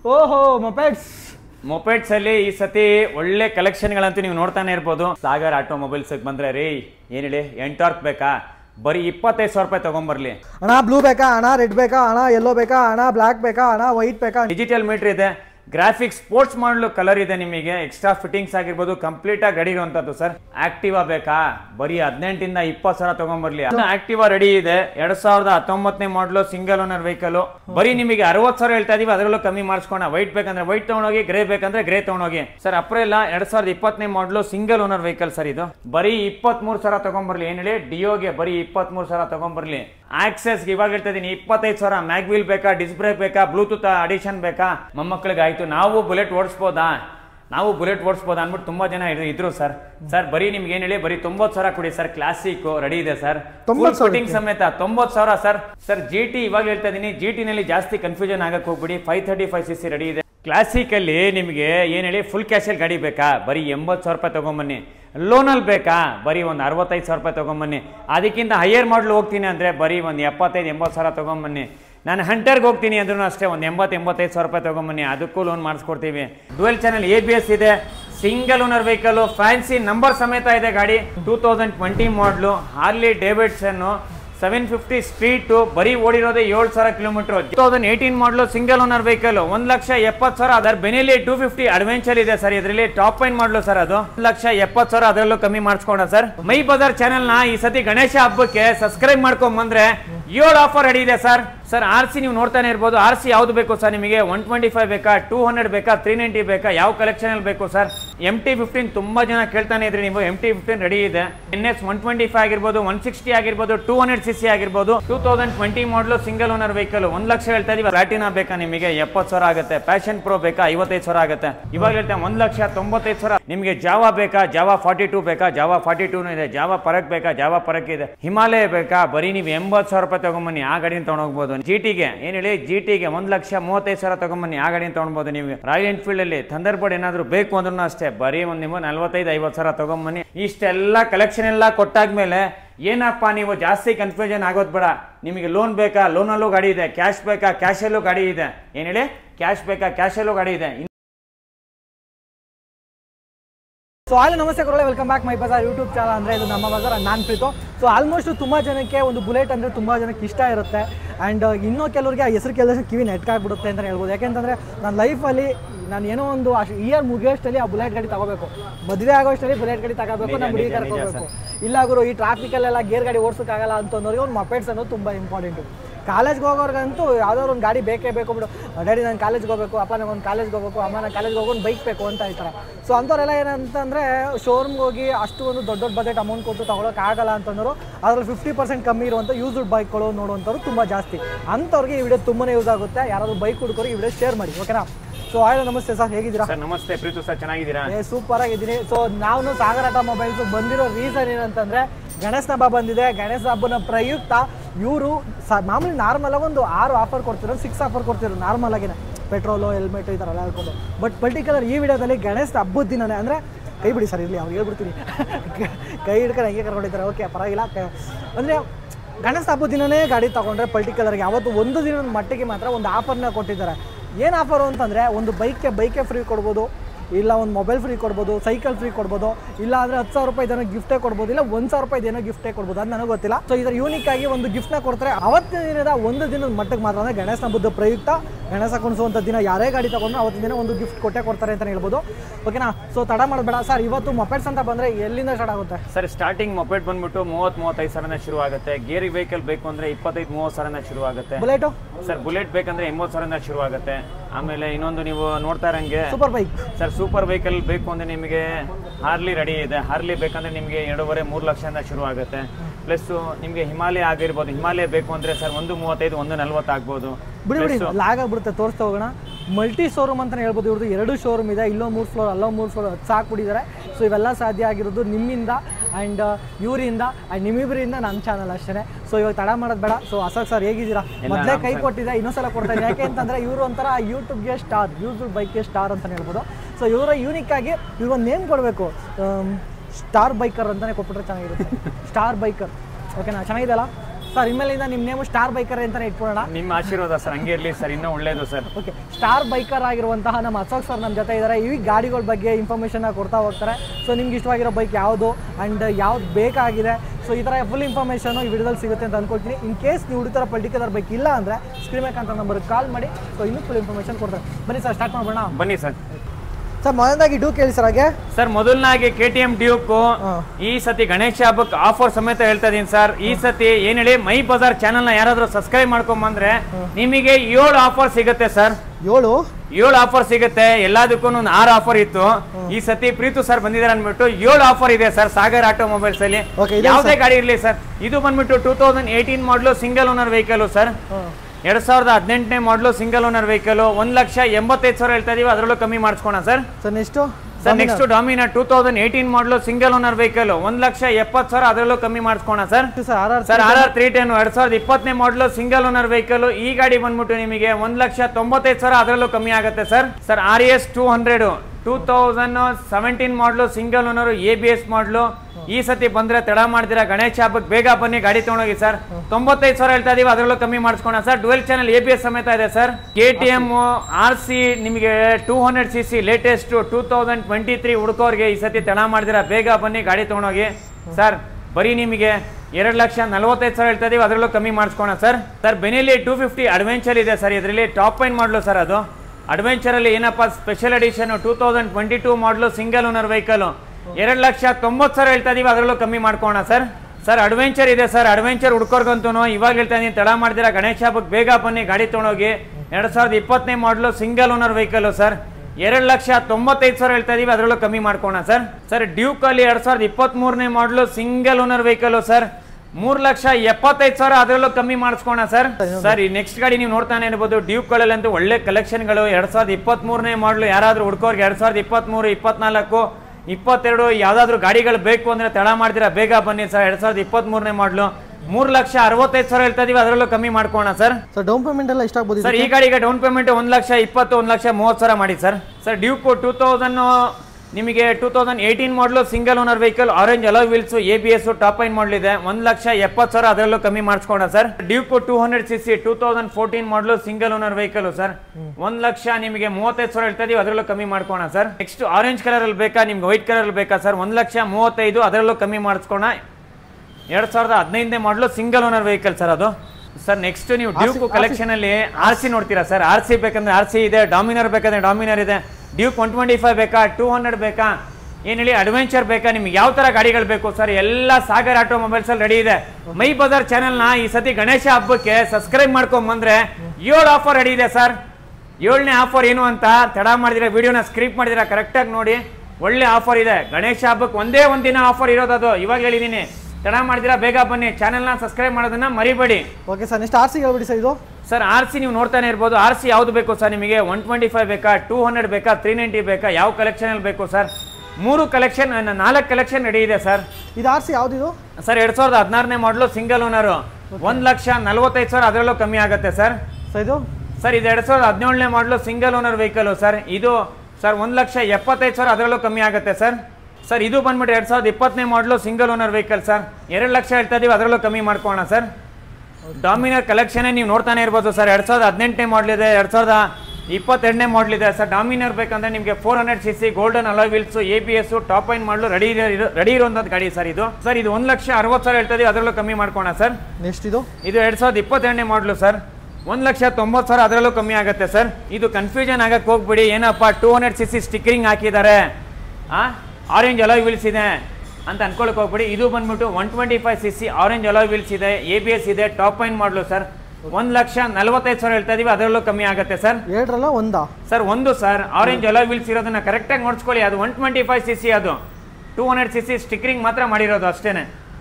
ಓಹೋ ಮೊಪೆಡ್ಸ್ ಮೊಪೆಡ್ಸ್ ಅಲ್ಲಿ ಈ ಸತಿ ಒಳ್ಳೆ ಕಲೆಕ್ಷನ್ಗಳಂತೂ ನೀವು ನೋಡ್ತಾನೆ ಇರ್ಬೋದು ಸಾಗರ್ ಆಟೋಮೊಬೈಲ್ಸ್ ಬಂದ್ರೆ ರೀ ಏನ್ ಹೇಳಿ ಎಂಟಾರ್ಕ್ ಬೇಕಾ ಬರೀ ಇಪ್ಪತ್ತೈದು ಸಾವಿರ ರೂಪಾಯಿ ತಗೊಂಬರ್ಲಿ ಅಣ್ಣ ಬ್ಲೂ ಬೇಕಾ ಅಣ್ಣ ರೆಡ್ ಬೇಕಾ ಅಣ್ಣ ಯೆಲ್ಲೋ ಬೇಕಾ ಅಣ್ಣ ಬ್ಲ್ಯಾಕ್ ಬೇಕಾ ಅಣ್ಣ ವೈಟ್ ಬೇಕಾ ಡಿಜಿಟಲ್ ಮೀಟರ್ ಇದೆ ಗ್ರಾಫಿಕ್ಸ್ ಸ್ಪೋರ್ಟ್ಸ್ ಮಾಡಲು ಕಲರ್ ಇದೆ ನಿಮಗೆ ಎಕ್ಸ್ಟ್ರಾ ಫಿಟ್ಟಿಂಗ್ಸ್ ಆಗಿರ್ಬೋದು ಕಂಪ್ಲೀಟ್ ಆಗಿ ರೆಡಿ ಇರುವಂತದ್ದು ಸರ್ ಆಕ್ಟಿವಾ ಬೇಕಾ ಬರೀ ಹದಿನೆಂಟಿಂದ ಇಪ್ಪತ್ತು ಸಾವಿರ ತಗೊಂಬರ್ಲಿ ಆಕ್ಟಿವಾ ರೆಡಿ ಇದೆ ಎರಡ್ ಸಾವಿರದ ಹತ್ತೊಂಬತ್ತನೇ ಮಾಡಲು ಸಿಂಗಲ್ ಓನರ್ ವೆಹಿಕಲ್ ಬರೀ ನಿಮಗೆ ಅರವತ್ತು ಸಾವಿರ ಹೇಳ್ತಾ ಇದೀವಿ ಅದರಲ್ಲೂ ಕಮ್ಮಿ ಮಾಡಿಸ್ಕೋಣ ವೈಟ್ ಬೇಕಂದ್ರೆ ವೈಟ್ ತಗೊಂಡೋಗಿ ಗ್ರೇ ಬೇಕಂದ್ರೆ ಗ್ರೇ ತಗೊಂಡೋಗಿ ಸರ್ ಅಪ್ರಿಲ್ ಎರಡ್ ಸಾವಿರದ ಇಪ್ಪತ್ತನೇ model single owner vehicle sir ಇದು ಬರೀ ಇಪ್ಪತ್ತ್ ಮೂರು ಸಾವಿರ ತಗೊಂಬರ್ಲಿ ಏನ್ ಹೇಳಿ ಡಿಯೋಗೆ ಬರೀ ಇಪ್ಪತ್ತ್ ಮೂರು ಸಾವಿರ ತಗೊಂಬರ್ಲಿ ಆಕ್ಸೆಸ್ ಇವಾಗ ಹೇಳ್ತಾ ಇದೀನಿ ಇಪ್ಪತ್ತೈದು ಸಾವಿರ ಮ್ಯಾಗ್ವಿಲ್ ಬೇಕಾ ಡಿಸ್ ಬ್ರೇಕ್ ಬೇಕಾ ಬ್ಲೂಟೂತ್ ಅಡಿಷನ್ ಬೇಕಾ ಮೊಮ್ಮಕ್ಕಳಿಗೆ ಆಯ್ತು ನಾವು ಬುಲೆಟ್ ಓಡಿಸ್ಬೋದಾ ನಾವು ಬುಲೆಟ್ ಓಡಿಸ್ಬೋದಾ ಅಂದ್ಬಿಟ್ಟು ತುಂಬಾ ಜನ ಇದ್ರು- ಇದ್ರು ಸರ್ ಸರ್ ಬರೀ ನಿಮ್ಗೆ ಏನ್ ಹೇಳಿ ಬರೀ ತೊಂಬತ್ತು ಸಾವಿರ ಕೊಡಿ ಸರ್ ಕ್ಲಾಸಿಕ್ ರೆಡಿ ಇದೆ ಸರ್ ತೊಂಬತ್ತು ಫಿಟ್ಟಿಂಗ್ ಸಮೇತ ತೊಂಬತ್ತು ಸಾವಿರ ಸರ್ ಸರ್ ಜಿ ಟಿ ಇವಾಗ ಹೇಳ್ತಾ ಇದೀನಿ ಜಿ ಟಿ ನಲ್ಲಿ ಜಾಸ್ತಿ ಕನ್ಫ್ಯೂಷನ್ ಆಗಕ್ಕೆ ಹೋಗ್ಬಿಡಿ five thirty five C C ready ಇದೆ ಕ್ಲಾಸಿಕ್ ಅಲ್ಲಿ ನಿಮಗೆ ಏನ್ ಹೇಳಿ ಫುಲ್ ಕ್ಯಾಶಲ್ಲಿ ಗಾಡಿ ಬೇಕಾ ಬರೀ ಎಂಬತ್ತು ಸಾವಿರ ರೂಪಾಯಿ ತಗೊಂಬನ್ನಿ ಲೋನಲ್ಲಿ ಬೇಕಾ ಬರೀ ಒಂದು ಅರವತ್ತೈದು ಸಾವಿರ ರೂಪಾಯಿ ತಗೊಂಬನ್ನಿ ಅದಕ್ಕಿಂತ ಹೈಯರ್ ಮಾಡಲ್ ಹೋಗ್ತೀನಿ ಅಂದ್ರೆ ಬರೀ ಒಂದು ಎಪ್ಪತ್ತೈದು ಎಂಬತ್ತು ಸಾವಿರ ತಗೊಂಬನ್ನಿ ನಾನು ಹಂಟರ್ಗೆ ಹೋಗ್ತೀನಿ ಅಂದ್ರೂ ಅಷ್ಟೇ ಒಂದು ಎಂಬತ್ತು ಎಂಬತ್ತೈದು ಸಾವಿರ ರೂಪಾಯಿ ತಗೊಂಬನ್ನಿ ಅದಕ್ಕೂ ಲೋನ್ ಮಾಡಿಸ್ಕೊಡ್ತೀವಿ dual channel A B S ಇದೆ single owner vehicle fancy number ಸಮೇತ ಇದೆ ಗಾಡಿ two thousand twenty model Harley ಡೇವಿಡ್ಸನ್ನು ಸೆವೆನ್ ಫಿಫ್ಟಿ ಸ್ಟ್ರೀಟ್ ಬರೀ ಓಡಿರೋದೇ ಏಳು ಸಾವಿರ kilometre two thousand eighteen model single owner vehicle ಒಂದ್ ಲಕ್ಷ ಎಪ್ಪತ್ತು ಸಾವಿರ ಅದರ ಬೆನೆಲಿ ಟೂ ಫಿಫ್ಟಿ ಅಡ್ವೆಂಚರ್ ಇದೆ ಸರ್ ಇದರಲ್ಲಿ ಟಾಪ್ ಪೈನ್ ಮಾಡಲು ಸರ್ ಅದು ಒಂದ್ ಲಕ್ಷ ಎಪ್ಪತ್ತು ಸಾವಿರ ಅದರಲ್ಲೂ ಕಮ್ಮಿ ಮಾಡಿಸ್ಕೊಂಡ ಸರ್ ಮೈ ಬಜಾರ್ ಚಾನೆಲ್ ನ ಈ ಸತಿ ಗಣೇಶ ಹಬ್ಬಕ್ಕೆ ಸಬ್ಸ್ಕ್ರೈಬ್ ಮಾಡ್ಕೊಂಡ್ ಬಂದ್ರೆ ಏಳು ಆಫರ್ ರೆಡಿ ಇದೆ ಸರ್ ಸರ್ ಆರ್ ಸಿ ನೀವು ನೋಡ್ತಾನೆ ಇರ್ಬೋದು ಆರ್ ಸಿ ಯಾವ್ದು ಬೇಕು ಸರ್ ನಿಮಗೆ ಒನ್ ಟ್ವೆಂಟಿ ಫೈವ್ ಬೇಕಾ ಟೂ ಹಂಡ್ರೆಡ್ ಬೇಕಾ ತ್ರೀ ನೈಂಟಿ ಬೇಕಾ ಯಾವ ಕಲೆಕ್ಷನ್ ಅಲ್ಲಿ ಬೇಕು ಸರ್ ಎಂ ಟಿ ಫಿಫ್ಟೀನ್ ತುಂಬಾ ಜನ ಕೇಳ್ತಾನೆ ಇದ್ರಿ ನೀವು ಎಂ ಟಿ ಫಿಫ್ಟೀನ್ ರೆಡಿ ಇದೆ N S one twenty five ಆಗಿರ್ಬೋದು ಒನ್ ಸಿಕ್ಸ್ಟಿ ಆಗಿರ್ಬೋದು ಟೂ ಹಂಡ್ರೆಡ್ ಸಿ ಸಿ ಆಗಿರ್ಬೋದು two thousand twenty model single owner vehicle ಒಂದ್ ಲಕ್ಷ ಹೇಳ್ತಾ ಇದೀವಿ ಪ್ಲಾಟಿನಾ ಬೇಕಾ ನಿಮಗೆ ಎಪ್ಪತ್ತು ಸಾವಿರ ಆಗುತ್ತೆ ಪ್ಯಾಷನ್ ಪ್ರೋ ಬೇಕಾ ಐವತ್ತೈದು ಸಾವಿರ ಆಗುತ್ತೆ ಇವಾಗ ಹೇಳ್ತೇವೆ ಒಂದ್ ಲಕ್ಷ ತೊಂಬತ್ತೈದು ಸಾವಿರ ನಿಮಗೆ ಜಾವಾ ಬೇಕಾ ಜಾವಾ ಫಾರ್ಟಿ ಟೂ ಬೇಕಾ ಜಾವಾ ಫಾರ್ಟಿ ಟೂ ಇದೆ ಜಾವಾ ಪರಕ್ ಬೇಕಾ ಜಾವಾ ಪರಕ್ ಇದೆ ಹಿಮಾಲಯ ಬೇಕಾ ಬರೀ ನೀವು ಎಂಬತ್ತು ಸಾವಿರ ರೂಪಾಯಿ ತಗೊಂಬನ್ನಿ ಆ ಗಾಡಿನ ತಗೊಂಡೋಗ್ಬೋದು ಜಿ ಟಿಗೆ ಏನ್ ಹೇಳಿ ಜಿ ಟಿಗೆ ಒಂದ್ ಲಕ್ಷ ಮೂವತ್ತೈದು ಸಾವಿರ ತಗೊಂಬನ್ನಿ ಆ ಗಾಡಿನ ತಗೊಂಡ್ಬೋದು ನೀವು ರಾಯಲ್ ಎನ್ಫೀಲ್ಡ್ ಅಲ್ಲಿ ಥಂಡರ್ ಬೋರ್ಡ್ ಏನಾದ್ರು ಬೇಕು ಅಂದ್ರೂ ಅಷ್ಟೇ ಬರೀ ಒಂದ್ ನೀವು ನಲ್ವತ್ತೈದು ಐವತ್ತು ಸಾವಿರ ತಗೊಂಬನ್ನಿ ಇಷ್ಟೆಲ್ಲ ಕಲೆಕ್ಷನ್ ಎಲ್ಲ ಕೊಟ್ಟಾದ್ಮೇಲೆ ಏನಪ್ಪ ನೀವು ಜಾಸ್ತಿ ಕನ್ಫ್ಯೂಷನ್ ಆಗೋದು ಬೇಡ ನಿಮಗೆ ಲೋನ್ ಬೇಕಾ ಲೋನಲ್ಲೂ ಗಾಡಿ ಇದೆ ಕ್ಯಾಶ್ ಬೇಕಾ ಕ್ಯಾಶಲ್ಲೂ ಗಾಡಿ ಇದೆ ಏನ್ ಹೇಳಿ ಕ್ಯಾಶ್ ಬೇಕಾ ಕ್ಯಾಶಲ್ಲೂ ಗಾಡಿ ಇದೆ ಸೊ ಆಲ್ ನಮಸ್ತೆ ಕೊರಳೆ welcome back my Bazaar YouTube channel ಅಂದರೆ ಇದು ನಮ್ಮ ಬಜಾರ್ ನಾನು ಪ್ರೀತು ಸೊ ಆಲ್ಮೋಸ್ಟ್ ತುಂಬ ಜನಕ್ಕೆ ಒಂದು ಬುಲೆಟ್ ಅಂದರೆ ತುಂಬ ಜನಕ್ಕೆ ಇಷ್ಟ ಇರುತ್ತೆ ಆ್ಯಂಡ್ ಇನ್ನೂ ಕೆಲವರಿಗೆ ಆ ಹೆಸರು ಕೇಳಿದ್ರೆ ಕಿವಿ ನೆಟ್ಕಾಗ್ಬಿಡುತ್ತೆ ಅಂತಲೇ ಹೇಳ್ಬೋದು ಯಾಕೆಂತಂದರೆ ನನ್ನ ಲೈಫಲ್ಲಿ ನಾನು ಏನೋ ಒಂದು ಇಯರ್ ಮುಗಿಯೋಷ್ಟರಲ್ಲಿ ಆ ಬುಲೆಟ್ ಗಾಡಿ ತಗೋಬೇಕು ಮದುವೆ ಆಗೋಷ್ಟರಲ್ಲಿ ಬುಲೆಟ್ ಗಾಡಿ ತಗೋಬೇಕು ನಮ್ಮ ಹುಡುಗಿ ಕರ್ಕೋಬೇಕು ಇಲ್ಲ ಗುರು ಈ ಟ್ರಾಫಿಕಲ್ಲೆಲ್ಲ ಗೇರ್ ಗಾಡಿ ಓಡಿಸೋಕ್ಕಾಗಲ್ಲ ಅಂತಂದವ್ರಿಗೆ ಒಂದು ಮಪೆಟ್ಸ್ ಅನ್ನೋದು ತುಂಬ ಇಂಪಾರ್ಟೆಂಟು ಕಾಲೇಜ್ಗೆ ಹೋಗೋರ್ಗಂತೂ ಯಾವ್ದಾದ್ರು ಒಂದು ಗಾಡಿ ಬೇಕೇ ಬೇಕು ಬಿಡು ಡ್ಯಾಡಿ ನಾನು ಕಾಲೇಜ್ಗೆ ಹೋಗಬೇಕು ಅಪ್ಪ ನಂಗೆ ಒಂದು ಕಾಲೇಜ್ಗೆ ಹೋಗಬೇಕು ಅಮ್ಮ ನಾನು ಕಾಲೇಜ್ಗೆ ಹೋಗಿ ಒಂದು ಬೈಕ್ ಬೇಕು ಅಂತ ಹೇಳ್ತಾರೆ ಸೊ ಅಂಥವ್ರೆಲ್ಲ ಏನಂತಂದರೆ ಶೋರೂಮ್ಗೆ ಹೋಗಿ ಅಷ್ಟು ಒಂದು ದೊಡ್ಡ ದೊಡ್ಡ ಬಜೆಟ್ ಅಮೌಂಟ್ ಕೊಟ್ಟು ತೊಗೊಳಕ್ಕೆ ಆಗಲ್ಲ ಅಂತಂದ್ರು ಅದ್ರಲ್ಲಿ ಫಿಫ್ಟಿ ಪರ್ಸೆಂಟ್ ಕಮ್ಮಿ ಇರುವಂಥ ಯೂಸ್ಡ್ ಬೈಕ್ಗಳು ನೋಡುವಂಥವ್ರು ತುಂಬ ಜಾಸ್ತಿ ಅಂಥವ್ರಿಗೆ ಈ ವಿಡಿಯೋ ತುಂಬಾ ಯೂಸ್ ಆಗುತ್ತೆ ಯಾರಾದರೂ ಬೈಕ್ ಹುಡುಕೋರು ಈ ವಿಡಿಯೋ ಶೇರ್ ಮಾಡಿ ಓಕೆನಾ ಸೊ ಆಯ್ತು ನಮಸ್ತೆ ಸರ್ ಹೇಗಿದ್ದೀರಾ ಸರ್ ನಮಸ್ತೆ ಪ್ರೀತು ಸರ್ ಚೆನ್ನಾಗಿದ್ದೀರಾ ಏ ಸೂಪರ್ ಆಗಿದ್ದೀನಿ ಸೊ ನಾವು ಸಾಗರ ಆಟ ಮೊಬೈಲ್ಸ್ ಬಂದಿರೋ ರೀಸನ್ ಏನಂತಂದ್ರೆ ಗಣೇಶ ಹಬ್ಬ ಬಂದಿದೆ ಗಣೇಶ ಹಬ್ಬನ ಪ್ರಯುಕ್ತ ಇವರು ಸ ಮಾಮೂಲಿ ನಾರ್ಮಲ್ ಆಗಿ ಒಂದು ಆರು ಆಫರ್ ಕೊಡ್ತಿರೋ ಸಿಕ್ಸ್ ಆಫರ್ ಕೊಡ್ತಿರೋ ನಾರ್ಮಲ್ ಆಗಿನೇ ಪೆಟ್ರೋಲು ಹೆಲ್ಮೆಟ್ ಈ ಥರ ಎಲ್ಲ ಹೇಳ್ಕೊಂಡು ಬಟ್ ಪರ್ಟಿಕ್ಯುಲರ್ ಈ ವಿಡಿಯೋದಲ್ಲಿ ಗಣೇಶ ಹಬ್ಬದ ದಿನನೇ ಅಂದರೆ ಕೈ ಬಿಡಿ ಸರ್ ಇರಲಿ ಅವ್ರಿಗೆ ಹೇಳ್ಬಿಡ್ತೀನಿ ಕೈ ಹಿಡ್ಕೊಂಡು ಹಂಗೆ ಕರ್ಕೊಂಡಿದ್ದಾರೆ ಓಕೆ ಪರವಾಗಿಲ್ಲ ಕ- ಅಂದರೆ ಗಣೇಶ ಹಬ್ಬದ ದಿನನೇ ಗಾಡಿ ತಗೊಂಡ್ರೆ ಪರ್ಟಿಕ್ಯುಲರ್ಗೆ ಯಾವತ್ತು ಒಂದು ದಿನದ ಮಟ್ಟಿಗೆ ಮಾತ್ರ ಒಂದು ಆಫರ್ನ ಕೊಟ್ಟಿದ್ದಾರೆ ಏನು ಆಫರು ಅಂತಂದರೆ ಒಂದು ಬೈಕ್ಗೆ ಬೈಕೇ ಫ್ರೀ ಕೊಡ್ಬೋದು ಇಲ್ಲ ಒಂದು ಮೊಬೈಲ್ ಫ್ರೀ ಕೊಡ್ಬೋದು ಸೈಕಲ್ ಫ್ರೀ ಕೊಡ್ಬೋದು ಇಲ್ಲ ಅಂದರೆ ಹತ್ತು ಸಾವಿರ ರೂಪಾಯಿ ಏನೋ ಗಿಫ್ಟೇ ಕೊಡ್ಬೋದು ಇಲ್ಲ ಒಂದು ಸಾವಿರ ರೂಪಾಯಿ ಏನೋ ಗಿಫ್ಟೇ ಕೊಡ್ಬೋದು ಅದು ನನಗೆ ಗೊತ್ತಿಲ್ಲ ಸೊ ಇದರ ಯೂನಿಕ್ ಆಗಿ ಒಂದು ಗಿಫ್ಟ್ನ ಕೊಡ್ತಾರೆ ಅವತ್ತಿನ ದಿನದ ಒಂದು ದಿನದ ಮಟ್ಟಕ್ಕೆ ಮಾತ್ರ ಅಂದರೆ ಗಣೇಶ ಹಬ್ಬದ ಪ್ರಯುಕ್ತ ಗಣೇಶ ಕುಣಿಸುವಂಥ ದಿನ ಯಾರೇ ಗಾಡಿ ತಗೊಂಡ್ರು ಅವತ್ತಿನ ದಿನ ಒಂದು ಗಿಫ್ಟ್ ಕೊಟ್ಟೆ ಕೊಡ್ತಾರೆ ಅಂತ ಹೇಳ್ಬೋದು ಓಕೆನಾ ಸೊ ತಡ ಮಾಡಬೇಡ ಸರ್ ಇವತ್ತು ಮೊಪೆಟ್ಸ್ ಅಂತ ಬಂದರೆ ಎಲ್ಲಿಂದ ಸ್ಟಾರ್ಟ್ ಆಗುತ್ತೆ ಸರ್ ಸ್ಟಾರ್ಟಿಂಗ್ ಮೊಪೆಟ್ ಬಂದ್ಬಿಟ್ಟು ಮೂವತ್ ಮೂವತ್ತೈದು ಸಾವಿರನ ಶುರು ಆಗುತ್ತೆ ಗೇರ್ ವೆಹಿಕಲ್ ಬೇಕು ಅಂದ್ರೆ ಇಪ್ಪತ್ತೈದು ಮೂವತ್ತು ಸಾವಿರನ ಶುರು ಆಗುತ್ತೆ ಬುಲೆಟು ಸರ್ ಬುಲೆಟ್ ಬೇಕಂದ್ರೆ ಎಂಬತ್ತು ಸಾವಿರನ ಶುರು ಆಗುತ್ತೆ ಆಮೇಲೆ ಇನ್ನೊಂದು ನೀವು ನೋಡ್ತಾ ಇರಂಗೆ super bike sir super vehicle ಬೇಕು ಅಂದ್ರೆ ನಿಮಗೆ ಹಾರ್ಲಿ ರೆಡಿ ಇದೆ ಹಾರ್ಲಿ ಬೇಕಂದ್ರೆ ನಿಮಗೆ ಎರಡೂವರೆ ಮೂರು ಲಕ್ಷದಿಂದ ಶುರು ಆಗುತ್ತೆ ಪ್ಲಸ್ ನಿಮಗೆ ಹಿಮಾಲಯ ಆಗಿರ್ಬೋದು ಹಿಮಾಲಯ ಬೇಕು ಅಂದ್ರೆ ಸರ್ ಒಂದು ಮೂವತ್ತೈದು ಒಂದು ನಲ್ವತ್ತು ಆಗ್ಬೋದು ಬಿಡಿ ಬಿಡಿ ಲಾಗ್ ಆಗ್ಬಿಡುತ್ತೆ ತೋರಿಸ್ತಾ ಹೋಗೋಣ ಮಲ್ಟಿ ಶೋರೂಮ್ ಅಂತಲೇ ಹೇಳ್ಬೋದು ಇವ್ರದ್ದು ಎರಡು ಶೋರೂಮ್ ಇದೆ ಇಲ್ಲೋ ಮೂರು ಫ್ಲೋರ್ ಅಲ್ಲೋ ಮೂರು ಫ್ಲೋರ್ ಹತ್ತು ಸಾಕ್ಬಿಟ್ಟಿದ್ದಾರೆ ಸೊ ಇವೆಲ್ಲ ಸಾಧ್ಯ ಆಗಿರೋದು ನಿಮ್ಮಿಂದ ಆ್ಯಂಡ್ ಇವರಿಂದ ಆ್ಯಂಡ್ ನಿಮ್ಮಿಬ್ಬರಿಂದ ನನ್ನ ಚಾನಲ್ ಅಷ್ಟೇ ಸೊ ಇವಾಗ ತಡ ಮಾಡೋದು ಬೇಡ ಸೊ ಅಶೋಕ್ ಸರ್ ಹೇಗಿದ್ದೀರಾ ಮೊದಲೇ ಕೈ ಕೊಟ್ಟಿದ್ದೆ ಇನ್ನೊಂದ್ಸಲ ಕೊಡ್ತಾ ಇದ್ದೀನಿ ಯಾಕೆ ಅಂತಂದರೆ ಇವರು ಒಂಥರ ಯೂಟ್ಯೂಬ್ಗೆ ಸ್ಟಾರ್ ಯೂಟ್ಯೂಬ್ ಬೈಕ್ಗೆ ಸ್ಟಾರ್ ಅಂತಲೇ ಹೇಳ್ಬೋದು ಸೊ ಇವರ ಯೂನಿಕ್ ಆಗಿ ಇವ್ರಿಗೊಂದು ನೇಮ್ ಕೊಡಬೇಕು ಸ್ಟಾರ್ ಬೈಕರ್ ಅಂತಲೇ ಕೊಟ್ಬಿಟ್ರೆ ಚೆನ್ನಾಗಿರುತ್ತೆ ಸ್ಟಾರ್ ಬೈಕರ್ ಓಕೆನಾ ಚೆನ್ನಾಗಿದೆ ಅಲ್ಲ ಸರ್ ಇನ್ಮೇಲಿಂದ ನಿಮ್ಮ ನೇಮು ಸ್ಟಾರ್ ಬೈಕರ್ ಅಂತಾನೆ ಇಟ್ಕೊಳ್ಳೋಣ ನಿಮ್ಮ ಆಶೀರ್ವಾದ ಸರ್ ಹಂಗೆ ಇರಲಿ ಸರ್ ಇನ್ನೂ ಒಳ್ಳೇದು ಸರ್ ಓಕೆ ಸ್ಟಾರ್ ಬೈಕರ್ ಆಗಿರುವಂತಹ ನಮ್ಮ ಅಶೋಕ್ ಸರ್ ನಮ್ಮ ಜೊತೆ ಇದ್ದಾರೆ ಈ ಗಾಡಿಗಳ ಬಗ್ಗೆ ಇನ್ಫಾರ್ಮೇಷನ್ ಕೊಡ್ತಾ ಹೋಗ್ತಾರೆ ಸೊ ನಿಮ್ಗೆ ಇಷ್ಟವಾಗಿರೋ ಬೈಕ್ ಯಾವುದು ಆ್ಯಂಡ್ ಯಾವ್ದು ಬೇಕಾಗಿದೆ ಸೊ ಈ ಥರ ಫುಲ್ ಇನ್ಫಾರ್ಮೇಷನು ಈ ವಿಡಿಯೋದಲ್ಲಿ ಸಿಗುತ್ತೆ ಅಂತ ಅನ್ಕೊಳ್ತೀನಿ ಇನ್ ಕೇಸ್ ನೀವು ಹುಡುಕ್ತಾರ ಪರ್ಟಿಕ್ಯುಲರ್ ಬೈಕ್ ಇಲ್ಲ ಅಂದರೆ ಸ್ಕ್ರೀನ್ ಅಂತ ನಂಬರ್ಗೆ ಕಾಲ್ ಮಾಡಿ ಸೊ ಇನ್ನೂ ಫುಲ್ ಇನ್ಫಾರ್ಮೇಷನ್ ಕೊಡ್ತಾರೆ ಬನ್ನಿ ಸರ್ ಸ್ಟಾರ್ಟ್ ಮಾಡೋಣ ಬನ್ನಿ ಸರ್ ಸರ್ ಮೊದಲಾಗಿ ಡೂ ಕೇಳಿ ಸರ್ ಹಾಗೆ ಸರ್ ಮೊದಲನಾಗಿ ಕೆ ಟಿ ಎಂ ಡ್ಯೂಕ್ ಹಾ. ಈ ಸತಿ ಗಣೇಶ ಹಬ್ಬಕ್ಕೆ ಆಫರ್ ಸಮೇತ ಹೇಳ್ತಾ ಇದೀನಿ ಸರ್ ಈ ಸತಿ ಏನ್ ಹೇಳಿ ಮೈ ಬಜಾರ್ ಚಾನಲ್ ನ ಯಾರಾದ್ರೂ ಸಬ್ಸ್ಕ್ರೈಬ್ ಮಾಡ್ಕೊಂಡ್ ಬಂದ್ರೆ ನಿಮಗೆ ಏಳು ಆಫರ್ ಸಿಗುತ್ತೆ ಸರ್ ಏಳು ಏಳು ಆಫರ್ ಸಿಗುತ್ತೆ ಎಲ್ಲದಕ್ಕೂ ಒಂದು ಆರು ಆಫರ್ ಇತ್ತು ಈ ಸತಿ ಪ್ರೀತು ಸರ್ ಬಂದಿದ್ದಾರೆ ಅಂದ್ಬಿಟ್ಟು ಏಳು ಆಫರ್ ಇದೆ ಸರ್ ಸಾಗರ್ ಆಟೋ ಮೊಬೈಲ್ಸ್ ಅಲ್ಲಿ Okay, ಇದೆ ಯಾವುದೇ ಗಾಡಿ ಇರಲಿ ಸರ್ ಇದು ಬಂದ್ಬಿಟ್ಟು two thousand eighteen model single owner vehicle sir ಹಾಂ ಎರಡ್ ಸಾವಿರದ ಹದಿನೆಂಟನೇ ಮಾಡಲು ಸಿಂಗಲ್ ಓನರ್ ವೆಹಿಕಲ್ ಒಂದ್ ಲಕ್ಷ ಎಂಬತ್ತೈದು ಸಾವಿರ ಹೇಳ್ತಾ ಇದೀವಿ ಅದರಲ್ಲೂ ಕಮ್ಮಿ ಮಾಡಿಸ್ಕೋಣ sir sir next sir next Dominar two thousand eighteen model single owner vehicle ಒಂದ್ ಲಕ್ಷ ಎಪ್ಪತ್ತು ಸಾವಿರ ಅದರಲ್ಲೂ ಕಮ್ಮಿ ಮಾಡಿಸ್ಕೋಣ sir sir R R sir R R three ten ಎರಡ್ ಸಾವಿರದ ಇಪ್ಪತ್ತನೇ ಮಾಡಲು ಸಿಂಗಲ್ ಓನರ್ ವೆಹಿಕಲ್ ಈ ಗಾಡಿ ಬಂದ್ಬಿಟ್ಟು ನಿಮಗೆ ಒಂದ್ ಲಕ್ಷ ತೊಂಬತ್ತೈದು ಸಾವಿರ ಅದರಲ್ಲೂ ಕಮ್ಮಿ ಆಗುತ್ತೆ sir sir R S two hundred two thousand seventeen model single owner A B S model ಈ ಸತಿ ಬಂದ್ರೆ ತಡ ಮಾಡ್ತೀರಾ ಗಣೇಶ ಹಬ್ಬಕ್ಕೆ ಬೇಗ ಬನ್ನಿ ಗಾಡಿ ತಗೊಂಡೋಗಿ ಸರ್ ತೊಂಬತ್ತೈದು ಸಾವಿರ ಹೇಳ್ತಾ ಇದೀವಿ ಅದರಲ್ಲೂ ಕಮ್ಮಿ ಮಾಡಿಸ್ಕೋಣ sir dual channel A B S ಸಮೇತ ಇದೆ sir K T M R C ನಿಮಗೆ two hundred C C latest two thousand twenty three ಹುಡುಕೋರ್ಗೆ ಈ ಸತಿ ತಡ ಮಾಡ್ತೀರಾ ಬೇಗ ಬನ್ನಿ ಗಾಡಿ ತಗೊಂಡೋಗಿ ಸರ್ ಬರೀ ನಿಮಗೆ ಎರಡು ಲಕ್ಷ ನಲವತ್ತೈದು ಸಾವಿರ ಹೇಳ್ತಾ ಇದೀವಿ ಅದರಲ್ಲೂ ಕಮ್ಮಿ ಮಾಡಿಸ್ಕೋಣ sir sir Benelli two fifty adventure ಇದೆ ಸರ್ ಇದರಲ್ಲಿ ಟಾಪ್ ಪೈನ್ ಮಾಡಲು ಸರ್ ಅದು ಅಡ್ವೆಂಚರ್ ಅಲ್ಲಿ ಏನಪ್ಪ special edition two thousand twenty two model single owner vehicle ಎರಡು ಲಕ್ಷ ತೊಂಬತ್ತು ಸಾವಿರ ಹೇಳ್ತಾ ಇದೀವಿ ಅದರಲ್ಲೂ ಕಮ್ಮಿ ಮಾಡ್ಕೋಣ ಸರ್ ಸರ್ ಅಡ್ವೆಂಚರ್ ಇದೆ ಸರ್ ಅಡ್ವೆಂಚರ್ ಹುಡ್ಕೋರ್ಗಂತೂ ಇವಾಗ ಹೇಳ್ತಾ ಇದೀನಿ ತಡ ಮಾಡ್ತೀರಾ ಗಣೇಶ ಹಬ್ಬಕ್ಕೆ ಬೇಗ ಬನ್ನಿ ಗಾಡಿ ತೊಗೊಂಡೋಗಿ ಎರಡು ಸಾವಿರದ ಇಪ್ಪತ್ತನೇ model single owner vehicle sir ಎರಡು ಲಕ್ಷ ತೊಂಬತ್ತೈದು ಸಾವಿರ ಹೇಳ್ತಾ ಇದೀವಿ ಅದರಲ್ಲೂ ಕಮ್ಮಿ ಮಾಡ್ಕೋಣ ಸರ್ ಸರ್ ಡ್ಯೂಕ್ ಅಲ್ಲಿ ಎರಡ್ ಸಾವಿರದ ಇಪ್ಪತ್ತ್ ಮೂರನೇ ಮಾಡಲು ಸಿಂಗಲ್ ಓನರ್ ವೆಹಿಕಲ್ ಸರ್ ಮೂರ್ ಲಕ್ಷ ಎಪ್ಪತ್ತೈದು ಸಾವಿರ ಅದರಲ್ಲೂ ಕಮ್ಮಿ ಮಾಡಿಸ್ಕೋಣ ಸರ್ ಸರ್ ಈ ನೆಕ್ಸ್ಟ್ ಗಾಡಿ ನೀವು ನೋಡ್ತಾನೆ ಇರ್ಬೋದು ಡ್ಯೂಕ್ ಗಳಲ್ಲಂತೂ ಒಳ್ಳೆ ಕಲೆಕ್ಷನ್ಗಳು ಎರಡ್ ಸಾವಿರದ ಇಪ್ಪತ್ತ್ ಮೂರನೇ ಮಾಡಲು ಯಾರಾದ್ರೂ ಹುಡ್ಕೋರ್ಗೆ ಎರಡ್ ಸಾವಿರದ ಇಪ್ಪತ್ಮೂರು ಇಪ್ಪತ್ನಾಲ್ಕು ಇಪ್ಪತ್ತೆರಡು ಯಾವ್ದಾದ್ರು ಗಾಡಿಗಳು ಬೇಕು ಅಂದ್ರೆ ತಡ ಮಾಡ್ತೀರಾ ಬೇಗ ಬನ್ನಿ ಸರ್ ಎರಡ್ ಸಾವಿರದ ಇಪ್ಪತ್ತ್ ಮೂರನೇ ಮಾಡಲು ಮೂರ್ ಲಕ್ಷ ಅರವತ್ತೈದು ಸಾವಿರ ಹೇಳ್ತಾ ಇದೀವಿ ಅದರಲ್ಲೂ ಕಮ್ಮಿ ಮಾಡ್ಕೋಣ ಸರ್ ಸರ್ ಡೌನ್ ಪೇಮೆಂಟ್ ಎಲ್ಲ ಎಷ್ಟಾಗ್ಬೋದು ಸರ್ ಈ ಗಾಡಿಗೆ ಡೌನ್ ಪೇಮೆಂಟ್ ಒಂದ್ ಲಕ್ಷ ಇಪ್ಪತ್ತು ಒಂದ್ ಲಕ್ಷ ಮೂವತ್ತು ಸಾವಿರ ಮಾಡಿ sir sir Duke two thousand ನಿಮಗೆ two thousand eighteen model single owner vehicle orange alloy wheels A B S top end model ಇದೆ ಒಂದ್ ಲಕ್ಷ ಎಪ್ಪತ್ತು ಸಾವಿರ ಅದರಲ್ಲೂ ಕಮ್ಮಿ ಮಾಡಿಸ್ಕೋಣ sir Duke two hundred C C two thousand fourteen model single owner vehicle sir ಒಂದ್ ಲಕ್ಷ ನಿಮಗೆ ಮೂವತ್ತೈದು ಸಾವಿರ ಹೇಳ್ತಾ ಇದೀವಿ ಅದರಲ್ಲೂ ಕಮ್ಮಿ ಮಾಡ್ಕೋಣ ಸರ್ ನೆಕ್ಸ್ಟ್ ಆರೆಂಜ್ ಕಲರ್ ಅಲ್ಲಿ ಬೇಕಾ ನಿಮ್ಗೆ ವೈಟ್ ಕಲರ್ ಅಲ್ಲಿ ಬೇಕಾ ಸರ್ ಒಂದ್ ಲಕ್ಷ ಮೂವತ್ತೈದು ಅದರಲ್ಲೂ ಕಮ್ಮಿ ಮಾಡಿಸ್ಕೋಣ ಎರಡ್ ಸಾವಿರದ ಹದಿನೈದನೇ model single owner vehicle sir ಅದು ಸರ್ ನೆಕ್ಸ್ಟ್ ನೀವು ಡ್ಯೂಕ್ ಕಲೆಕ್ಷನ್ ಅಲ್ಲಿ ಆರ್ ಸಿ ನೋಡ್ತೀರಾ ಸರ್ ಆರ್ ಸಿ ಬೇಕಂದ್ರೆ ಆರ್ ಸಿ ಇದೆ ಡಾಮಿನರ್ ಬೇಕಂದ್ರೆ ಡಾಮಿನರ್ ಇದೆ ಡ್ಯೂಕ್ ಒನ್ ಟ್ವೆಂಟಿ ಫೈವ್ ಬೇಕಾ ಟೂ ಹಂಡ್ರೆಡ್ ಬೇಕಾ ಏನ್ ಹೇಳಿ ಅಡ್ವೆಂಚರ್ ಬೇಕಾ ನಿಮ್ಗೆ ಯಾವ ತರ ಗಾಡಿಗಳು ಬೇಕು ಸರ್ ಎಲ್ಲ ಸಾಗರ್ ಆಟೋ ಮೊಬೈಲ್ಸ್ ಅಲ್ಲಿ ರೆಡಿ ಇದೆ ಮೈ ಬಜಾರ್ ಚಾನೆಲ್ ನ ಈ ಸತಿ ಗಣೇಶ ಹಬ್ಬಕ್ಕೆ ಸಬ್ಸ್ಕ್ರೈಬ್ ಮಾಡ್ಕೊಂಡ್ ಬಂದ್ರೆ ಏಳು ಆಫರ್ ರೆಡಿ ಇದೆ ಸರ್ ಏಳನೇ ಆಫರ್ ಏನು ಅಂತ ತಡ ಮಾಡಿದಿರ ವಿಡಿಯೋನ ಸ್ಕ್ರಿಪ್ ಮಾಡಿದಿರ ಕರೆಕ್ಟಾಗಿ ನೋಡಿ ಒಳ್ಳೆ ಆಫರ್ ಇದೆ ಗಣೇಶ ಹಬ್ಬಕ್ಕೆ ಒಂದೇ ಒಂದಿನ ಆಫರ್ ಇರೋದದು ಇವಾಗ ಹೇಳಿದೀನಿ ತಡ ಮಾಡಿದಿರ ಬೇಗ ಬನ್ನಿ ಚಾನೆಲ್ನ ಸಬ್ಸ್ಕ್ರೈಬ್ ಮಾಡೋದನ್ನ ಮರಿಬೇಡಿ okay sir next R C ಹೇಳ್ಬಿಡಿ ಸರ್ ಇದು ಸರ್ ಆರ್ ಸಿ ನೀವು ನೋಡ್ತಾನೆ ಇರ್ಬೋದು ಆರ್ ಸಿ ಯಾವ್ದು ಬೇಕು ಸರ್ ನಿಮಗೆ ಒನ್ ಟ್ವೆಂಟಿ ಫೈವ್ ಬೇಕಾ ಟೂ ಹಂಡ್ರೆಡ್ ಬೇಕಾ ತ್ರೀ ನೈಂಟಿ ಬೇಕಾ ಯಾವ ಕಲೆಕ್ಷನ್ ಅಲ್ಲಿ ಬೇಕು ಸರ್ ಮೂರು ಕಲೆಕ್ಷನ್ ನಾಲ್ಕು ಕಲೆಕ್ಷನ್ ರೆಡಿ ಇದೆ ಸರ್ ಇದು ಆರ್ ಸಿ ಯಾವ್ದಿದು ಸರ್ ಎರಡ್ ಸಾವಿರದ ಹದಿನಾರನೇ ಮಾಡಲು ಸಿಂಗಲ್ ಓನರು ಒಂದ್ ಲಕ್ಷ ನಲ್ವತ್ತೈದು ಸಾವಿರ ಅದರಲ್ಲೂ ಕಮ್ಮಿ ಆಗುತ್ತೆ ಸರ್ ಸರ್ ಇದು ಸರ್ ಇದು ಎರಡ್ ಸಾವಿರದ ಹದಿನೇಳನೇ model single owner vehicle sir ಇದು ಸರ್ ಒಂದ್ ಲಕ್ಷ ಎಪ್ಪತ್ತೈದು ಸಾವಿರ ಅದರಲ್ಲೂ ಕಮ್ಮಿ ಆಗುತ್ತೆ ಸರ್ ಸರ್ ಇದು ಬಂದ್ಬಿಟ್ಟು ಎರಡ್ ಸಾವಿರದ ಇಪ್ಪತ್ತನೇ model single owner vehicle sir ಎರಡು ಲಕ್ಷ ಹೇಳ್ತಾ ಇದೀವಿ ಅದರಲ್ಲೂ ಕಮ್ಮಿ ಮಾಡ್ಕೋಣ ಸರ್ ಡಾಮಿನರ್ ಕಲೆಕ್ಷನ್ ನೀವು ನೋಡ್ತಾನೆ ಇರ್ಬೋದು ಸರ್ ಎರಡ್ ಸಾವಿರದ ಹದಿನೆಂಟನೇ ಮಾಡಲ್ ಇದೆ ಎರಡ್ ಸಾವಿರದ ಇಪ್ಪತ್ತೆರಡನೇ ಮಾಡಲ್ ಇದೆ ಸರ್ ಡಾಮಿನರ್ ಬೇಕಂದ್ರೆ ನಿಮಗೆ four hundred C C golden alloy wheels A B S top end model ready ready ಇರುವಂಥದ್ದು ಗಾಡಿ ಸರ್ ಇದು ಸರ್ ಇದು ಒಂದ್ ಲಕ್ಷ ಅರವತ್ತು ಸಾವಿರ ಹೇಳ್ತಾ ಇದೀವಿ ಅದರಲ್ಲೂ ಕಮ್ಮಿ ಮಾಡ್ಕೋಣ ಸರ್ ನೆಕ್ಸ್ಟ್ ಇದು ಇದು ಎರಡ್ ಸಾವಿರದ ಇಪ್ಪತ್ತೆರಡನೇ ಮಾಡಲು ಸರ್ ಒಂದ್ ಲಕ್ಷ ತೊಂಬತ್ತು ಸಾವಿರ ಅದರಲ್ಲೂ ಕಮ್ಮಿ ಆಗುತ್ತೆ ಸರ್ ಇದು ಕನ್ಫ್ಯೂಷನ್ ಆಗಕ್ಕೆ ಹೋಗ್ಬಿಡಿ ಏನಪ್ಪ two hundred C C stickering ಹಾಕಿದ್ದಾರೆ ಆ ಆರೆಂಜ್ ಅಲಾಯ್ ವೀಲ್ಸ್ ಇದೆ ಅಂತ ಅನ್ಕೊಳಕ್ ಹೋಗ್ಬಿಡಿ ಇದು ಬಂದ್ಬಿಟ್ಟು one twenty five C C orange alloy wheels ಇದೆ ಎ ಬಿ ಎಸ್ ಇದೆ ಟಾಪ್ ಐನ್ ಮಾಡಲು ಸರ್ ಒಂದ್ ಲಕ್ಷ ನಲವತ್ತೈದು ಸಾವಿರ ಹೇಳ್ತಾ ಇದೀವಿ ಅದರಲ್ಲೂ ಕಮ್ಮಿ ಆಗುತ್ತೆ ಸರ್ ಎರಡರಲ್ಲ ಒಂದಾ ಸರ್ ಒಂದು ಸರ್ ಆರೆಂಜ್ ಅಲಾಯ್ ವೀಲ್ಸ್ ಇರೋದನ್ನ ಕರೆಕ್ಟಾಗಿ ನೋಡ್ಸ್ಕೊಳ್ಳಿ ಅದು one twenty five C C ಅದು two hundred C C stickering ಮಾತ್ರ ಮಾಡಿರೋದು ಅಷ್ಟೇನೆ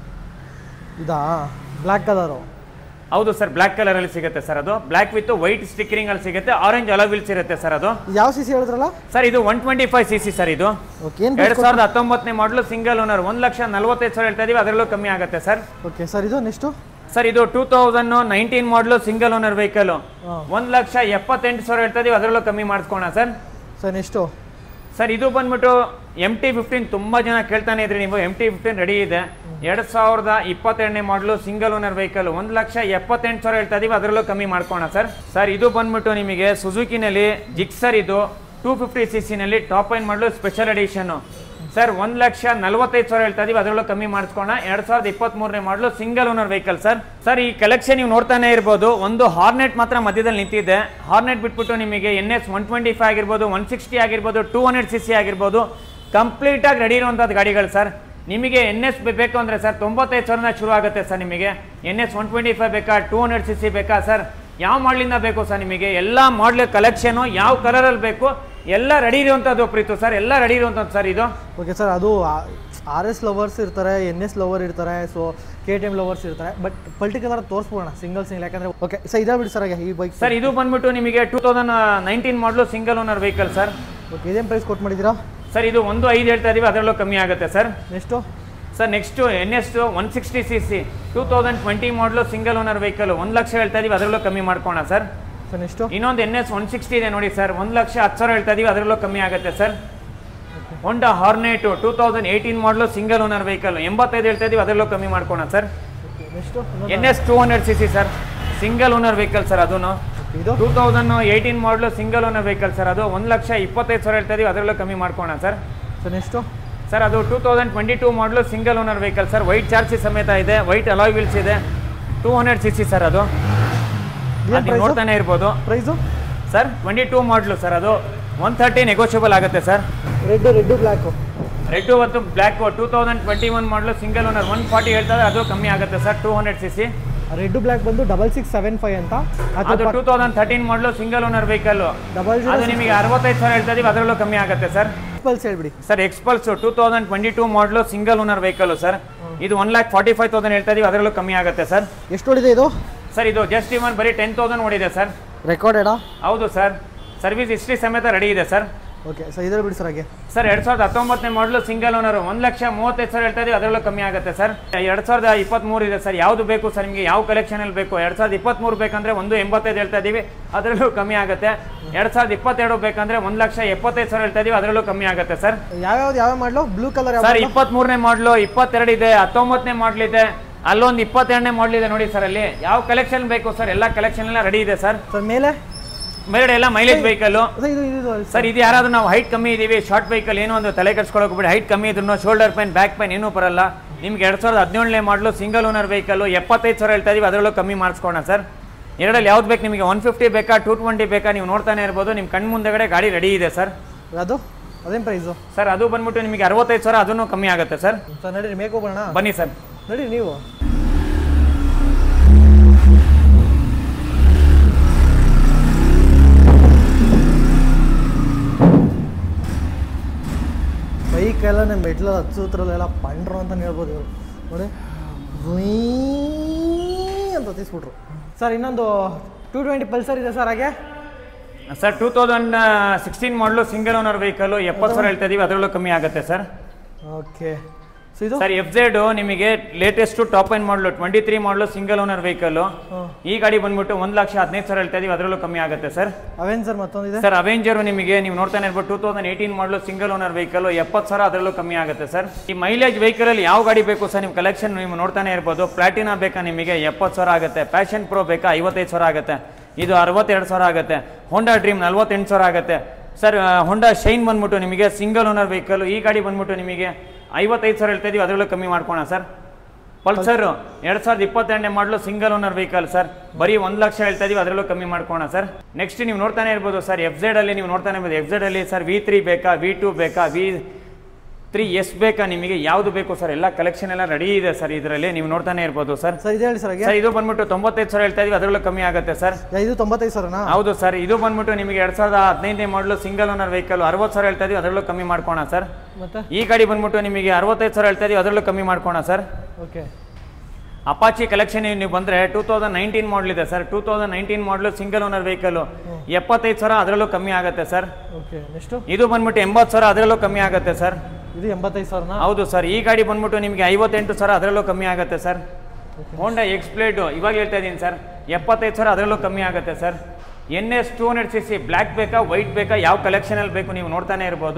ಇದಾ ಬ್ಲ್ಯಾಕ್ ಕಲರು ಹೌದು ಸರ್ ಬ್ಲ್ಯಾಕ್ ಕಲರ್ ಅಲ್ಲಿ ಸಿಗುತ್ತೆ ಸರ್ ಅದು ಬ್ಲ್ಯಾಕ್ ವಿತ್ ವೈಟ್ ಸ್ಟಿಕ್ಕರಿಂಗ್ ಅಲ್ಲಿ ಸಿಗುತ್ತೆ ಆರೆಂಜ್ ಅಲವಿಲ್ಸ್ ಇರುತ್ತೆ ಸರ್ ಅದು ಯಾವ ಸಿ ಸಿ ಹೇಳಿದ್ರಲ್ಲ ಸರ್ ಇದು one twenty five C C sir ಇದು ಓಕೆ ಏನು ಎರಡ್ ಸಾವಿರದ ಹತ್ತೊಂಬತ್ತನೇ ಮಾಡಲು ಸಿಂಗಲ್ ಓನರ್ ಒಂದ್ ಲಕ್ಷ ನಲವತ್ತೈದು ಸಾವಿರ ಹೇಳ್ತಾ ಇದೀವಿ ಅದರಲ್ಲೂ ಕಮ್ಮಿ ಆಗುತ್ತೆ ಸರ್ ಓಕೆ ಸರ್ ಇದು ನೆಕ್ಸ್ಟು ಸರ್ ಇದು two thousand nineteen model single owner vehicle ಹಾಂ ಒಂದ್ ಲಕ್ಷ ಎಪ್ಪತ್ತೆಂಟು ಸಾವಿರ ಹೇಳ್ತಾ ಇದೀವಿ ಅದರಲ್ಲೂ ಕಮ್ಮಿ ಮಾಡಿಸ್ಕೋಣ ಸರ್ ಸರ್ ನೆಕ್ಸ್ಟು ಸರ್ ಇದು ಬಂದ್ಬಿಟ್ಟು ಎಮ್ ಟಿ ಫಿಫ್ಟೀನ್ ತುಂಬ ಜನ ಕೇಳ್ತಾನೆ ಇದ್ರಿ ನೀವು ಎಮ್ ಟಿ ಫಿಫ್ಟೀನ್ ರೆಡಿ ಇದೆ ಎರಡು ಸಾವಿರದ ಇಪ್ಪತ್ತೆರಡನೇ ಮಾಡಲು ಸಿಂಗಲ್ ಓನರ್ ವೆಹಿಕಲ್ ಒಂದು ಲಕ್ಷ ಎಪ್ಪತ್ತೆಂಟು ಸಾವಿರ ಹೇಳ್ತಾ ಇದೀವಿ ಅದರಲ್ಲೂ ಕಮ್ಮಿ ಮಾಡ್ಕೋಣ ಸರ್ ಸರ್ ಇದು ಬಂದ್ಬಿಟ್ಟು ನಿಮಗೆ ಸುಜುಕಿನಲ್ಲಿ ಜಿಕ್ಸರ್ ಇದು ಟೂ ಫಿಫ್ಟಿ ಸಿ ಸಿನಲ್ಲಿ top end model special ಎಡಿಷನ್ನು sir ಒಂದು ಲಕ್ಷ ನಲ್ವತ್ತೈದು ಸಾವಿರ ಹೇಳ್ತಾ ಇದೀವಿ ಅದರಲ್ಲೂ ಕಮ್ಮಿ ಮಾಡಿಸ್ಕೋಣ ಎರಡು ಸಾವಿರದ ಇಪ್ಪತ್ತ್ಮೂರನೇ model single owner vehicle sir sir ಈ ಕಲೆಕ್ಷನ್ ನೀವು ನೋಡ್ತಾನೆ ಇರ್ಬೋದು ಒಂದು ಹಾರ್ನೆಟ್ ಮಾತ್ರ ಮಧ್ಯದಲ್ಲಿ ನಿಂತಿದೆ ಹಾರ್ನೆಟ್ ಬಿಟ್ಬಿಟ್ಟು ನಿಮಗೆ N S one twenty five ಆಗಿರ್ಬೋದು ಒನ್ ಸಿಕ್ಸ್ಟಿ ಆಗಿರ್ಬೋದು ಟೂ ಹಂಡ್ರೆಡ್ ಸಿ ಸಿ ಆಗಿರ್ಬೋದು ಕಂಪ್ಲೀಟಾಗಿ ರೆಡಿ ಇರುವಂಥದ್ದು ಗಾಡಿಗಳು ಸರ್ ನಿಮಗೆ ಎನ್ ಎಸ್ ಬೇಕು ಅಂದರೆ ಸರ್ ತೊಂಬತ್ತೈದು ಸಾವಿರನ ಶುರು ಆಗುತ್ತೆ ಸರ್ ನಿಮಗೆ N S one twenty five ಬೇಕಾ ಟೂ ಹಂಡ್ರೆಡ್ ಸಿ ಸಿ ಬೇಕಾ ಸರ್ ಯಾವ ಮಾಡಲಿಂದ ಬೇಕು ಸರ್ ನಿಮಗೆ ಎಲ್ಲ ಮಾಡಲ್ ಕಲೆಕ್ಷನು ಯಾವ ಕಲರಲ್ಲಿ ಬೇಕು ಎಲ್ಲ ರೆಡಿ ಇರುವಂಥದ್ದು ಪ್ರೀತು ಸರ್ ಎಲ್ಲ ರೆಡಿ ಇರುವಂಥದ್ದು ಸರ್ ಇದು ಓಕೆ ಸರ್ ಅದು ಆರ್ ಎಸ್ ಲವರ್ಸ್ ಇರ್ತಾರೆ ಎನ್ ಎಸ್ ಲವರ್ ಇರ್ತಾರೆ so K T M lovers ಇರ್ತಾರೆ ಬಟ್ ಪರ್ಟಿಕ್ಯುಲರ್ ತೋರಿಸ್ಬೋಣ ಸಿಂಗಲ್ ಸಿಂಗಲ್ ಯಾಕಂದರೆ ಓಕೆ ಸರ್ ಇದೇ ಬಿಡಿ ಸರ್ ಹಾಗೆ ಈ ಬೈಕ್ ಸರ್ ಇದು ಬಂದ್ಬಿಟ್ಟು ನಿಮಗೆ two thousand nineteen model single owner vehicle sir okay ಇದೇನು ಪ್ರೈಸ್ ಕೊಟ್ಟು ಮಾಡಿದ್ದೀರಾ ಸರ್ ಇದು ಒಂದು ಐದು ಹೇಳ್ತಾ ಇದೀವಿ ಅದರಲ್ಲೂ ಕಮ್ಮಿ ಆಗುತ್ತೆ sir next sir next N S one sixty C C two thousand twenty model single owner vehicle ಒಂದು ಲಕ್ಷ ಹೇಳ್ತಾ ಇದೀವಿ ಅದರಲ್ಲೂ ಕಮ್ಮಿ ಮಾಡ್ಕೋಣ ಸರ್ ಸರ್ ನೆಕ್ಸ್ಟು ಇನ್ನೊಂದು ಎನ್ ಎಸ್ ಒನ್ ಸಿಕ್ಸ್ಟಿ ಇದೆ ನೋಡಿ ಸರ್ ಒಂದು ಲಕ್ಷ ಹತ್ತು ಸಾವಿರ ಹೇಳ್ತಾ ಇದೀವಿ ಅದರಲ್ಲೂ ಕಮ್ಮಿ ಆಗುತ್ತೆ sir Honda Hornet two thousand eighteen model single owner vehicle ಎಂಬತ್ತೈದು ಹೇಳ್ತಾ ಇದೀವಿ ಅದರಲ್ಲೂ ಕಮ್ಮಿ ಮಾಡ್ಕೋಣ sir next N S two hundred C C sir single owner vehicle sir ಅದೂ ಇದು two thousand eighteen model single owner vehicle sir ಅದು ಒಂದು ಲಕ್ಷ ಇಪ್ಪತ್ತೈದು ಸಾವಿರ ಹೇಳ್ತಾ ಇದೀವಿ ಅದರಲ್ಲೂ ಕಮ್ಮಿ ಮಾಡ್ಕೋಣ ಸರ್ ಸರ್ ನೆಕ್ಸ್ಟು ಸರ್ ಅದು two thousand twenty two model single owner vehicle sir white ಚಾರ್ಜಿ ಸಮೇತ ಇದೆ ವೈಟ್ ಅಲಾಯ್ ವೀಲ್ಸ್ ಇದೆ two hundred C C sir ಅದು ಏನು ಅದು ನೀವು ಪ್ರೈಸು ನೋಡ್ತಾನೆ ಇರ್ಬೋದು price sir twenty two model sir ಅದು ಒನ್ ತರ್ಟಿ ನೆಗೋಷಿಯಬಲ್ ಆಗುತ್ತೆ sir red red black red ಮತ್ತು black two thousand twenty one model single owner one forty ಹೇಳ್ತಾರೆ ಅದು ಕಮ್ಮಿ ಆಗುತ್ತೆ sir two hundred C C red black ಬಂದು double six seven five ಅಂತ ಅದು two thousand thirteen model single owner vehicle double ಅದು zero ನಿಮಗೆ ಅರವತ್ತೈದು ಸಾವಿರ ಹೇಳ್ತಾ ಇದೀವಿ ಅದರಲ್ಲೂ ಕಮ್ಮಿ ಆಗುತ್ತೆ ಸರ್ ಪಲ್ಸ್ ಹೇಳ್ಬಿಡಿ sir Xpulse two thousand twenty two model single owner vehicle sir ಇದು one lakh forty five thousand ಹೇಳ್ತಾ ಇದೀವಿ ಅದರಲ್ಲೂ ಕಮ್ಮಿ ಆಗುತ್ತೆ ಸರ್ ಎಷ್ಟು ಹೊಡಿದೆ ಇದು ಸರ್ ಇದು ಜಸ್ಟ್ ಇವನ್ ಬರೀ ಟೆನ್ ತೌಸಂಡ್ ಓಡಿದೆ ಸರ್ ರೆಕಾರ್ಡೆಡಾ ಹೌದು ಸರ್ ಸರ್ವಿಸ್ ಹಿಸ್ಟ್ರಿ ಸಮೇತ ರೆಡಿ ಇದೆ ಸರ್ ಓಕೆ ಸರ್ ಇದ್ರೆ ಬಿಡಿ ಸರ್ ಹಾಗೆ ಸರ್ ಎರಡು ಸಾವಿರದ ಹತ್ತೊಂಬತ್ತನೇ ಮಾಡಲು ಸಿಂಗಲ್ ಓನರ್ ಒಂದು ಲಕ್ಷ ಮೂವತ್ತೈದು ಸಾವಿರ ಹೇಳ್ತಾ ಇದೀವಿ ಅದರಲ್ಲೂ ಕಮ್ಮಿ ಆಗುತ್ತೆ ಸರ್ ಎರಡು ಸಾವಿರದ ಇಪ್ಪತ್ತ್ಮೂರು ಇದೆ ಸರ್ ಯಾವುದು ಬೇಕು ಸರ್ ನಿಮಗೆ ಯಾವ ಕಲೆಕ್ಷನಲ್ಲಿ ಬೇಕು ಎರಡು ಸಾವಿರದ ಇಪ್ಪತ್ತ್ಮೂರು ಬೇಕಂದ್ರೆ ಒಂದು ಎಂಬತ್ತೈದು ಹೇಳ್ತಾ ಇದೀವಿ ಅದರಲ್ಲೂ ಕಮ್ಮಿ ಆಗುತ್ತೆ ಎರಡು ಸಾವಿರದ ಇಪ್ಪತ್ತೆರಡು ಬೇಕಂದ್ರೆ ಒಂದು ಲಕ್ಷ ಎಪ್ಪತ್ತೈದು ಸಾವಿರ ಹೇಳ್ತಾ ಇದೀವಿ ಅದರಲ್ಲೂ ಕಮ್ಮಿ ಆಗುತ್ತೆ ಸರ್ ಯಾವ್ಯಾವ್ದು ಯಾವ ಮಾಡಲು ಬ್ಲೂ ಕಲರ್ ಯಾವ ಸರ್ ಇಪ್ಪತ್ತ್ಮೂರನೇ ಮಾಡಲು ಇಪ್ಪತ್ತೆರಡು ಇದೆ ಹತ್ತೊಂಬತ್ತನೇ ಮಾಡಲ್ ಇದೆ ಅಲ್ಲೊಂದು ಇಪ್ಪತ್ತೆರಡನೇ ಮಾಡಲ್ ಇದೆ ನೋಡಿ ಸರ್ ಅಲ್ಲಿ ಯಾವ ಕಲೆಕ್ಷನ್ ಬೇಕು ಸರ್ ಎಲ್ಲ ಕಲೆಕ್ಷನ್ ಎಲ್ಲ ರೆಡಿ ಇದೆ ಸರ್ ಸರ್ ಮೇಲೆ ಮೇಲ್ಗಡೆ ಎಲ್ಲ ಮೈಲೇಜ್ ವೆಹಿಕಲ್ ಸರ್ ಇದು ಇದು ಸರ್ ಇದು ಯಾರಾದ್ರೂ ನಾವು ಹೈಟ್ ಕಮ್ಮಿ ಇದೀವಿ ಶಾರ್ಟ್ ವೆಹಿಕಲ್ ಏನೋ ಒಂದು ತಲೆ ಕೆಡ್ಸ್ಕೊಳಕ್ ಬಿಡಿ ಹೈಟ್ ಕಮ್ಮಿ ಇದ್ರು ಶೋಲ್ಡರ್ ಪೈನ್ ಬ್ಯಾಕ್ ಪೈನ್ ಏನೂ ಬರಲ್ಲ ನಿಮ್ಗೆ ಎರಡು ಸಾವಿರದ ಹದಿನೇಳನೇ ಮಾಡಲು ಸಿಂಗಲ್ ಓನರ್ ವೆಹಿಕಲ್ ಎಪ್ಪತ್ತೈದು ಸಾವಿರ ಹೇಳ್ತಾ ಇದೀವಿ ಅದರಲ್ಲೂ ಕಮ್ಮಿ ಮಾಡಿಸ್ಕೋಣ ಸರ್ ಎರಡಲ್ಲಿ ಯಾವ್ದು ಬೇಕು ನಿಮಗೆ ಒನ್ ಫಿಫ್ಟಿ ಬೇಕಾ ಟೂ ಟ್ವೆಂಟಿ ಬೇಕಾ ನೀವು ನೋಡ್ತಾನೆ ಇರ್ಬೋದು ನಿಮ್ಮ ಕಣ್ಣು ಮುಂದೆಗಡೆ ಗಾಡಿ ರೆಡಿ ಇದೆ ಸರ್ ಅದು ಅದೇನು ಪ್ರೈಸು ಸರ್ ಅದು ಬಂದ್ಬಿಟ್ಟು ನಿಮಗೆ ಅರವತ್ತೈದು ಸಾವಿರ ಅದನ್ನು ಕಮ್ಮಿ ಆಗುತ್ತೆ ಸರ್ ಸರ್ ನಡೀರಿ ಮೇಕ್ ಹೋಗೋಣ ಬನ್ನಿ ಸರ್ ನಡೀರಿ ನೀವು ಬೈಕ್ ಎಲ್ಲ ನಮ್ಮ ಮೆಟ್ಲ ಹಚ್ಚೋದ್ರಲ್ಲೆಲ್ಲ ಪಂಡ್ರು ಅಂತ ಹೇಳ್ಬೋದು ಇವರು ನೋಡಿ ಗುಯ್ ಅಂತ ಹತ್ತಿಸ್ಬಿಟ್ರು ಸರ್ ಇನ್ನೊಂದು ಟೂ ಟ್ವೆಂಟಿ ಪಲ್ಸರ್ ಇದೆ ಸರ್ ಹಾಗೆ sir two thousand sixteen model single owner vehicle ಎಪ್ಪತ್ತು ಸಾವಿರ ಹೇಳ್ತಾ ಇದೀವಿ ಅದರಲ್ಲೂ ಕಮ್ಮಿ ಆಗುತ್ತೆ ಸರ್ ಓಕೆ ಸೊ ಇದು ಸರ್ ಎಫ್ ಜೆಡ್ ನಿಮಗೆ latest top end model twenty three model single owner vehicle ಹಾಂ ಈ ಗಾಡಿ ಬಂದ್ಬಿಟ್ಟು ಒಂದು ಲಕ್ಷ ಹದಿನೈದು ಸಾವಿರ ಹೇಳ್ತಾ ಇದೀವಿ ಅದರಲ್ಲೂ ಕಮ್ಮಿ ಆಗುತ್ತೆ ಸರ್ ಅವೆನ್ಸರ್ ಮತ್ತೊಂದಿದೆ ಸರ್ ಅವೆಂಜರ್ ನಿಮಗೆ ನೀವು ನೋಡ್ತಾನೆ ಇರ್ಬೋದು two thousand eighteen model single owner vehicle ಎಪ್ಪತ್ತು ಸಾವಿರ ಅದರಲ್ಲೂ ಕಮ್ಮಿ ಆಗುತ್ತೆ ಸರ್ ಈ ಮೈಲೇಜ್ ವೆಹಿಕಲ್ ಅಲ್ಲಿ ಯಾವ ಗಾಡಿ ಬೇಕು ಸರ್ ನಿಮ್ಮ ಕಲೆಕ್ಷನ್ ನೀವು ನೋಡ್ತಾನೆ ಇರ್ಬೋದು ಪ್ಲಾಟಿನಾ ಬೇಕಾ ನಿಮಗೆ ಎಪ್ಪತ್ತು ಸಾವಿರ ಆಗುತ್ತೆ ಪ್ಯಾಷನ್ ಪ್ರೋ ಬೇಕಾ ಐವತ್ತೈದು ಸಾವಿರ ಆಗುತ್ತೆ ಇದು ಅರವತ್ತೆರಡು ಸಾವಿರ ಆಗುತ್ತೆ ಹೋಂಡಾ ಡ್ರೀಮ್ ನಲ್ವತ್ತೆಂಟು ಸಾವಿರ ಆಗುತ್ತೆ ಸರ್ ಹೋಂಡಾ ಶೈನ್ ಬಂದ್ಬಿಟ್ಟು ನಿಮಗೆ ಸಿಂಗಲ್ ಓನರ್ ವೆಹಿಕಲ್ ಈ ಗಾಡಿ ಬಂದ್ಬಿಟ್ಟು ನಿಮಗೆ ಐವತ್ತೈದು ಸಾವಿರ ಹೇಳ್ತಾ ಇದೀವಿ ಅದರಲ್ಲೂ ಕಮ್ಮಿ ಮಾಡ್ಕೋಣ ಸರ್ ಪಲ್ಸರ್ ಎರಡ್ ಸಾವಿರದ ಇಪ್ಪತ್ತೆರಡನೇ model single owner vehicle sir ಬರೀ ಒಂದು ಲಕ್ಷ ಹೇಳ್ತಾ ಇದೀವಿ ಅದರಲ್ಲೂ ಕಮ್ಮಿ ಮಾಡ್ಕೋಣ ಸರ್ ನೆಕ್ಸ್ಟ್ ನೀವು ನೋಡ್ತಾನೆ ಇರ್ಬೋದು ಸರ್ ಎಫ್ ಜೆಡ್ ಅಲ್ಲಿ ನೀವು ನೋಡ್ತಾನೆ ಇರ್ಬೋದು ಎಫ್ ಜೆಡ್ ಅಲ್ಲಿ ಸರ್ ವಿ ತ್ರೀ ಬೇಕಾ ವಿ ಟೂ ಬೇಕಾ ವಿ ತ್ರೀ ಎಸ್ ಬೇಕಾ ನಿಮಗೆ ಯಾವುದು ಬೇಕು ಸರ್ ಎಲ್ಲ ಕಲೆಕ್ಷನ್ ಎಲ್ಲ ರೆಡಿ ಇದೆ ಸರ್ ಇದರಲ್ಲಿ ನೀವು ನೋಡ್ತಾನೆ ಇರ್ಬೋದು ಸರ್ ಸರ್ ಇದು ಹೇಳಿ ಸರ್ ಹಾಗೆ ಸರ್ ಇದು ಬಂದ್ಬಿಟ್ಟು ತೊಂಬತ್ತೈದು ಸಾವಿರ ಹೇಳ್ತಾ ಇದೀವಿ ಅದರಲ್ಲೂ ಕಮ್ಮಿ ಆಗುತ್ತೆ ಸರ್ ಯಾ, ಇದು ತೊಂಬತ್ತೈದು ಸಾವಿರನಾ ಹೌದು ಸರ್ ಇದು ಬಂದ್ಬಿಟ್ಟು ನಿಮಗೆ ಎರಡ್ ಸಾವಿರದ ಹದಿನೈದನೇ ಮಾಡಲು ಸಿಂಗಲ್ ಓನರ್ ವೆಹಿಕಲ್ ಅರವತ್ತು ಸಾವಿರ ಹೇಳ್ತಾ ಇದೀವಿ ಅದರಲ್ಲೂ ಕಮ್ಮಿ ಮಾಡ್ಕೋಣ ಸರ್ ಮತ್ತೆ ಈ ಗಾಡಿ ಬಂದ್ಬಿಟ್ಟು ನಿಮಗೆ ಅರವತ್ತೈದು ಸಾವಿರ ಹೇಳ್ತಾ ಇದೀವಿ ಅದರಲ್ಲೂ ಕಮ್ಮಿ ಮಾಡ್ಕೋಣ ಸರ್ ಓಕೆ ಅಪಾಚಿ ಕಲೆಕ್ಷನ್ ನೀವು ಬಂದರೆ ಟೂ ತೌಸಂಡ್ ನೈನ್ಟೀನ್ ಮಾಡಲ್ ಇದೆ sir two thousand nineteen model single owner vehicle ಎಪ್ಪತ್ತೈದು ಸಾವಿರ ಅದರಲ್ಲೂ ಕಮ್ಮಿ ಆಗುತ್ತೆ ಸರ್ ಓಕೆ ನೆಕ್ಸ್ಟು ಇದು ಬಂದ್ಬಿಟ್ಟು ಎಂಬತ್ತು ಸಾವಿರ ಅದರಲ್ಲೂ ಕಮ್ಮಿ ಆಗುತ್ತೆ ಸರ್ ಇದು ಎಂಬತ್ತೈದು ಸಾವಿರನಾ ಹೌದು ಸರ್ ಈ ಗಾಡಿ ಬಂದ್ಬಿಟ್ಟು ನಿಮಗೆ ಐವತ್ತೆಂಟು ಸಾವಿರ ಅದರಲ್ಲೂ ಕಮ್ಮಿ ಆಗುತ್ತೆ ಸರ್ ಹೋಂಡಾ ಎಕ್ಸ್ಪ್ಲೇಟು ಇವಾಗ ಹೇಳ್ತಾ ಇದ್ದೀನಿ ಸರ್ ಎಪ್ಪತ್ತೈದು ಸಾವಿರ ಅದರಲ್ಲೂ ಕಮ್ಮಿ ಆಗುತ್ತೆ sir N S two hundred C C black ಬೇಕಾ ವೈಟ್ ಬೇಕಾ ಯಾವ ಕಲೆಕ್ಷನಲ್ಲಿ ಬೇಕು ನೀವು ನೋಡ್ತಾನೆ ಇರ್ಬೋದು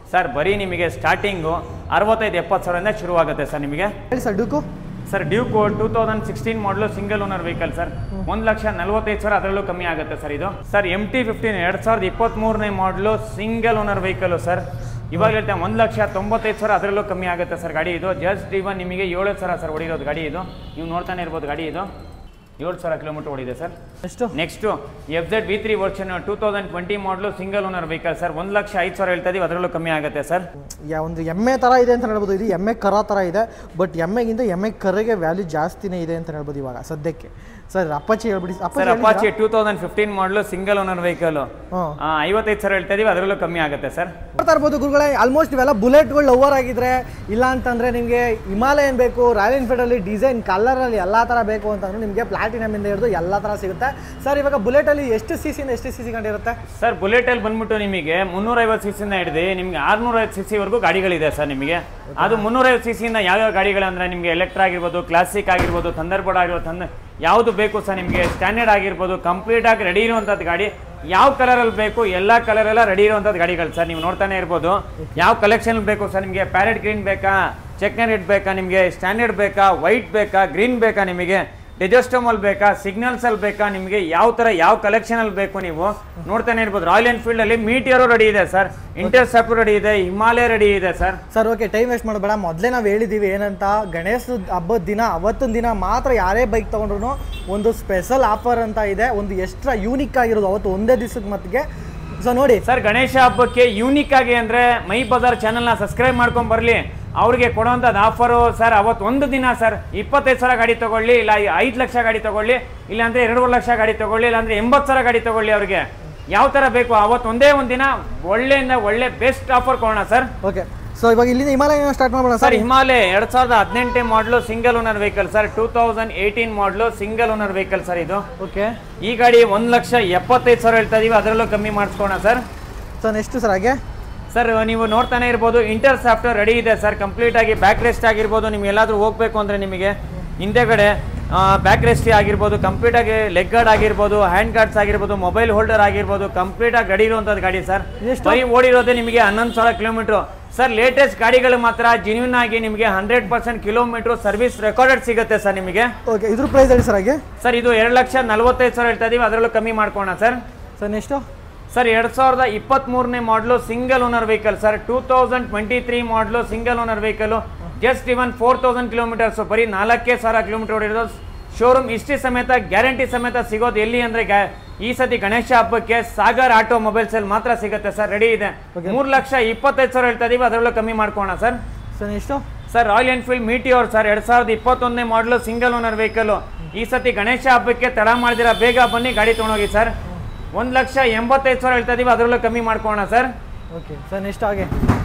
ಸರ್ ಬರೀ ನಿಮಗೆ ಸ್ಟಾರ್ಟಿಂಗು ಅರವತ್ತೈದು ಎಪ್ಪತ್ತು ಸಾವಿರದಿಂದ ಶುರುವಾಗುತ್ತೆ ಸರ್ ನಿಮಗೆ ಹೇಳಿ sir Duke sir Duke two thousand sixteen model single owner vehicle sir ಒಂದು ಲಕ್ಷ ನಲ್ವತ್ತೈದು ಸಾವಿರ ಅದರಲ್ಲೂ ಕಮ್ಮಿ ಆಗುತ್ತೆ ಸರ್ ಇದು ಸರ್ ಎಮ್ ಟಿ ಫಿಫ್ಟೀನ್ ಎರಡು ಸಾವಿರದ ಇಪ್ಪತ್ತ್ಮೂರನೇ model single owner vehicle sir ಇವಾಗ ಹೇಳ್ತೇನೆ ಒಂದು ಲಕ್ಷ ತೊಂಬತ್ತೈದು ಸಾವಿರ ಅದರಲ್ಲೂ ಕಮ್ಮಿ ಆಗುತ್ತೆ ಸರ್ ಗಾಡಿ ಇದು ಜಸ್ಟ್ ಇವನ್ ನಿಮಗೆ ಏಳು ಸಾವಿರ ಸರ್ ಹೊಡಿರೋದು ಗಾಡಿ ಇದು ನೀವು ನೋಡ್ತಾನೆ ಇರ್ಬೋದು ಗಾಡಿ ಇದು ಏಳು ಸಾವಿರ ಕಿಲೋಮೀಟರ್ ಓಡಿದೆ ಸರ್ ಎಷ್ಟು next F Z V three version two thousand twenty model single owner vehicle sir ಒಂದು ಲಕ್ಷ ಐದು ಸಾವಿರ ಹೇಳ್ತಾ ಇದೀವಿ ಅದರಲ್ಲೂ ಕಮ್ಮಿ ಆಗುತ್ತೆ ಸರ್ ಯಾ ಒಂದು ಎಮ್ಮೆ ಥರ ಇದೆ ಅಂತ ಹೇಳ್ಬೋದು ಇದು ಎಮ್ಮೆ ಕರ ಥರ ಇದೆ ಬಟ್ ಎಮ್ಮೆಗಿಂತ ಎಮ್ಮೆ ಕರೆಗೆ ವ್ಯಾಲ್ಯೂ ಜಾಸ್ತಿನೇ ಇದೆ ಅಂತ ಹೇಳ್ಬೋದು ಇವಾಗ ಸದ್ಯಕ್ಕೆ ಸರ್ ಅಪ್ಪಾಚಿ ಹೇಳ್ಬಿಡಿ sir Apache Apache two thousand fifteen model single owner vehicle ಹಾಂ ಐವತ್ತೈದು ಸಾವಿರ ಹೇಳ್ತಾ ಇದೀವಿ ಅದರಲ್ಲೂ ಕಮ್ಮಿ ಆಗುತ್ತೆ ಸರ್ ನೋಡ್ತಾ ಇರ್ಬೋದು ಗುರುಗಳೇ ಆಲ್ಮೋಸ್ಟ್ ಇವೆಲ್ಲ ಬುಲೆಟ್ಗಳು ಲವರ್ ಆಗಿದ್ರೆ ಇಲ್ಲ ಅಂತಂದ್ರೆ ನಿಮಗೆ ಹಿಮಾಲಯನ್ ಬೇಕು ರಾಯಲ್ ಎನ್ಫೀಲ್ಡಲ್ಲಿ ಡಿಸೈನ್ ಕಲರಲ್ಲಿ ಎಲ್ಲ ಥರ ಬೇಕು ಅಂತಂದ್ರೆ ನಿಮಗೆ ಪ್ಲಾಟಿನಮಿಂದ ಹಿಡಿದು ಎಲ್ಲ ಥರ ಸಿಗುತ್ತೆ ಸರ್ ಇವಾಗ ಬುಲೆಟಲ್ಲಿ ಎಷ್ಟು ಸಿ ಸಿಯಿಂದ ಎಷ್ಟು ಸಿ ಸಿ ಕಂಡಿರುತ್ತೆ ಸರ್ ಬುಲೆಟ್ ಅಲ್ಲಿ ಬಂದ್ಬಿಟ್ಟು ನಿಮಗೆ ಮುನ್ನೂರೈವತ್ತು ಸಿ ಸಿಯಿಂದ ಹಿಡಿದು ನಿಮಗೆ ಆರ್ನೂರೈವತ್ತು ಸಿ ಸಿವರೆಗೂ ಗಾಡಿಗಳಿದೆ ಸರ್ ನಿಮಗೆ ಅದು ಮುನ್ನೂರೈವತ್ತು ಸಿ ಸಿಯಿಂದ ಯಾವ್ಯಾವ ಗಾಡಿಗಳಂದ್ರೆ ನಿಮಗೆ ಎಲೆಕ್ಟ್ರಾ ಆಗಿರ್ಬೋದು ಕ್ಲಾಸಿಕ್ ಆಗಿರ್ಬೋದು ಥಂಡರ್ಬೋರ್ಡ್ ಆಗಿರ್ಬೋದು ಥಂದ ಯಾವುದು ಬೇಕು ಸರ್ ನಿಮಗೆ ಸ್ಟ್ಯಾಂಡರ್ಡ್ ಆಗಿರ್ಬೋದು ಕಂಪ್ಲೀಟ್ ಆಗಿ ರೆಡಿ ಇರುವಂಥದ್ದು ಗಾಡಿ ಯಾವ ಕಲರಲ್ಲಿ ಬೇಕು ಎಲ್ಲ ಕಲರ್ ಎಲ್ಲ ರೆಡಿ ಇರುವಂಥದ್ದು ಗಾಡಿಗಳು ಸರ್ ನೀವು ನೋಡ್ತಾನೆ ಇರ್ಬೋದು ಯಾವ ಕಲೆಕ್ಷನ್ ಬೇಕು ಸರ್ ನಿಮಗೆ ಪ್ಯಾರೆಟ್ ಗ್ರೀನ್ ಬೇಕಾ ಚೆಕ್ನ ರೆಡ್ ಬೇಕಾ ನಿಮಗೆ ಸ್ಟ್ಯಾಂಡರ್ಡ್ ಬೇಕಾ ವೈಟ್ ಬೇಕಾ ಗ್ರೀನ್ ಬೇಕಾ ನಿಮಗೆ ಡಿಜಸ್ಟಮಲ್ ಬೇಕಾ ಸಿಗ್ನಲ್ಸ್ ಅಲ್ಲಿ ಬೇಕಾ ನಿಮಗೆ ಯಾವ ತರ ಯಾವ ಕಲೆಕ್ಷನ್ ಅಲ್ಲಿ ಬೇಕು ನೀವು ನೋಡ್ತಾನೆ ಇರ್ಬೋದು ರಾಯಲ್ ಎನ್ಫೀಲ್ಡ್ ಅಲ್ಲಿ ಮೀಟಿಯರು ರೆಡಿ ಇದೆ ಸರ್ ಇಂಟರ್ಸೆಪ್ಟ್ ರೆಡಿ ಇದೆ ಹಿಮಾಲಯ ರೆಡಿ ಇದೆ sir sir okay time waste ಮಾಡಬೇಡ ಮೊದಲೇ ನಾವು ಹೇಳಿದ್ದೀವಿ ಏನಂತ ಗಣೇಶ ಹಬ್ಬದ ದಿನ ಅವತ್ತೊಂದು ದಿನ ಮಾತ್ರ ಯಾರೇ ಬೈಕ್ ತೊಗೊಂಡ್ರು ಒಂದು ಸ್ಪೆಷಲ್ ಆಫರ್ ಅಂತ ಇದೆ ಒಂದು ಎಕ್ಸ್ಟ್ರಾ ಯೂನಿಕ್ ಆಗಿರೋದು ಅವತ್ತು ಒಂದೇ ದಿವಸದ ಮಟ್ಟಿಗೆ ಸೊ ನೋಡಿ ಸರ್ ಗಣೇಶ ಹಬ್ಬಕ್ಕೆ ಯೂನಿಕ್ ಆಗಿ ಅಂದ್ರೆ ಮೈ ಬಜಾರ್ ಚಾನಲ್ನ ಸಬ್ಸ್ಕ್ರೈಬ್ ಮಾಡ್ಕೊಂಡ್ ಬರ್ಲಿ ಅವ್ರಿಗೆ ಕೊಡುವಂಥದ್ದು ಆಫರು ಸರ್ ಅವತ್ತು ಒಂದು ದಿನ ಸರ್ ಇಪ್ಪತ್ತೈದು ಸಾವಿರ ಗಾಡಿ ತಗೊಳ್ಳಿ ಇಲ್ಲ ಐದು ಲಕ್ಷ ಗಾಡಿ ತಗೊಳ್ಳಿ ಇಲ್ಲಾಂದ್ರೆ ಎರಡೂವರೆ ಲಕ್ಷ ಗಾಡಿ ತಗೊಳ್ಳಿ ಇಲ್ಲಾಂದ್ರೆ ಎಂಬತ್ತು ಸಾವಿರ ಗಾಡಿ ತಗೊಳ್ಳಿ ಅವ್ರಿಗೆ ಯಾವ ಥರ ಬೇಕು ಅವತ್ತು ಒಂದೇ ಒಂದು ದಿನ ಒಳ್ಳೆಯಿಂದ ಒಳ್ಳೆ ಬೆಸ್ಟ್ ಆಫರ್ ಕೊಡೋಣ ಸರ್ ಓಕೆ ಸೊ ಇವಾಗ ಇಲ್ಲಿಂದ ಹಿಮಾಲಯ ಸ್ಟಾರ್ಟ್ ಮಾಡೋಣ ಸರ್ ಸರ್ ಹಿಮಾಲಯ ಎರಡ್ ಸಾವಿರದ ಹದಿನೆಂಟನೇ model single owner vehicle sir two thousand eighteen model single owner vehicle sir ಇದು ಓಕೆ ಈ ಗಾಡಿ ಒಂದು ಲಕ್ಷ ಎಪ್ಪತ್ತೈದು ಸಾವಿರ ಹೇಳ್ತಾ ಇದೀವಿ ಅದರಲ್ಲೂ ಕಮ್ಮಿ ಮಾಡಿಸ್ಕೋಣ ಸರ್ ಸೊ ನೆಕ್ಸ್ಟ್ ಸರ್ ಹಾಗೆ ಸರ್ ನೀವು ನೋಡ್ತಾನೆ ಇರ್ಬೋದು ಇಂಟರ್ ಸಾಫ್ಟ್ವೇರ್ ರೆಡಿ ಇದೆ ಸರ್ ಕಂಪ್ಲೀಟ್ ಆಗಿ ಬ್ಯಾಕ್ ರೆಸ್ಟ್ ಆಗಿರ್ಬೋದು ನಿಮ್ಗೆ ಎಲ್ಲಾದ್ರೂ ಹೋಗ್ಬೇಕು ಅಂದ್ರೆ ನಿಮಗೆ ಹಿಂದೆಗಡೆ ಬ್ಯಾಕ್ ರೆಸ್ಟ್ ಆಗಿರ್ಬೋದು ಕಂಪ್ಲೀಟ್ ಆಗಿ ಲೆಗ್ ಗಾರ್ಡ್ ಆಗಿರ್ಬೋದು ಹ್ಯಾಂಡ್ ಗಾರ್ಡ್ಸ್ ಆಗಿರ್ಬೋದು ಮೊಬೈಲ್ ಹೋಲ್ಡರ್ ಆಗಿರ್ಬೋದು ಕಂಪ್ಲೀಟ್ ಆಗಿ ರೆಡಿ ಇರುವಂಥದ್ದು ಗಾಡಿ ಸರ್ ಎಷ್ಟು? ಬರೀ ಓಡಿರೋದೇ ನಿಮಗೆ ಹನ್ನೊಂದು ಸಾವಿರ ಕಿಲೋಮೀಟ್ರು ಸರ್ ಲೇಟೆಸ್ಟ್ ಗಾಡಿಗಳು ಮಾತ್ರ ಜೆನ್ಯೂನ್ ಆಗಿ ನಿಮಗೆ hundred percent kilometre service recorded ಸಿಗುತ್ತೆ ಸರ್ ನಿಮಗೆ ಓಕೆ ಇದ್ರ ಪ್ರೈಸ್ ಹೇಳಿ ಸರ್ ಹಾಗೆ ಸರ್ ಇದು ಎರಡು ಲಕ್ಷ ನಲ್ವತ್ತೈದು ಸಾವಿರ ಹೇಳ್ತಾ ಇದೀವಿ ಅದರಲ್ಲೂ ಕಮ್ಮಿ ಮಾಡ್ಕೋಣ ಸರ್ ಸರ್ ನೆಕ್ಸ್ಟು ಸರ್ ಎರಡ್ ಸಾವಿರದ ಇಪ್ಪತ್ಮೂರನೇ model single owner vehicle sir two thousand twenty three model single owner vehicle just even four thousand kilometres ಬರೀ ನಾಲ್ಕೇ ಸಾವಿರ ಕಿಲೋಮೀಟರ್ ಓಡಿರೋದು ಶೋರೂಮ್ ಇಷ್ಟಿ ಸಮೇತ ಗ್ಯಾರಂಟಿ ಸಮೇತ ಸಿಗೋದು ಎಲ್ಲಿ ಅಂದ್ರೆ ಗ್ಯಾ- ಈ ಸತಿ ಗಣೇಶ ಹಬ್ಬಕ್ಕೆ ಸಾಗರ್ ಆಟೋ ಮೊಬೈಲ್ಸ್ ಅಲ್ಲಿ ಮಾತ್ರ ಸಿಗುತ್ತೆ ಸರ್ ರೆಡಿ ಇದೆ ಮೂರು ಲಕ್ಷ ಇಪ್ಪತ್ತೈದು ಸಾವಿರ ಹೇಳ್ತಾ ಇದೀವಿ ಅದರಲ್ಲೂ ಕಮ್ಮಿ ಮಾಡ್ಕೋಣ sir sir next sir Royal Enfield Meteor sir ಎರಡ್ ಸಾವಿರದ ಇಪ್ಪತ್ತೊಂದನೇ ಮಾಡಲು ಸಿಂಗಲ್ ಓನರ್ ವೆಹಿಕಲ್ ಈ ಸತಿ ಗಣೇಶ ಹಬ್ಬಕ್ಕೆ ತಡ ಮಾಡಿದಿರ ಬೇಗ ಬನ್ನಿ ಗಾಡಿ ತೊಗೊಂಡೋಗಿ ಸರ್ ಒಂದು ಲಕ್ಷ ಎಂಬತ್ತೈದು ಸಾವಿರ ಹೇಳ್ತಾ ಇದೀವಿ ಅದರಲ್ಲೂ ಕಮ್ಮಿ ಮಾಡ್ಕೋಣ ಸರ್ ಓಕೆ ಸರ್ ನೆಕ್ಸ್ಟ್ ಹಾಗೆ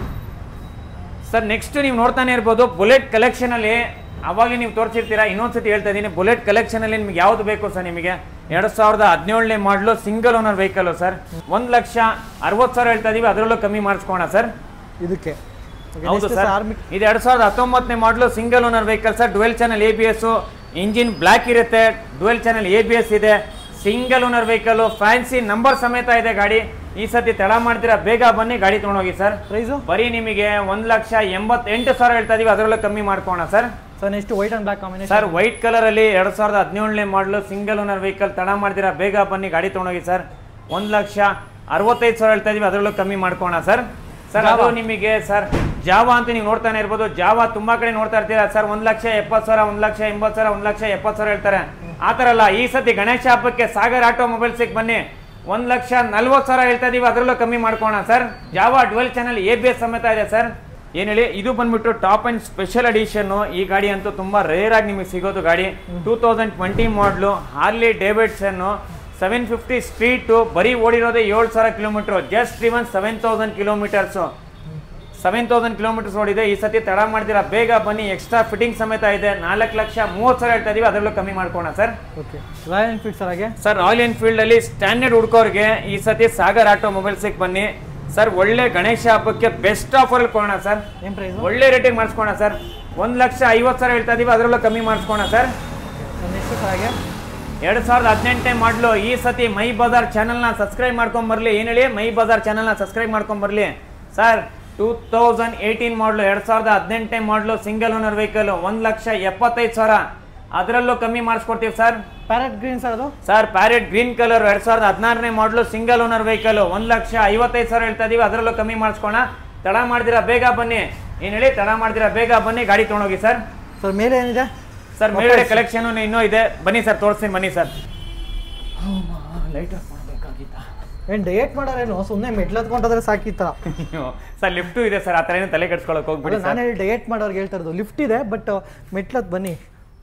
ಸರ್ ನೆಕ್ಸ್ಟ್ ನೀವು ನೋಡ್ತಾನೆ ಇರ್ಬೋದು ಬುಲೆಟ್ ಕಲೆಕ್ಷನ್ ಅಲ್ಲಿ ಅವಾಗಲೇ ನೀವು ತೋರಿಸಿರ್ತೀರಾ ಇನ್ನೊಂದ್ಸತಿ ಹೇಳ್ತಾ ಇದ್ದೀನಿ ಬುಲೆಟ್ ಕಲೆಕ್ಷನ್ ಅಲ್ಲಿ ನಿಮ್ಗೆ ಯಾವ್ದು ಬೇಕು ಸರ್ ನಿಮಗೆ ಎರಡ್ ಸಾವಿರದ ಹದಿನೇಳನೇ model single owner vehicle sir ಒಂದ್ ಲಕ್ಷ ಅರವತ್ತು ಸಾವಿರ ಹೇಳ್ತಾ ಇದೀವಿ ಅದರಲ್ಲೂ ಕಮ್ಮಿ ಮಾಡಿಸ್ಕೋಣ ಸರ್ ಇದಕ್ಕೆ Okay, ಹೌದು next ಸರ್ ಆರ್ಮಿ ಇದು ಎರಡ್ ಸಾವಿರದ ಹತ್ತೊಂಬತ್ತನೇ model single owner vehicle sir dual channel A B S engine black ಇರುತ್ತೆ dual channel A B S ಇದೆ single owner vehicle fancy number ಸಮೇತ ಇದೆ ಗಾಡಿ ಈ ಸತಿ ತಡ ಮಾಡ್ತೀರಾ ಬೇಗ ಬನ್ನಿ ಗಾಡಿ ತೊಗೊಂಡೋಗಿ ಸರ್ ಪ್ರೈಸು ಬರೀ ನಿಮಗೆ ಒಂದ್ ಲಕ್ಷ ಎಂಬತ್ತೆಂಟು ಸಾವಿರ ಹೇಳ್ತಾ ಇದೀವಿ ಅದರಲ್ಲೂ ಕಮ್ಮಿ ಮಾಡ್ಕೋಣ sir sir next white and black combination sir white colour ಅಲ್ಲಿ ಎರಡ್ ಸಾವಿರದ ಹದಿನೇಳನೇ ಮಾಡಲು ಸಿಂಗಲ್ ಓನರ್ ವೆಹಿಕಲ್ ತಡ ಮಾಡ್ತೀರಾ ಬೇಗ ಬನ್ನಿ ಗಾಡಿ ತೊಗೊಂಡೋಗಿ ಸರ್ ಒಂದ್ ಲಕ್ಷ ಅರವತ್ತೈದು ಸಾವಿರ ಹೇಳ್ತಾ ಇದೀವಿ ಅದರಲ್ಲೂ ಕಮ್ಮಿ ಮಾಡ್ಕೋಣ ಸರ್ ಸರ್ ಅದು ನಿಮಗೆ ಸರ್ ಜಾವಾ ಅಂತ ನೀವು ನೋಡ್ತಾನೆ ಇರ್ಬೋದು ಜಾವಾ ತುಂಬಾ ಕಡೆ ನೋಡ್ತಾ ಇರ್ತೀರಾ ಸರ್ ಒಂದ್ ಲಕ್ಷ ಎಪ್ಪತ್ತು ಸಾವಿರ ಒಂದ್ ಲಕ್ಷ ಎಂಬತ್ತು ಸಾವಿರ ಒಂದ್ ಲಕ್ಷ ಎಪ್ಪತ್ತು ಸಾವಿರ ಹೇಳ್ತಾರೆ ಆ ಥರ ಅಲ್ಲ ಈ ಸತಿ ಗಣೇಶ ಹಬ್ಬಕ್ಕೆ ಸಾಗರ್ ಆಟೋ ಮೊಬೈಲ್ಸಿಗೆ ಬನ್ನಿ ಒಂದ್ ಲಕ್ಷ ನಲ್ವತ್ತು ಸಾವಿರ ಹೇಳ್ತಾ ಇದೀವಿ ಅದರಲ್ಲೂ ಕಮ್ಮಿ ಮಾಡ್ಕೋಣ sir Jawa dual channel A B S ಸಮೇತ ಇದೆ ಸರ್ ಏನ್ ಹೇಳಿ ಇದು ಬಂದ್ಬಿಟ್ಟು ಟಾಪ್ ಅಂಡ್ ಸ್ಪೆಷಲ್ ಅಡಿಷನ್ ಈ ಗಾಡಿ ಅಂತೂ ತುಂಬಾ ರೇರ್ ಆಗಿ ನಿಮಗೆ ಸಿಗೋದು ಗಾಡಿ two thousand twenty model Harley Davidson seven fifty street ಬರೀ ಓಡಿರೋದೇ ಏಳು ಸಾವಿರ kilometre just even seven thousand kilometres seven thousand kilometres ಓಡಿದೆ ಈ ಸತಿ ತಡ ಮಾಡ್ತೀರಾ ಬೇಗ ಬನ್ನಿ ಎಕ್ಸ್ಟ್ರಾ ಫಿಟ್ಟಿಂಗ್ ಸಮೇತ ಇದೆ ನಾಲ್ಕು ಲಕ್ಷ ಮೂವತ್ತು ಸಾವಿರ ಹೇಳ್ತಾ ಇದೀವಿ ಅದರಲ್ಲೂ ಕಮ್ಮಿ ಮಾಡ್ಕೋಣ sir okay Royal Enfield sir ಹಾಗೆ ಸರ್ ರಾಯಲ್ ಎನ್ಫೀಲ್ಡ್ ಅಲ್ಲಿ ಸ್ಟ್ಯಾಂಡರ್ಡ್ ಹುಡ್ಕೋರ್ಗೆ ಈ ಸತಿ ಸಾಗರ್ ಆಟೋ ಮೊಬೈಲ್ಸಿಗೆ ಬನ್ನಿ ಸರ್ ಒಳ್ಳೆ ಗಣೇಶ ಹಬ್ಬಕ್ಕೆ ಬೆಸ್ಟ್ ಆಫರ್ ಕೊಡೋಣ ಸರ್ ಏನು ಪ್ರೈಸು ಒಳ್ಳೆ ರೇಟಿಗೆ ಮಾಡಿಸ್ಕೋಣ ಸರ್ ಒಂದ್ ಲಕ್ಷ ಐವತ್ತು ಸಾವಿರ ಹೇಳ್ತಾ ಇದೀವಿ ಅದರಲ್ಲೂ ಕಮ್ಮಿ ಮಾಡಿಸ್ಕೋಣ ಸರ್ ಸರ್ ನೆಕ್ಸ್ಟ್ ಸರ್ ಹಾಗೆ ಎರಡ್ ಸಾವಿರದ ಹದಿನೆಂಟನೇ ಮಾಡಲು ಈ ಸತಿ ಮೈ ಬಜಾರ್ ಚಾನಲ್ನ ಸಬ್ಸ್ಕ್ರೈಬ್ ಮಾಡ್ಕೊಂಡ್ ಬರ್ಲಿ ಏನ್ ಹೇಳಿ ಮೈ ಬಜಾರ್ ಚಾನಲ್ನ ಸಬ್ಸ್ಕ್ರೈಬ್ ಮಾಡ್ಕೊಂಡ್ ಬರ್ಲಿ ಸರ್ ಟೂ ತೌಸಂಡ್ ಏಯ್ಟೀನ್ ಮಾಡಲು ಎರಡ್ ಸಾವಿರದ ಹದಿನೆಂಟನೇ ಮಾಡಲು ಸಿಂಗಲ್ ಓನರ್ ವೆಹಿಕಲ್ ಒಂದ್ ಲಕ್ಷ ಎಪ್ಪತ್ತೈದು ಸಾವಿರ ಅದರಲ್ಲೂ ಕಮ್ಮಿ ಮಾಡಿಸ್ಕೊಡ್ತೀವಿ ಸರ್ ಪ್ಯಾರೆಟ್ ಗ್ರೀನ್ ಸರ್ ಅದು ಸರ್ ಪ್ಯಾರೆಟ್ ಗ್ರೀನ್ ಕಲರ್ ಎರಡ್ ಸಾವಿರದ ಹದಿನಾರನೇ ಮಾಡಲು ಸಿಂಗಲ್ ಓನರ್ ವೆಹಿಕಲ್ ಒಂದ್ ಲಕ್ಷ ಐವತ್ತೈದು ಸಾವಿರ ಹೇಳ್ತಾ ಇದೀವಿ ಅದರಲ್ಲೂ ಕಮ್ಮಿ ಮಾಡಿಸ್ಕೋಣ ತಡ ಮಾಡ್ದಿರಾ ಬೇಗ ಬನ್ನಿ ಏನ್ ಹೇಳಿ ತಡ ಮಾಡ್ದಿರಾ ಬೇಗ ಬನ್ನಿ ಗಾಡಿ ತೊಗೊಂಡೋಗಿ ಸರ್ ಸರ್ ಮೇಲೆ ಏನಿದೆ ಸರ್ ಮೇಲ್ಗಡೆ ಕಲೆಕ್ಷನ್ ಇನ್ನೂ ಇದೆ ಬನ್ನಿ ಸರ್ ತೋರಿಸ್ತೀನಿ ಬನ್ನಿ ಸರ್ ಲೈಟ್ ಆಫ್ ಮಾಡಬೇಕಾಗಿತ್ತ ಏನು ಡಯೇಟ್ ಮಾಡೋರೇನು ಸುಮ್ಮನೆ ಮೆಟ್ಲತ್ಕೊಂಡ್ರೆ ಸಾಕಿತ್ತ ಸರ್ ಲಿಫ್ಟು ಇದೆ ಸರ್ ಆ ಥರ ಏನು ತಲೆ ಕೆಡ್ಸ್ಕೊಳಕ್ ಹೋಗ್ಬಿಡಿ ನಾನು ಹೇಳಿ ಡಯೇಟ್ ಮಾಡೋರ್ಗೆ ಹೇಳ್ತಾ ಇರೋದು ಲಿಫ್ಟ್ ಇದೆ ಬಟ್ ಮೆಟ್ಲತ್ ಬನ್ನಿ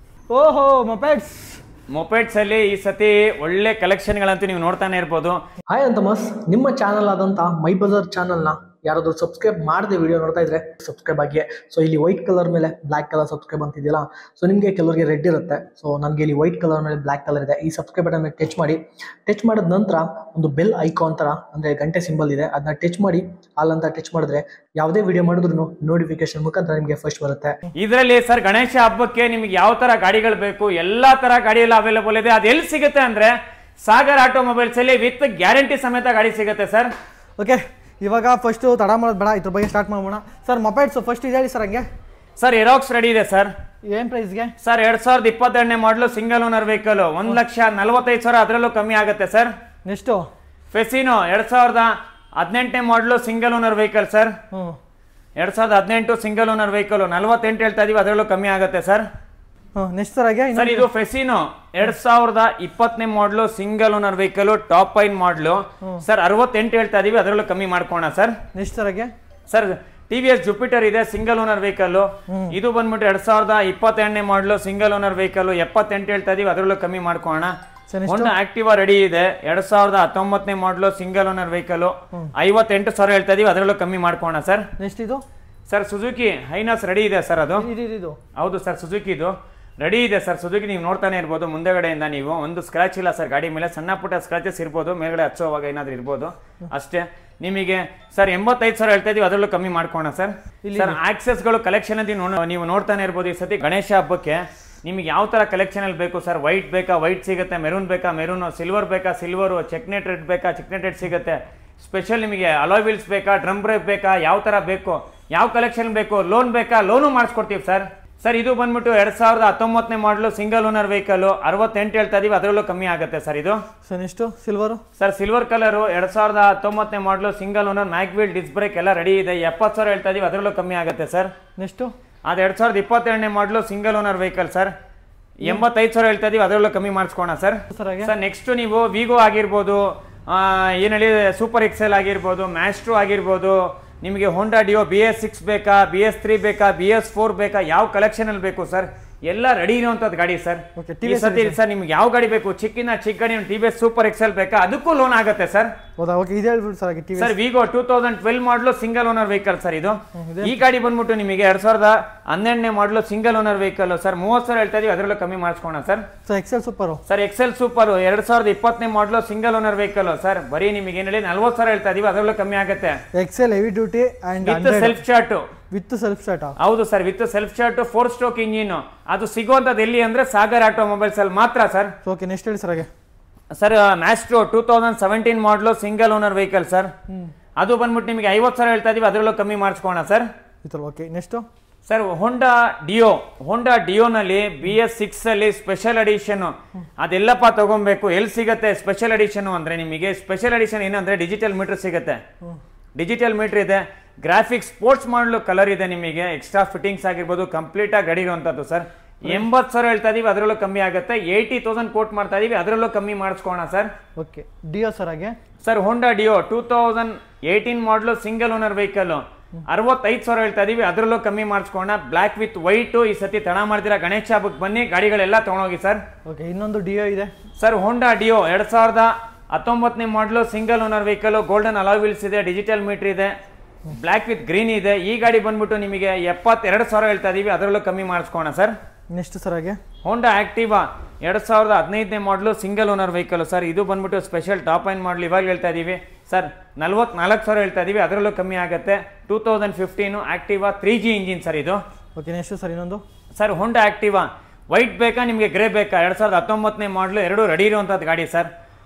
ಓಹೋ ಮೊಪೈಡ್ಸ್ ಮೊಪೆಟ್ಸ್ ಅಲ್ಲಿ ಈ ಸತಿ ಒಳ್ಳೆ ಕಲೆಕ್ಷನ್ಗಳಂತೂ ನೀವು ನೋಡ್ತಾನೆ ಇರ್ಬೋದು ಹಾಯ್ ಅಂತಮಸ್ ನಿಮ್ಮ ಚಾನಲ್ ಆದಂಥ ಮೈ ಬಜಾರ್ ಚಾನಲ್ನ ಯಾರಾದರೂ ಸಬ್ಸ್ಕ್ರೈಬ್ ಮಾಡದೆ ವಿಡಿಯೋ ನೋಡ್ತಾ ಇದ್ರೆ ಸಬ್ಸ್ಕ್ರೈಬ್ ಆಗಿ ಸೊ ಇಲ್ಲಿ ವೈಟ್ ಕಲರ್ ಮೇಲೆ ಬ್ಲ್ಯಾಕ್ ಕಲರ್ ಸಬ್ಸ್ಕ್ರೈಬ್ ಅಂತಿದೆಯಲ್ಲ ಸೊ ನಿಮಗೆ ಕೆಲವರಿಗೆ ರೆಡ್ ಇರುತ್ತೆ ಸೊ ನನಗೆ ಇಲ್ಲಿ ವೈಟ್ ಕಲರ್ ಮೇಲೆ ಬ್ಲ್ಯಾಕ್ ಕಲರ್ ಇದೆ ಈ ಸಬ್ಸ್ಕ್ರೈಬ್ ಬಟನ್ ಮೇಲೆ ಟಚ್ ಮಾಡಿ ಟಚ್ ಮಾಡಿದ ನಂತರ ಒಂದು ಬೆಲ್ ಐಕಾನ್ ಥರ ಅಂದರೆ ಗಂಟೆ ಸಿಂಬಲ್ ಇದೆ ಅದನ್ನ ಟಚ್ ಮಾಡಿ ಆಲ್ ಅಂತ ಟಚ್ ಮಾಡಿದ್ರೆ ಯಾವುದೇ ವಿಡಿಯೋ ಮಾಡಿದ್ರು ನೋಟಿಫಿಕೇಶನ್ ಮುಖಾಂತರ ನಿಮಗೆ ಫಸ್ಟ್ ಬರುತ್ತೆ ಇದರಲ್ಲಿ ಸರ್ ಗಣೇಶ ಹಬ್ಬಕ್ಕೆ ನಿಮ್ಗೆ ಯಾವ ತರ ಗಾಡಿಗಳು ಬೇಕು ಎಲ್ಲಾ ತರ ಗಾಡಿ ಎಲ್ಲ ಅವೈಲೇಬಲ್ ಇದೆ ಅದು ಎಲ್ಲಿ ಸಿಗುತ್ತೆ ಅಂದ್ರೆ ಸಾಗರ್ ಆಟೋಮೊಬೈಲ್ಸ್ ಅಲ್ಲಿ ವಿತ್ ಗ್ಯಾರಂಟಿ ಸಮೇತ ಗಾಡಿ ಸಿಗುತ್ತೆ ಸರ್ ಓಕೆ ಇವಾಗ ಫಸ್ಟು ತಡ ಮಾಡೋದು ಬೇಡ ಇದ್ರ ಬಗ್ಗೆ ಸ್ಟಾರ್ಟ್ ಮಾಡೋಣ ಸರ್ ಮೊಬೈಲ್ಸ್ ಫಸ್ಟ್ ಇದೆ ಹೇಳಿ ಸರ್ ಹಂಗೆ ಸರ್ ಎರಾಕ್ಸ್ ರೆಡಿ ಇದೆ ಸರ್ ಏನು ಪ್ರೈಸ್ಗೆ ಸರ್ ಎರಡ್ ಸಾವಿರದ ಇಪ್ಪತ್ತೆರಡನೇ ಮಾಡಲು ಸಿಂಗಲ್ ಓನರ್ ವೆಹಿಕಲ್ ಒಂದ್ ಲಕ್ಷ ನಲವತ್ತೈದು ಸಾವಿರ ಅದರಲ್ಲೂ ಕಮ್ಮಿ ಆಗುತ್ತೆ ಸರ್ ನೆಕ್ಸ್ಟು ಫೆಸಿನೋ ಎರಡ್ ಸಾವಿರದ ಹದಿನೆಂಟನೇ model single owner vehicle sir ಹ್ಞೂ ಎರಡ್ ಸಾವಿರದ ಹದಿನೆಂಟು ಸಿಂಗಲ್ ಓನರ್ ವೆಹಿಕಲ್ ನಲವತ್ತೆಂಟು ಹೇಳ್ತಾ ಇದೀವಿ ಅದರಲ್ಲೂ ಕಮ್ಮಿ ಆಗುತ್ತೆ ಸರ್ ಹ್ಞೂ ನೆಕ್ಸ್ಟ್ ಸರ್ ಹಾಗೆ ಸರ್ ಇದು ಫೆಸಿನೋ ಎರಡ್ ಸಾವಿರದ ಇಪ್ಪತ್ತನೇ model single owner vehicle top end model sir ಅರವತ್ತೆಂಟು ಹೇಳ್ತಾ ಇದೀವಿ ಅದರಲ್ಲೂ ಕಮ್ಮಿ ಮಾಡ್ಕೋಣ ಸರ್ ನೆಕ್ಸ್ಟ್ ಸರ್ ಹಾಗೆ sir T V S Jupiter ಇದೆ ಸಿಂಗಲ್ ಓನರ್ ವೆಹಿಕಲ್ ಇದು ಬಂದ್ಬಿಟ್ಟು ಎರಡ್ ಸಾವಿರದ ಇಪ್ಪತ್ತೆರಡನೇ ಮಾಡಲು ಸಿಂಗಲ್ ಓನರ್ ವೆಹಿಕಲ್ ಎಪ್ಪತ್ತೆಂಟು ಹೇಳ್ತಾ ಇದೀವಿ ಅದರಲ್ಲೂ ಕಮ್ಮಿ ಮಾಡ್ಕೋಣ ಸರ್ ಒಂದು ಆಕ್ಟಿವಾ ರೆಡಿ ಇದೆ ಎರಡ್ ಸಾವಿರದ ಹತ್ತೊಂಬತ್ತನೇ ಮಾಡಲು ಸಿಂಗಲ್ ಓನರ್ ವೆಹಿಕಲ್ ಐವತ್ತೆಂಟು ಸಾವಿರ ಹೇಳ್ತಾ ಇದೀವಿ ಅದರಲ್ಲೂ ಕಮ್ಮಿ ಮಾಡ್ಕೋಣ ಸರ್ ನೆಕ್ಸ್ಟ್ ಇದು ಸರ್ ಸುಜುಕಿ ಹೈನಾಸ್ ರೆಡಿ ಇದೆ ಸರ್ ಅದು ಇದು ಇದು ಇದು ಹೌದು ಸರ್ ಸುಜುಕಿ ಇದು ರೆಡಿ ಇದೆ ಸರ್ ಸುಜುಕಿ ನೀವು ನೋಡ್ತಾನೆ ಇರ್ಬೋದು ಮುಂದೆಗಡೆಯಿಂದ ನೀವು ಒಂದು ಸ್ಕ್ರಾಚ್ ಇಲ್ಲ ಸರ್ ಗಾಡಿ ಮೇಲೆ ಸಣ್ಣ ಪುಟ್ಟ ಸ್ಕ್ರಾಚಸ್ ಇರ್ಬೋದು ಮೇಲ್ಗಡೆ ಹಚ್ಚೋವಾಗ ಏನಾದ್ರು ಇರ್ಬೋದು ಅಷ್ಟೇ ನಿಮಗೆ ಸರ್ ಎಂಬತ್ತೈದು ಸಾವಿರ ಹೇಳ್ತಾ ಇದೀವಿ ಅದರಲ್ಲೂ ಕಮ್ಮಿ ಮಾಡ್ಕೋಣ ಸರ್ ಸರ್ ಆಕ್ಸೆಸ್ಗಳು ಕಲೆಕ್ಷನ್ ಅಂತ ನೋ- ನೀವು ನೋಡ್ತಾನೆ ಇರ್ಬೋದು ಈ ಸತಿ ಗಣೇಶ ಹಬ್ಬಕ್ಕೆ ನಿಮಗೆ ಯಾವ ಥರ ಕಲೆಕ್ಷನ್ ಅಲ್ಲಿ ಬೇಕು ಸರ್ ವೈಟ್ ಬೇಕಾ ವೈಟ್ ಸಿಗುತ್ತೆ ಮೆರೂನ್ ಬೇಕಾ ಮೆರೂನ್ ಸಿಲ್ವರ್ ಬೇಕಾ ಸಿಲ್ವರು ಚೆಕ್ನೆಟ್ ರೆಡ್ ಬೇಕಾ ಚೆಕ್ನೆಟ್ ರೆಡ್ ಸಿಗುತ್ತೆ ಸ್ಪೆಷಲ್ ನಿಮಗೆ ಅಲಾಯ್ ವೀಲ್ಸ್ ಬೇಕಾ ಡ್ರಮ್ ಬ್ರೇಕ್ ಬೇಕಾ ಯಾವ ಥರ ಬೇಕು ಯಾವ ಕಲೆಕ್ಷನ್ ಬೇಕು ಲೋನ್ ಬೇಕಾ ಲೋನು ಮಾಡಿಸ್ಕೊಡ್ತೀವಿ ಸರ್ ಸರ್ ಇದು ಬಂದ್ಬಿಟ್ಟು ಎರಡ್ ಸಾವಿರದ ಹತ್ತೊಂಬತ್ತನೇ ಮಾಡಲು ಸಿಂಗಲ್ ಓನರ್ ವೆಹಿಕಲ್ ಅರವತ್ತೆಂಟು ಹೇಳ್ತಾ ಇದೀವಿ ಅದರಲ್ಲೂ ಕಮ್ಮಿ ಆಗುತ್ತೆ ಸರ್ ಇದು sir next silver sir silver colour ಎರಡ್ ಸಾವಿರದ ಹತ್ತೊಂಬತ್ತನೇ model single owner mag wheel disc brake ಎಲ್ಲ ರೆಡಿ ಇದೆ ಎಪ್ಪತ್ತು ಸಾವಿರ ಹೇಳ್ತಾ ಇದೀವಿ ಅದರಲ್ಲೂ ಕಮ್ಮಿ ಆಗುತ್ತೆ ಸರ್ ನೆಕ್ಸ್ಟು ಅದು ಎರಡ್ ಸಾವಿರದ ಇಪ್ಪತ್ತೆರಡನೇ model single owner vehicle sir ಎಂಬತ್ತೈದು ಸಾವಿರ ಹೇಳ್ತಾ ಇದೀವಿ ಅದರಲ್ಲೂ ಕಮ್ಮಿ ಮಾಡಿಸ್ಕೋಣ ಸರ್ ಸರ್ ಹಾಗೆ ಸರ್ ನೆಕ್ಸ್ಟ್ ನೀವು ವಿಗೋ ಆಗಿರ್ಬೋದು ಆ, ಏನ್ ಹೇಳಿ ಸೂಪರ್ ಎಕ್ಸೆಲ್ ಆಗಿರ್ಬೋದು ಮ್ಯಾಸ್ಟ್ರೋ ಆಗಿರ್ಬೋದು ನಿಮಗೆ Honda Dio B S six ಬೇಕಾ ಬಿ ಎಸ್ ತ್ರೀ ಬೇಕಾ ಬಿ ಎಸ್ ಫೋರ್ ಬೇಕಾ ಯಾವ ಕಲೆಕ್ಷನ್ ಅಲ್ಲಿ ಬೇಕು ಸರ್ ಎಲ್ಲ ರೆಡಿ ಇರುವಂತದ್ದು ಗಾಡಿ ಸರ್ Okay, ಈ ಸತಿ ಸರ್ ನಿಮ್ಗೆ ಯಾವ ಗಾಡಿ ಬೇಕು ಚಿಕ್ಕಿನ ಚಿಕ್ಕ ಗಾಡಿ T V S super XL ಬೇಕಾ ಅದಕ್ಕೂ ಲೋನ್ ಆಗುತ್ತೆ ಸರ್ ಹೌದಾ ಓಕೆ ಇದು ಹೇಳ್ಬಿಟ್ಟು ಸರ್ ಹಾಗೆ T V sir Wego two thousand twelve model single owner vehicle sir ಇದು ಈ ಗಾಡಿ ಬಂದ್ಬಿಟ್ಟು ನಿಮಗೆ ಎರಡ್ ಸಾವಿರದ ಹನ್ನೆರಡನೇ ಮಾಡಲು ಸಿಂಗಲ್ ಓನರ್ ವೆಹಿಕಲ್ ಸರ್ ಮೂವತ್ತು ಸಾವಿರ ಹೇಳ್ತಾ ಇದೀವಿ ಅದರಲ್ಲೂ ಕಮ್ಮಿ ಮಾಡಿಸ್ಕೋಣ sir sir XL super sir XL super ಎರಡ್ ಸಾವಿರದ ಇಪ್ಪತ್ತನೇ model single owner vehicle sir ಬರೀ ನಿಮಗೆ ಏನ್ ಹೇಳಿ ನಲ್ವತ್ತು ಸಾವಿರ ಹೇಳ್ತಾ ಇದೀವಿ ಅದರಲ್ಲೂ ಕಮ್ಮಿ ಆಗುತ್ತೆ excel heavy duty and with hundred self chart with self ಸ್ಟಾರ್ಟಾ ಹೌದು sir with self chart four stroke engine ಅದು ಸಿಗುವಂತದ್ದು ಎಲ್ಲಿ ಅಂದ್ರೆ ಸಾಗರ್ ಆಟೋಮೊಬೈಲ್ಸ್ ಅಲ್ಲಿ ಮಾತ್ರ ಸರ್ ಓಕೆ ನೆಕ್ಸ್ಟ್ ಹೇಳಿ ಸರ್ ಹಾಗೆ sir Maestro two thousand seventeen model single owner vehicle sir ಅದು ಬಂದ್ಬಿಟ್ಟು ನಿಮಗೆ ಐವತ್ತು ಸಾವಿರ ಹೇಳ್ತಾ ಇದೀವಿ ಅದರಲ್ಲೂ ಕಮ್ಮಿ ಮಾಡಿಸ್ಕೋಣ ಸರ್ ಈ ಥರ okay next sir Honda Dio Honda ಡಿಯೋನಲ್ಲಿ ಬಿ ಎಸ್ ಸಿಕ್ಸ್ ಅಲ್ಲಿ ಸ್ಪೆಷಲ್ ಅಡಿಷನ್ ಅದೆಲ್ಲಪ್ಪ ತಗೊಬೇಕು ಎಲ್ಲಿ ಸಿಗುತ್ತೆ ಸ್ಪೆಷಲ್ ಅಡಿಷನ್ ಅಂದ್ರೆ ನಿಮಗೆ ಸ್ಪೆಷಲ್ ಅಡಿಷನ್ ಏನಂದ್ರೆ ಡಿಜಿಟಲ್ ಮೀಟರ್ ಸಿಗುತ್ತೆ ಡಿಜಿಟಲ್ ಮೀಟರ್ ಇದೆ ಗ್ರಾಫಿಕ್ಸ್ ಸ್ಪೋರ್ಟ್ಸ್ ಮಾಡಲು ಕಲರ್ ಇದೆ ನಿಮಗೆ ಎಕ್ಸ್ಟ್ರಾ ಫಿಟ್ಟಿಂಗ್ಸ್ ಆಗಿರ್ಬೋದು ಕಂಪ್ಲೀಟ್ ಆಗಿ ರೆಡಿ ಇರುವಂತದ್ದು ಸರ್ ಎಂಬತ್ತು ಸಾವಿರ ಹೇಳ್ತಾ ಇದೀವಿ ಅದರಲ್ಲೂ ಕಮ್ಮಿ ಆಗುತ್ತೆ ಏಯ್ಟಿ ತೌಸಂಡ್ ಕೋಟ್ ಮಾಡ್ತಾ ಇದೀವಿ ಅದರಲ್ಲೂ ಕಮ್ಮಿ ಮಾಡಿಸ್ಕೋಣ ಸರ್ ಓಕೆ ಡಿಯೋ ಸರ್ ಹಾಗೆ sir Honda Dio two thousand eighteen model single owner vehicle ಅರವತ್ತೈದು ಸಾವಿರ ಹೇಳ್ತಾ ಇದೀವಿ ಅದರಲ್ಲೂ ಕಮ್ಮಿ ಮಾಡಿಸ್ಕೋಣ ಬ್ಲ್ಯಾಕ್ ವಿತ್ ವೈಟ್ ಈ ಸತಿ ತಡ ಮಾಡ್ತೀರಾ ಗಣೇಶ ಹಬ್ಬಕ್ಕೆ ಬನ್ನಿ ಗಾಡಿಗಳೆಲ್ಲ ತಗೊಂಡೋಗಿ ಸರ್ ಓಕೆ ಇನ್ನೊಂದು ಡಿಯೋ ಇದೆ ಸರ್ ಹೋಂಡಾ ಡಿಯೋ ಎರಡ್ ಸಾವಿರದ ಹತ್ತೊಂಬತ್ತನೇ model single owner vehicle golden alloy wheels ಇದೆ ಡಿಜಿಟಲ್ ಮೀಟರ್ ಇದೆ ಬ್ಲ್ಯಾಕ್ ವಿತ್ ಗ್ರೀನ್ ಇದೆ ಈ ಗಾಡಿ ಬಂದ್ಬಿಟ್ಟು ನಿಮಗೆ ಎಪ್ಪತ್ತೆರಡು ಸಾವಿರ ಹೇಳ್ತಾ ಇದೀವಿ ಅದರಲ್ಲೂ ಕಮ್ಮಿ ಮಾಡಿಸ್ಕೋಣ ಸರ್ ನೆಕ್ಸ್ಟ್ ಸರ್ ಹಾಗೆ ಹೋಂಡಾ ಆಕ್ಟಿವಾ ಎರಡ್ ಸಾವಿರದ ಹದಿನೈದನೇ model single owner vehicle sir ಇದು ಬಂದ್ಬಿಟ್ಟು ಸ್ಪೆಷಲ್ ಟಾಪ್ ಐನ್ ಮಾಡಲ್ ಇವಾಗ ಹೇಳ್ತಾ ಇದೀವಿ ಸರ್ ನಲ್ವತ್ನಾಲ್ಕು ಸಾವಿರ ಹೇಳ್ತಾ ಇದೀವಿ ಅದರಲ್ಲೂ ಕಮ್ಮಿ ಆಗುತ್ತೆ two thousand fifteen Activa three G engine sir ಇದು ಓಕೆ ನೆಕ್ಸ್ಟ್ ಸರ್ ಇನ್ನೊಂದು ಸರ್ ಹೋಂಡಾ ಆಕ್ಟಿವಾ ವೈಟ್ ಬೇಕಾ ನಿಮಗೆ ಗ್ರೇ ಬೇಕಾ ಎರಡ್ ಸಾವಿರದ ಹತ್ತೊಂಬತ್ತನೇ ಮಾಡಲು ಎರಡು ರೆಡಿ ಇರುವಂಥದ್ದು ಗಾಡಿ ಸರ್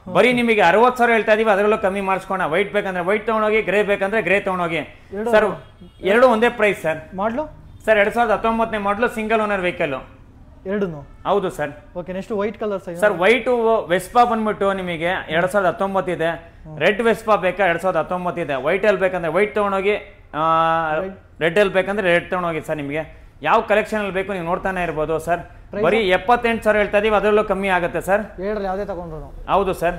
ಬರೀ ನಿಮಗೆ ಅರವತ್ತು ಸಾವಿರ ಹೇಳ್ತಾ ಇದೀವಿ ಅದರಲ್ಲೂ ಕಮ್ಮಿ ಮಾಡಿಸ್ಕೋಣ ವೈಟ್ ಬೇಕಂದ್ರೆ ವೈಟ್ ತೊಗೊಂಡೋಗಿ ಗ್ರೇ ಬೇಕಂದ್ರೆ ಗ್ರೇ ತೊಗೊಂಡೋಗಿ ಸರ್ ಎರಡು ಒಂದೇ ಪ್ರೈಸ್ ಸರ್ ಮಾಡ್ಲು ಸರ್ ಎರಡ್ ಸಾವಿರದ ಹತ್ತೊಂಬತ್ತನೇ ಮಾಡಲು ಸಿಂಗಲ್ ಓನರ್ ವೆಹಿಕಲ್ ಎರಡೂ ಹೌದು sir okay next white colour size sir white Vespa ಬಂದ್ಬಿಟ್ಟು ನಿಮಗೆ ಎರಡ್ ಸಾವಿರದ ಹತ್ತೊಂಬತ್ತು ಇದೆ ರೆಡ್ ವೆಸ್ಪಾ ಬೇಕಾ ಎರಡ್ ಸಾವಿರದ ಹತ್ತೊಂಬತ್ತು ಇದೆ ವೈಟ್ ಅಲ್ಲಿ ಬೇಕಂದ್ರೆ ವೈಟ್ ತಗೊಂಡೋಗಿ ರೆಡ್ ಅಲ್ಲಿ ಬೇಕಂದ್ರೆ ರೆಡ್ ತಗೊಂಡೋಗಿ ಸರ್ ನಿಮಗೆ ಯಾವ ಕಲೆಕ್ಷನ್ ಅಲ್ಲಿ ಬೇಕು ನೀವು ನೋಡ್ತಾನೆ ಇರ್ಬೋದು ಸರ್ ಬರೀ ಎಪ್ಪತ್ತೆಂಟು ಸಾವಿರ ಹೇಳ್ತಾ ಇದೀವಿ ಅದರಲ್ಲೂ ಕಮ್ಮಿ ಆಗುತ್ತೆ ಸರ್ ಹೇಳ್ರಿ ಯಾವುದೇ ತಗೊಂಡ್ರು ಹೌದು ಸರ್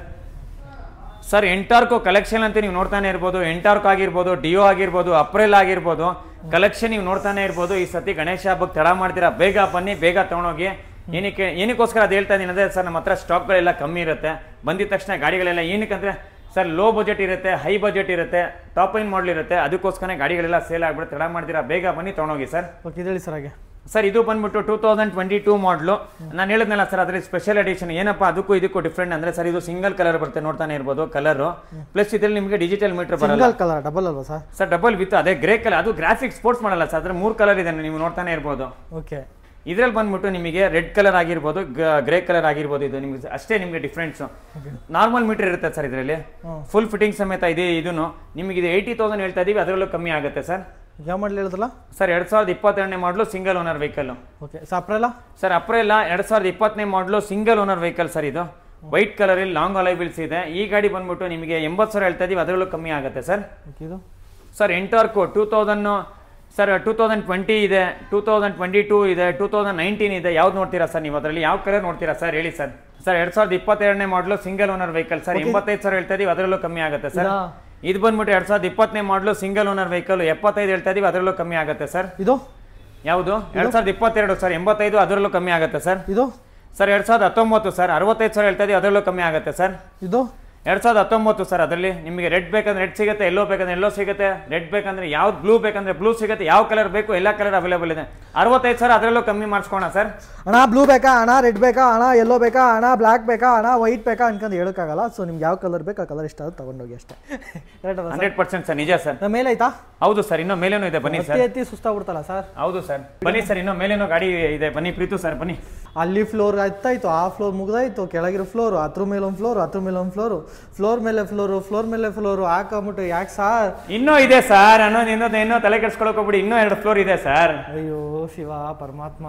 ಸರ್ ಎಂಟಾರ್ಕೋ ಕಲೆಕ್ಷನ್ ಅಂತ ನೀವು ನೋಡ್ತಾನೆ ಇರ್ಬೋದು ಎಂಟಾರ್ಕ್ ಆಗಿರ್ಬೋದು ಡಿಯೋ ಆಗಿರ್ಬೋದು ಅಪ್ರೆಲ್ ಆಗಿರ್ಬೋದು ಕಲೆಕ್ಷನ್ ನೀವು ನೋಡ್ತಾನೆ ಇರ್ಬೋದು ಈ ಸತಿ ಗಣೇಶ ಹಬ್ಬಕ್ಕೆ ತಡ ಮಾಡ್ತೀರಾ ಬೇಗ ಬನ್ನಿ ಬೇಗ ತಗೊಂಡೋಗಿ ಏನಕ್ಕೆ ಏನಕ್ಕೋಸ್ಕರ ಅದು ಹೇಳ್ತಾ ಇದ್ದೀನಿ ಅದೇ ಸರ್ ನಮ್ಮ ಹತ್ರ ಸ್ಟಾಕ್ಗಳೆಲ್ಲ ಕಮ್ಮಿ ಇರುತ್ತೆ ಬಂದಿದ ತಕ್ಷಣ ಗಾಡಿಗಳೆಲ್ಲ ಏನಕ್ಕಂದ್ರೆ ಸರ್ ಲೋ ಬಜೆಟ್ ಇರುತ್ತೆ ಹೈ ಬಜೆಟ್ ಇರುತ್ತೆ ಟಾಪ್ ಲೈನ್ ಮಾಡಲ್ ಇರುತ್ತೆ ಅದಕ್ಕೋಸ್ಕರ ಗಾಡಿಗಳೆಲ್ಲ ಸೇಲ್ ಆಗ್ಬಿಡುತ್ತೆ ತಡ ಮಾಡ್ತೀರಾ ಬೇಗ ಬನ್ನಿ ತಗೊಂಡೋಗಿ ಸರ್ ಓಕೆ ಇದು ಹೇಳಿ ಸರ್ ಹಾಗೆ ಸರ್ ಇದು ಬಂದ್ಬಿಟ್ಟು ಟೂ ತೌಸಂಡ್ ಟ್ವೆಂಟಿ ಟೂ ಮಾಡಲು ನಾನು ಹೇಳಿದ್ನಲ್ಲ ಸರ್ ಅದ್ರಲ್ಲಿ ಸ್ಪೆಷಲ್ ಎಡಿಷನ್ ಏನಪ್ಪ ಅದಕ್ಕೂ ಇದಕ್ಕೂ ಡಿಫ್ರೆಂಟ್ ಅಂದ್ರೆ ಸರ್ ಇದು ಸಿಂಗಲ್ ಕಲರ್ ಬರುತ್ತೆ ನೋಡ್ತಾನೆ ಇರ್ಬೋದು ಕಲರ್ ಪ್ಲಸ್ ಇದ್ರಲ್ಲಿ ನಿಮಗೆ ಡಿಜಿಟಲ್ ಮೀಟರ್ ಬರಲ್ಲ ಸಿಂಗಲ್ ಕಲರ್ ಡಬಲ್ ಅಲ್ವಾ ಸರ್ ಸರ್ ಡಬಲ್ ವಿತ್ ಅದೇ ಗ್ರೇ ಕಲರ್ ಅದು ಗ್ರಾಫಿಕ್ಸ್ ಸ್ಪೋರ್ಟ್ಸ್ ಮಾಡಲ್ಲ ಸರ್ ಅದ್ರ ಮೂರು ಕಲರ್ ಇದೆ ನೀವು ನೋಡ್ತಾನೆ ಇರ್ಬೋದು ಓಕೆ ಇದ್ರಲ್ಲಿ ಬಂದ್ಬಿಟ್ಟು ನಿಮಗೆ ರೆಡ್ ಕಲರ್ ಆಗಿರ್ಬೋದು ಗ್ರೇ ಕಲರ್ ಆಗಿರ್ಬೋದು ಇದು ನಿಮ್ಗೆ ಅಷ್ಟೇ ನಿಮಗೆ ಡಿಫ್ರೆನ್ಸ್ ನಾರ್ಮಲ್ ಮೀಟರ್ ಇರುತ್ತೆ ಸರ್ ಇದರಲ್ಲಿ ಹ್ಮ್. ಫುಲ್ ಫಿಟ್ಟಿಂಗ್ ಸಮೇತ ಇದೆ ಇದನ್ನು ನಿಮಗೆ ಇದು ಏಯ್ಟಿ ತೌಸಂಡ್ ಹೇಳ್ತಾ ಇದೀವಿ ಅದರಲ್ಲೂ ಕಮ್ಮಿ ಆಗುತ್ತೆ ಸರ್ ಯಾವ ಮಾಡಲಿ ಹೇಳಿದ್ರಲ್ಲ ಸರ್ ಎರಡ್ ಸಾವಿರದ ಇಪ್ಪತ್ತೆರಡನೇ model single owner vehicle okay ಸಾಪ್ರೆಲ್ಲ ಸರ್ ಅಪ್ರೆಲ್ಲ ಎರಡ್ ಸಾವಿರದ ಇಪ್ಪತ್ತನೇ model single owner vehicle sir ಇದು ವೈಟ್ ಕಲರ್ ಇಲ್ಲಿ ಲಾಂಗ್ ಅಲೈಬಿಲ್ಸ್ ಇದೆ ಈ ಗಾಡಿ ಬಂದ್ಬಿಟ್ಟು ನಿಮಗೆ ಎಂಬತ್ತು ಸಾವಿರ ಹೇಳ್ತಾ ಇದೀವಿ ಅದರಲ್ಲೂ ಕಮ್ಮಿ ಆಗುತ್ತೆ ಸರ್ ಓಕೆ ಇದು sir Ntorq two thousand sir two thousand twenty ಇದೆ ಟೂ ತೌಸಂಡ್ ಟ್ವೆಂಟಿ ಟೂ ಇದೆ ಟೂ ತೌಸಂಡ್ ನೈನ್ಟೀನ್ ಇದೆ ಯಾವ್ದು ನೋಡ್ತೀರಾ ಸರ್ ನೀವು ಅದರಲ್ಲಿ ಯಾವ ಕಲರ್ ನೋಡ್ತೀರಾ ಸರ್ ಹೇಳಿ ಸರ್ ಸರ್ ಎರಡ್ ಸಾವಿರದ ಇಪ್ಪತ್ತೆರಡನೇ model single owner vehicle sir ಎಂಬತ್ತೈದು ಸಾವಿರ ಹೇಳ್ತಾ ಇದೀವಿ ಅದರಲ್ಲೂ ಕಮ್ಮಿ ಆಗುತ್ತೆ ಸರ್ ಇದಾ? ಇದು ಬಂದ್ಬಿಟ್ಟು ಎರಡ್ ಸಾವಿರದ ಇಪ್ಪತ್ತನೇ ಮಾಡಲು ಸಿಂಗಲ್ ಓನರ್ ವೆಹಿಕಲ್ ಎಪ್ಪತ್ತೈದು ಹೇಳ್ತಾ ಇದೀವಿ ಅದರಲ್ಲೂ ಕಮ್ಮಿ ಆಗುತ್ತೆ ಸರ್ ಇದು ಯಾವುದು ಎರಡ್ ಸಾವಿರದ ಇಪ್ಪತ್ತೆರಡು ಸರ್ ಎಂಬತ್ತೈದು ಅದರಲ್ಲೂ ಕಮ್ಮಿ ಆಗುತ್ತೆ ಸರ್ ಇದು ಸರ್ ಎರಡ್ ಸಾವಿರದ ಹತ್ತೊಂಬತ್ತು ಸರ್ ಅರವತ್ತೈದು ಸಾವಿರ ಹೇಳ್ತಾ ಇದೀವಿ ಅದರಲ್ಲೂ ಕಮ್ಮಿ ಆಗುತ್ತೆ ಸರ್ ಇದು ಎರಡ್ ಸಾವಿರದ ಹತ್ತೊಂಬತ್ತು ಸರ್ ಅದರಲ್ಲಿ ನಿಮಗೆ ರೆಡ್ ಬೇಕಂದ್ರೆ ರೆಡ್ ಸಿಗುತ್ತೆ ಎಲ್ಲೋ ಬೇಕಂದ್ರೆ ಎಲ್ಲೋ ಸಿಗುತ್ತೆ ರೆಡ್ ಬೇಕಂದ್ರೆ ಯಾವ್ದು ಬ್ಲೂ ಬೇಕಂದ್ರೆ ಬ್ಲೂ ಸಿಗುತ್ತೆ ಯಾವ ಕಲರ್ ಬೇಕು ಎಲ್ಲ ಕಲರ್ ಅವೈಲೇಬಲ್ ಇದೆ ಅರವತ್ತೈದು ಸಾವಿರ ಅದರಲ್ಲೂ ಕಮ್ಮಿ ಮಾಡಿಸ್ಕೋಣ ಸರ್ ಅಣ್ಣ ಬ್ಲೂ ಬೇಕಾ ಅಣ್ಣ ರೆಡ್ ಬೇಕಾ ಅಣ್ಣ ಎಲ್ಲೋ ಬೇಕಾ ಅಣ್ಣ ಬ್ಲ್ಯಾಕ್ ಬೇಕಾ ಅಣ್ಣ ವೈಟ್ ಬೇಕಾ ಅನ್ಕೊಂಡು ಹೇಳೋಕ್ಕಾಗಲ್ಲ ಸೊ ನಿಮ್ಗೆ ಯಾವ ಕಲರ್ ಬೇಕು ಆ ಕಲರ್ ಇಷ್ಟ ಆದ್ರೆ ತಗೊಂಡೋಗಿ ಅಷ್ಟೇ ಕರೆಕ್ಟ್ ಅಲ್ಲ ಸರ್ ಹಂಡ್ರೆಡ್ ಪರ್ಸೆಂಟ್ ಸರ್ ನಿಜ ಸರ್ ನಮ್ಮ ಮೇಲೆ ಆಯ್ತಾ ಹೌದು ಸರ್ ಇನ್ನೂ ಮೇಲೇನೂ ಇದೆ ಬನ್ನಿ ಎತ್ತಿ ಸರ್ ಎತ್ತಿ ಸುಸ್ತಾಗ್ಬಿಡ್ತಲ್ಲ ಸರ್ ಹೌದು ಸರ್ ಬನ್ನಿ ಸರ್ ಇನ್ನೂ ಮೇಲೇನೂ ಗಾಡಿ ಇದೆ ಬನ್ನಿ ಪ್ರೀತು ಸರ್ ಬನ್ನಿ ಅಲ್ಲಿ ಫ್ಲೋರ್ ಆಯ್ತಾಯ್ತು ಆ ಫ್ಲೋರ್ ಮುಗ್ದಾಯ್ತು ಕೆಳಗಿರೋ ಫ್ಲೋರು ಹತ್ರ ಮೇಲೆ ಒಂದು ಫ್ಲೋರು ಹತ್ರ ಮೇಲೆ ಒಂದು ಫ್ಲೋರು ಫ್ಲೋರ್ ಮೇಲೆ ಫ್ಲೋರು ಫ್ಲೋರ್ ಮೇಲೆ ಫ್ಲೋರು ಹಾಕೊಂಬಿಟ್ಟು ಯಾಕೆ ಸಾರ್ ಇನ್ನೂ ಇದೆ ಸರ್ ಅನ್ನೋದು ಇನ್ನೊಂದು ಇನ್ನೂ ತಲೆ ಕೆಡ್ಸ್ಕೊಳಕ್ ಹೋಗ್ಬಿಡಿ ಇನ್ನೂ ಎರಡು ಫ್ಲೋರ್ ಇದೆ ಸರ್ ಅಯ್ಯೋ ಶಿವ ಪರಮಾತ್ಮ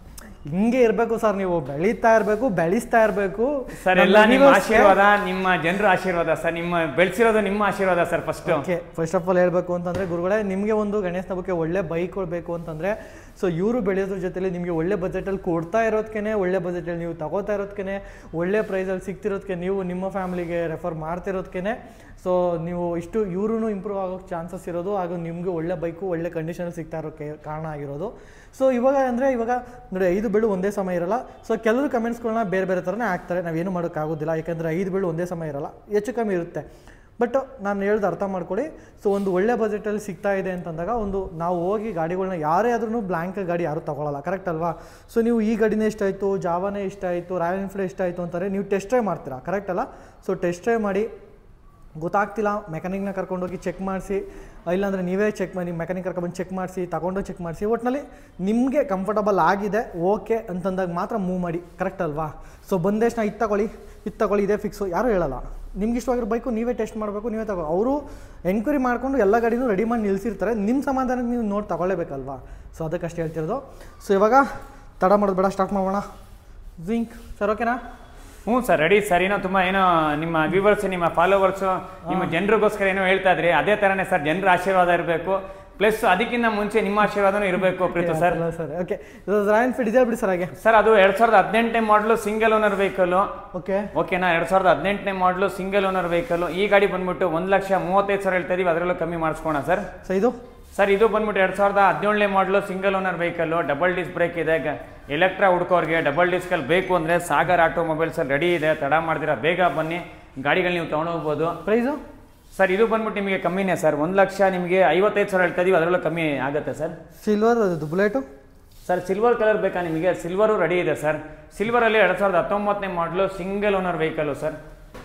ಹಿಂಗೆ ಇರಬೇಕು ಸರ್ ನೀವು ಬೆಳೀತಾ ಇರಬೇಕು ಬೆಳೆಸ್ತಾ ಇರಬೇಕು ಸರ್ ಎಲ್ಲ ನಿಮ್ಮ ಆಶೀರ್ವಾದ ನಿಮ್ಮ ಜನರ ಆಶೀರ್ವಾದ ಸರ್ ನಿಮ್ಮ ಬೆಳೆಸಿರೋದು ನಿಮ್ಮ ಆಶೀರ್ವಾದ sir first okay first of all ಹೇಳಬೇಕು ಅಂತಂದರೆ ಗುರುಗಳೇ ನಿಮಗೆ ಒಂದು ಗಣೇಶ ಹಬ್ಬಕ್ಕೆ ಒಳ್ಳೆ ಬೈಕ್ ಕೊಡಬೇಕು ಅಂತಂದರೆ ಸೊ ಇವರು ಬೆಳೆಯೋದ್ರ ಜೊತೆಲಿ ನಿಮಗೆ ಒಳ್ಳೆ ಬಜೆಟಲ್ಲಿ ಕೊಡ್ತಾ ಇರೋದಕ್ಕೆ ಒಳ್ಳೆ ಬಜೆಟಲ್ಲಿ ನೀವು ತಗೋತಾ ಇರೋದಕ್ಕೆ ಒಳ್ಳೆ ಪ್ರೈಸಲ್ಲಿ ಸಿಗ್ತಿರೋದಕ್ಕೆ ನೀವು ನಿಮ್ಮ ಫ್ಯಾಮಿಲಿಗೆ ರೆಫರ್ ಮಾಡ್ತಿರೋದಕ್ಕೆ ಸೊ ನೀವು ಇಷ್ಟು ಇವ್ರೂ ಇಂಪ್ರೂವ್ ಆಗೋಕ್ಕೆ ಚಾನ್ಸಸ್ ಇರೋದು ಹಾಗೂ ನಿಮಗೆ ಒಳ್ಳೆ ಬೈಕು ಒಳ್ಳೆ ಕಂಡೀಷನಲ್ಲಿ ಸಿಗ್ತಾ ಇರೋಕ್ಕೆ ಕಾರಣ ಆಗಿರೋದು ಸೊ ಇವಾಗ ಅಂದರೆ ಇವಾಗ ನೋಡಿ ಐದು ಬೆಳ್ಳು ಒಂದೇ ಸಮಯ ಇರಲ್ಲ ಸೊ ಕೆಲವರು ಕಮೆಂಟ್ಸ್ಗಳನ್ನ ಬೇರೆ ಬೇರೆ ಥರನೇ ಹಾಕ್ತಾರೆ ನಾವೇನು ಮಾಡೋಕ್ಕಾಗೋದಿಲ್ಲ ಯಾಕಂದರೆ ಐದು ಬೆಳ್ಳು ಒಂದೇ ಸಮಯ ಇರಲ್ಲ ಹೆಚ್ಚು ಕಮ್ಮಿ ಇರುತ್ತೆ ಬಟ್ ನಾನು ಹೇಳ್ದು ಅರ್ಥ ಮಾಡ್ಕೊಳ್ಳಿ ಸೊ ಒಂದು ಒಳ್ಳೆ ಬಜೆಟಲ್ಲಿ ಸಿಗ್ತಾ ಇದೆ ಅಂತಂದಾಗ ಒಂದು ನಾವು ಹೋಗಿ ಗಾಡಿಗಳನ್ನ ಯಾರೇ ಆದ್ರೂ ಬ್ಲ್ಯಾಂಕ್ ಗಾಡಿ ಯಾರೂ ತಗೊಳ್ಳಲ್ಲ ಕರೆಕ್ಟ್ ಅಲ್ವಾ ಸೊ ನೀವು ಈ ಗಾಡಿನೇ ಇಷ್ಟ ಆಯಿತು ಜಾವಾನೇ ಇಷ್ಟ ಆಯಿತು ರಾಯಲ್ ಎನ್ಫೀಲ್ಡ್ ಇಷ್ಟ ಆಯಿತು ಅಂತಾರೆ ನೀವು ಟೆಸ್ಟ್ ಡ್ರೈವ್ ಮಾಡ್ತೀರಾ ಕರೆಕ್ಟ್ ಅಲ್ಲ ಸೊ ಟೆಸ್ಟ್ ಡ್ರೈವ್ ಮಾಡಿ ಗೊತ್ತಾಗ್ತಿಲ್ಲ ಮೆಕ್ಯಾನಿಕ್ನ ಕರ್ಕೊಂಡೋಗಿ ಚೆಕ್ ಮಾಡಿಸಿ ಇಲ್ಲಾಂದರೆ ನೀವೇ ಚೆಕ್ ಮಾಡಿ ಮೆಕ್ಯಾನಿಕ್ ಕರ್ಕೊಂಡ್ಬಂದು ಚೆಕ್ ಮಾಡಿಸಿ ತಗೊಂಡೋಗಿ ಚೆಕ್ ಮಾಡಿಸಿ ಒಟ್ಟಿನಲ್ಲಿ ನಿಮಗೆ ಕಂಫರ್ಟಬಲ್ ಆಗಿದೆ ಓಕೆ ಅಂತಂದಾಗ ಮಾತ್ರ ಮೂವ್ ಮಾಡಿ ಕರೆಕ್ಟ್ ಅಲ್ವಾ ಸೊ ಬಂದೇಶನ ಇದು ತಗೊಳ್ಳಿ ಇದು ತಗೊಳ್ಳಿ ಇದೇ ಫಿಕ್ಸು ಯಾರೂ ಹೇಳಲ್ಲ ನಿಮ್ಗೆ ಇಷ್ಟವಾಗಿರೋ ಬೈಕು ನೀವೇ ಟೆಸ್ಟ್ ಮಾಡಬೇಕು ನೀವೇ ತಗೋ ಅವರು ಎಂಕ್ವೈರಿ ಮಾಡಿಕೊಂಡು ಎಲ್ಲ ಗಾಡಿನೂ ರೆಡಿ ಮಾಡಿ ನಿಲ್ಲಿಸಿರ್ತಾರೆ ನಿಮ್ಮ ಸಮಾಧಾನಕ್ಕೆ ನೀವು ನೋಡಿ ತಗೊಳ್ಳೇಬೇಕಲ್ವಾ ಸೊ ಅದಕ್ಕಷ್ಟೇ ಹೇಳ್ತಿರೋದು ಸೊ ಇವಾಗ ತಡ ಮಾಡೋದು ಬೇಡ ಸ್ಟಾರ್ಟ್ ಮಾಡೋಣ ಜಿಂಕ್ ಸರ್ ಓಕೆನಾ ಹ್ಞೂ ಸರ್ ರೆಡಿ ಸರ್ ಏನೋ ತುಂಬಾ ಏನೋ ನಿಮ್ಮ ವ್ಯೂವರ್ಸ್ ನಿಮ್ಮ ಫಾಲೋವರ್ಸ್ ನಿಮ್ಮ ಜನರಿಗೋಸ್ಕರ ಏನೋ ಹೇಳ್ತಾ ಇದ್ರಿ ಅದೇ ತರನೇ ಸರ್ ಜನರ ಆಶೀರ್ವಾದ ಇರಬೇಕು ಪ್ಲಸ್ ಅದಕ್ಕಿಂತ ಮುಂಚೆ ನಿಮ್ಮ ಆಶೀರ್ವಾದನೂ ಇರಬೇಕು ಪ್ರೀತು sir sir okay Royal Enfield ಇದೆ ಬಿಡಿ ಸರ್ ಹಾಗೆ ಸರ್ ಅದು ಎರಡ್ ಸಾವಿರದ ಹದಿನೆಂಟನೇ model single owner vehicle okay ಓಕೆನಾ ಎರಡ್ ಸಾವಿರದ ಹದಿನೆಂಟನೇ ಮಾಡಲು ಸಿಂಗಲ್ ಓನರ್ ವೆಹಿಕಲ್ ಈ ಗಾಡಿ ಬಂದ್ಬಿಟ್ಟು ಒಂದ್ ಲಕ್ಷ ಮೂವತ್ತೈದು ಸಾವಿರ ಹೇಳ್ತಾ ಇದೀವಿ ಅದರಲ್ಲೂ ಕಮ್ಮಿ ಮಾಡಿಸ್ಕೋಣ ಸರ್ ಸೊ ಇದು ಸರ್ ಇದು ಬಂದ್ಬಿಟ್ಟು ಎರಡ್ ಸಾವಿರದ ಹದಿನೇಳನೇ model single owner vehicle double disc brake ಇದೆ ಎಲೆಕ್ಟ್ರಾ ಹುಡ್ಕೋರ್ಗೆ ಡಬಲ್ ಡಿಸ್ಕಲ್ಲಿ ಬೇಕು ಅಂದರೆ ಸಾಗರ್ ಆಟೋಮೊಬೈಲ್ಸ್ ರೆಡಿ ಇದೆ ತಡ ಮಾಡ್ತೀರಾ ಬೇಗ ಬನ್ನಿ ಗಾಡಿಗಳು ನೀವು ತೊಗೊಂಡೋಗ್ಬೋದು ಪ್ರೈಸು ಸರ್ ಇದು ಬಂದ್ಬಿಟ್ಟು ನಿಮಗೆ ಕಮ್ಮಿನೇ ಸರ್ ಒಂದು ಲಕ್ಷ ನಿಮಗೆ ಐವತ್ತೈದು ಸಾವಿರ ಹೇಳ್ತಾ ಇದೀವಿ ಅದರಲ್ಲೂ ಕಮ್ಮಿ ಆಗುತ್ತೆ ಸರ್ ಸಿಲ್ವರ್ ಅದು ಬುಲೆಟು ಸರ್ ಸಿಲ್ವರ್ ಕಲರ್ ಬೇಕಾ ನಿಮಗೆ ಸಿಲ್ವರು ರೆಡಿ ಇದೆ ಸರ್ ಸಿಲ್ವರಲ್ಲಿ ಎರಡು ಸಾವಿರದ ಹತ್ತೊಂಬತ್ತನೇ model single owner vehicle sir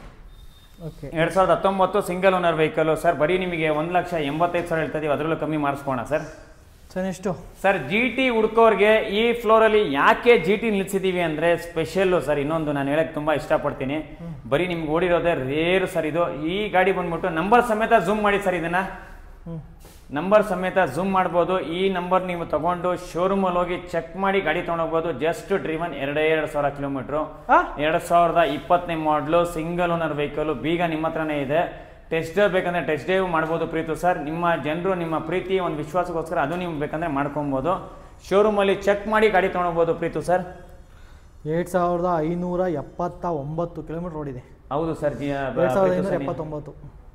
okay ಎರಡು ಸಾವಿರದ ಹತ್ತೊಂಬತ್ತು ಸಿಂಗಲ್ ಓನರ್ ವೆಹಿಕಲು ಸರ್ ಬರೀ ನಿಮಗೆ ಒಂದು ಲಕ್ಷ ಎಂಬತ್ತೈದು ಸಾವಿರ ಹೇಳ್ತಾ ಇದೀವಿ ಅದರಲ್ಲೂ ಕಮ್ಮಿ ಮಾಡಿಸ್ಕೋಣ ಸರ್ ಸರ್ ಎಷ್ಟು ಸರ್ ಜಿ ಟಿ ಹುಡ್ಕೋರ್ಗೆ ಈ ಫ್ಲೋರಲ್ಲಿ ಯಾಕೆ ಜಿ ಟಿ ನಿಲ್ಸಿದೀವಿ ಅಂದ್ರೆ ಸ್ಪೆಷಲ್ಲು ಸರ್ ಇನ್ನೊಂದು ನಾನು ಹೇಳಕ್ ತುಂಬಾ ಇಷ್ಟಪಡ್ತೀನಿ ಬರೀ ನಿಮ್ಗೆ ಓಡಿರೋದೇ ರೇರು ಸರ್ ಇದು ಈ ಗಾಡಿ ಬಂದ್ಬಿಟ್ಟು ನಂಬರ್ ಸಮೇತ ಝೂಮ್ ಮಾಡಿ ಸರ್ ಇದನ್ನ ಹ್ಞೂ ನಂಬರ್ ಸಮೇತ ಝೂಮ್ ಮಾಡ್ಬೋದು ಈ ನಂಬರ್ ನೀವು ತಗೊಂಡು ಶೋರೂಮಲ್ಲಿ ಹೋಗಿ ಚೆಕ್ ಮಾಡಿ ಗಾಡಿ ತೊಗೊಂಡೋಗ್ಬೋದು ಜಸ್ಟ್ ಡ್ರಿವನ್ ಎರಡೇ ಎರಡು ಸಾವಿರ ಕಿಲೋಮೀಟ್ರು ಹಾ ಎರಡು ಸಾವಿರದ ಇಪ್ಪತ್ತನೇ ಮಾಡಲು ಸಿಂಗಲ್ ಓನರ್ ವೆಹಿಕಲ್ ಬೀಗ ನಿಮ್ಮ ಹತ್ರನೇ ಇದೆ ಟೆಸ್ಟ್ ಡ್ರೈವ್ ಬೇಕಂದ್ರೆ ಟೆಸ್ಟ್ ಡ್ರೈವ್ ಮಾಡ್ಬೋದು ಪ್ರೀತು ಸರ್ ನಿಮ್ಮ ಜನರು ನಿಮ್ಮ ಪ್ರೀತಿ ಒಂದು ವಿಶ್ವಾಸಕ್ಕೋಸ್ಕರ ಅದು ನೀವು ಬೇಕಂದ್ರೆ ಮಾಡ್ಕೊಬೋದು ಶೋರೂಮಲ್ಲಿ ಚೆಕ್ ಮಾಡಿ ಗಾಡಿ ತೊಗೊಂಡೋಗ್ಬೋದು ಪ್ರೀತು ಸರ್ ಎರಡು ಸಾವಿರದ ಐನೂರ ಎಪ್ಪತ್ತ ಒಂಬತ್ತು ಕಿಲೋಮೀಟರ್ ಓಡಿದೆ ಹೌದು ಸರ್ ಜಿ- ಎರಡು ಸಾವಿರದ ಪ್ರೀತು ಐನೂರ ಸರ್, ಎಪ್ಪತ್ತೊಂಬತ್ತು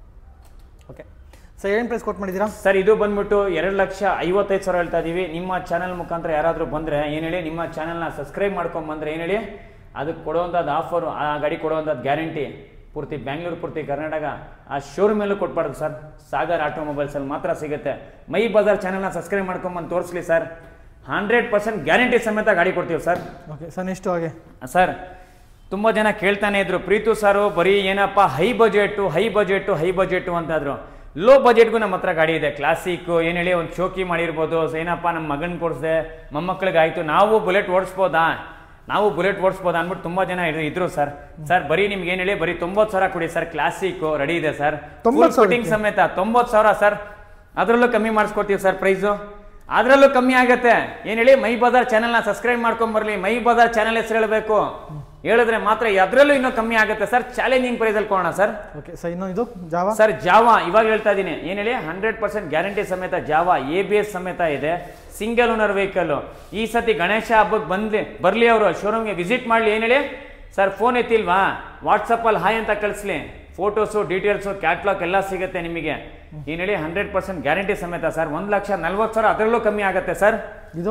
ಓಕೆ ಸರ್ ಏನು ಪ್ರೈಸ್ ಕೊಟ್ಟು ಮಾಡಿದ್ದೀರಾ ಸರ್ ಇದು ಬಂದ್ಬಿಟ್ಟು ಎರಡು ಲಕ್ಷ ಐವತ್ತೈದು ಸಾವಿರ ಹೇಳ್ತಾ ಇದೀವಿ ನಿಮ್ಮ ಚಾನಲ್ ಮುಖಾಂತರ ಯಾರಾದರೂ ಬಂದರೆ ಏನು ಹೇಳಿ ನಿಮ್ಮ ಚಾನಲ್ನ ಸಬ್ಸ್ಕ್ರೈಬ್ ಮಾಡ್ಕೊಂಡ್ ಬಂದ್ರೆ ಏನು ಹೇಳಿ ಅದಕ್ಕೆ ಕೊಡುವಂಥದ್ದು ಆಫರು ಆ ಗಾಡಿ ಕೊಡುವಂಥದ್ದು ಗ್ಯಾರಂಟಿ ಪೂರ್ತಿ ಬ್ಯಾಂಗ್ಳೂರು ಪೂರ್ತಿ ಕರ್ನಾಟಕ ಆ ಶೋರೂಮಲ್ಲೂ ಕೊಟ್ಬಾರ್ದು ಸರ್ ಸಾಗರ್ ಆಟೋಮೊಬೈಲ್ಸಲ್ಲಿ ಮಾತ್ರ ಸಿಗುತ್ತೆ ಮೈ ಬಜಾರ್ ಚಾನಲ್ನ ಸಬ್ಸ್ಕ್ರೈಬ್ ಮಾಡ್ಕೊಂಬಂದು ತೋರಿಸ್ಲಿ ಸರ್ ಹಂಡ್ರೆಡ್ ಪರ್ಸೆಂಟ್ ಗ್ಯಾರಂಟಿ ಸಮೇತ ಗಾಡಿ ಕೊಡ್ತೀವಿ ಸರ್ ಓಕೆ ಸರ್ ನೆಕ್ಸ್ಟು ಹಾಗೆ ಸರ್ ತುಂಬ ಜನ ಕೇಳ್ತಾನೆ ಇದ್ರು ಪ್ರೀತು ಸಾರು ಬರೀ ಏನಪ್ಪ high budget high budget high budget ಅಂತಾದ್ರು ಲೋ ಬಜೆಟ್ಗೂ ನಮ್ಮ ಹತ್ರ ಗಾಡಿ ಇದೆ ಕ್ಲಾಸಿಕ್ ಏನು ಹೇಳಿ ಒಂದು ಶೋಕಿ ಮಾಡಿರ್ಬೋದು ಸೊ ಏನಪ್ಪ ನಮ್ಮ ಮಗನ ಕೊಡಿಸ್ದೆ ಮೊಮ್ಮಕ್ಕಳಿಗೆ ಆಯಿತು ನಾವು ಬುಲೆಟ್ ಓಡಿಸ್ಬೋದಾ ನಾವು ಬುಲೆಟ್ ಓಡಿಸ್ಬೋದಾ ಅಂದ್ಬಿಟ್ಟು ತುಂಬ ಜನ ಇದ್ರು- ಇದ್ರು ಸರ್ ಸರ್ ಬರೀ ನಿಮ್ಗೆ ಏನು ಹೇಳಿ ಬರೀ ತೊಂಬತ್ತು ಸಾವಿರ ಕೊಡಿ ಸರ್ ಕ್ಲಾಸಿಕ್ ರೆಡಿ ಇದೆ ಸರ್ ತೊಂಬತ್ತು ಫಿಟ್ಟಿಂಗ್ ಸಮೇತ ತೊಂಬತ್ತು ಸಾವಿರ ಸರ್ ಅದರಲ್ಲೂ ಕಮ್ಮಿ ಮಾಡಿಸ್ಕೊಡ್ತೀವಿ ಸರ್ ಪ್ರೈಸು ಅದರಲ್ಲೂ ಕಮ್ಮಿ ಆಗತ್ತೆ ಏನ್ ಹೇಳಿ ಮೈ ಬಜಾರ್ ಚಾನೆಲ್ನ ಸಬ್ಸ್ಕ್ರೈಬ್ ಮಾಡ್ಕೊಂಡ್ ಬರ್ಲಿ ಮೈ ಬಜಾರ್ ಚಾನೆಲ್ ಹೆಸರು ಹೇಳಬೇಕು ಹೇಳಿದ್ರೆ ಮಾತ್ರ ಅದರಲ್ಲೂ ಇನ್ನೂ ಕಮ್ಮಿ ಆಗುತ್ತೆ ಸರ್ ಚಾಲೆಂಜಿಂಗ್ ಪ್ರೈಸ್ ಅಲ್ಲಿ ಕೊಡೋಣ ಸರ್ ಓಕೆ ಸರ್ ಇನ್ನೂ ಇದು ಜಾವ ಸರ್ ಜಾವಾ ಇವಾಗ ಹೇಳ್ತಾ ಇದ್ದೀನಿ ಏನ್ ಹೇಳಿ ಹಂಡ್ರೆಡ್ ಪರ್ಸೆಂಟ್ ಗ್ಯಾರಂಟಿ ಸಮೇತ ಜಾವಾ ಎ ಬಿ ಎಸ್ ಸಮೇತ ಇದೆ ಸಿಂಗಲ್ ಓನರ್ ವೆಹಿಕಲ್ ಈ ಸತಿ ಗಣೇಶ ಹಬ್ಬಕ್ಕೆ ಬಂದ್ಲಿ ಬರ್ಲಿ ಅವರು ಶೋರೂಮ್ಗೆ ವಿಸಿಟ್ ಮಾಡ್ಲಿ ಏನ್ ಹೇಳಿ ಸರ್ ಫೋನ್ ಎತ್ತಿಲ್ವಾ ವಾಟ್ಸಪ್ಪಲ್ಲಿ ಹಾಯ್ ಅಂತ ಕಳಿಸ್ಲಿ ಫೋಟೋಸು ಡೀಟೇಲ್ಸು ಕ್ಯಾಟ್ಲಾಗ್ ಎಲ್ಲ ಸಿಗುತ್ತೆ ನಿಮಗೆ ಏನ್ ಹೇಳಿ ಹಂಡ್ರೆಡ್ ಪರ್ಸೆಂಟ್ ಗ್ಯಾರಂಟಿ ಸಮೇತ ಸರ್ ಒಂದು ಲಕ್ಷ ನಲ್ವತ್ತು ಸಾವಿರ ಅದರಲ್ಲೂ ಕಮ್ಮಿ ಆಗುತ್ತೆ ಸರ್ ಇದು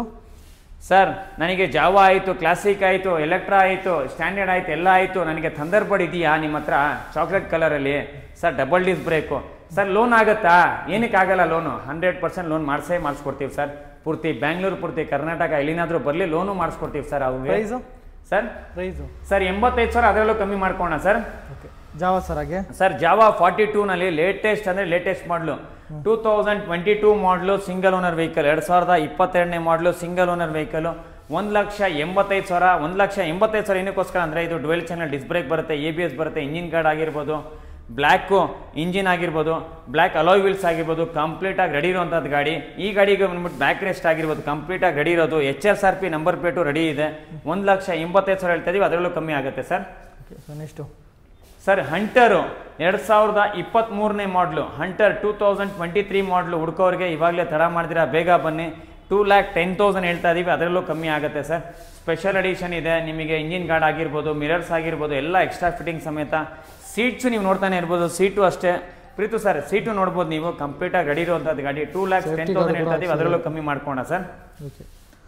ಸರ್ ನನಗೆ ಜಾವಾ ಆಯಿತು ಕ್ಲಾಸಿಕ್ ಆಯಿತು ಎಲೆಕ್ಟ್ರಾ ಆಯಿತು ಸ್ಟ್ಯಾಂಡರ್ಡ್ ಆಯಿತು ಎಲ್ಲ ಆಯಿತು ನನಗೆ ಥಂಡರ್ಬರ್ಡ್ ಇದೆಯಾ ನಿಮ್ಮ ಹತ್ರ ಚಾಕ್ಲೇಟ್ ಕಲರಲ್ಲಿ sir double disc brake sir loan ಆಗುತ್ತಾ ಏನಕ್ಕೆ ಆಗಲ್ಲ ಲೋನು ಹಂಡ್ರೆಡ್ ಪರ್ಸೆಂಟ್ ಲೋನ್ ಮಾಡಿಸೇ ಮಾಡಿಸ್ಕೊಡ್ತೀವಿ ಸರ್ ಪೂರ್ತಿ ಬ್ಯಾಂಗ್ಳೂರು ಪೂರ್ತಿ ಕರ್ನಾಟಕ ಎಲ್ಲಿನಾದರೂ ಬರಲಿ ಲೋನು ಮಾಡಿಸ್ಕೊಡ್ತೀವಿ ಸರ್ ಅವ್ರಿಗೆ ಪ್ರೈಸು ಸರ್ ಪ್ರೈಸು ಸರ್ ಎಂಬತ್ತೈದು ಸಾವಿರ ಅದರಲ್ಲೂ ಕಮ್ಮಿ ಮಾಡ್ಕೋಣ ಸರ್ ಓಕೆ ಜಾವ ಸರ್ ಹಾಗೆ ಸರ್ ಜಾವಾ ಫಾರ್ಟಿ ಟೂನಲ್ಲಿ ಲೇಟೆಸ್ಟ್ ಅಂದರೆ latest model two thousand twenty two model single owner vehicle ಎರಡು ಸಾವಿರದ ಇಪ್ಪತ್ತೆರಡನೇ ಮಾಡಲು ಸಿಂಗಲ್ ಓನರ್ ವೆಹಿಕಲ್ ಒಂದು ಲಕ್ಷ ಎಂಬತ್ತೈದು ಸಾವಿರ ಒಂದು ಲಕ್ಷ ಎಂಬತ್ತೈದು ಸಾವಿರ ಏನಕ್ಕೋಸ್ಕರ ಅಂದರೆ ಇದು ಡುವೆಲ್ ಚಾನಲ್ ಡಿಸ್ ಬ್ರೇಕ್ ಬರುತ್ತೆ ಎ ಬಿ ಎಸ್ ಬರುತ್ತೆ ಇಂಜಿನ್ ಗಾರ್ಡ್ ಆಗಿರ್ಬೋದು ಬ್ಲ್ಯಾಕು ಇಂಜಿನ್ ಆಗಿರ್ಬೋದು ಬ್ಲ್ಯಾಕ್ ಅಲಾಯ್ ವೀಲ್ಸ್ ಆಗಿರ್ಬೋದು ಕಂಪ್ಲೀಟಾಗಿ ರೆಡಿ ಇರುವಂಥದ್ದು ಗಾಡಿ ಈ ಗಾಡಿಗೆ ಬಂದ್ಬಿಟ್ಟು ಬ್ಯಾಕ್ ರೆಸ್ಟ್ ಆಗಿರ್ಬೋದು ಕಂಪ್ಲೀಟಾಗಿ ರೆಡಿ ಇರೋದು H S R P number plate ready ಇದೆ ಒಂದು ಲಕ್ಷ ಎಂಬತ್ತೈದು ಸಾವಿರ ಹೇಳ್ತಾ ಇದೀವಿ ಅದರಲ್ಲೂ ಕಮ್ಮಿ ಆಗುತ್ತೆ sir okay sir next sir hunter ಎರಡು ಸಾವಿರದ ಇಪ್ಪತ್ತ್ಮೂರನೇ model hunter two thousand twenty three model ಹುಡ್ಕೋರಿಗೆ ಇವಾಗಲೇ ತಡ ಮಾಡ್ದಿರಾ ಬೇಗ ಬನ್ನಿ ಟೂ ಲ್ಯಾಕ್ ಟೆನ್ ತೌಸಂಡ್ ಹೇಳ್ತಾ ಇದ್ದೀವಿ ಅದರಲ್ಲೂ ಕಮ್ಮಿ ಆಗುತ್ತೆ ಸರ್ ಸ್ಪೆಷಲ್ ಎಡಿಷನ್ ಇದೆ ನಿಮಗೆ ಇಂಜಿನ್ ಗಾರ್ಡ್ ಆಗಿರ್ಬೋದು ಮಿರರ್ಸ್ ಆಗಿರ್ಬೋದು ಎಲ್ಲ ಎಕ್ಸ್ಟ್ರಾ ಫಿಟ್ಟಿಂಗ್ ಸಮೇತ ಸೀಟ್ಸು ನೀವು ನೋಡ್ತಾನೆ ಇರ್ಬೋದು ಸೀಟು ಅಷ್ಟೇ ಪ್ರೀತು ಸರ್ ಸೀಟು ನೋಡ್ಬೋದು ನೀವು ಕಂಪ್ಲೀಟಾಗಿ ರೆಡಿ ಇರುವಂಥದ್ದು ಗಾಡಿ two lakhs ten Safety thousand guard ಹೇಳ್ತಾ ಕೂಡ ಇದ್ದೀವಿ ಅದರಲ್ಲೂ ಕಮ್ಮಿ ಮಾಡ್ಕೋಣ sir okay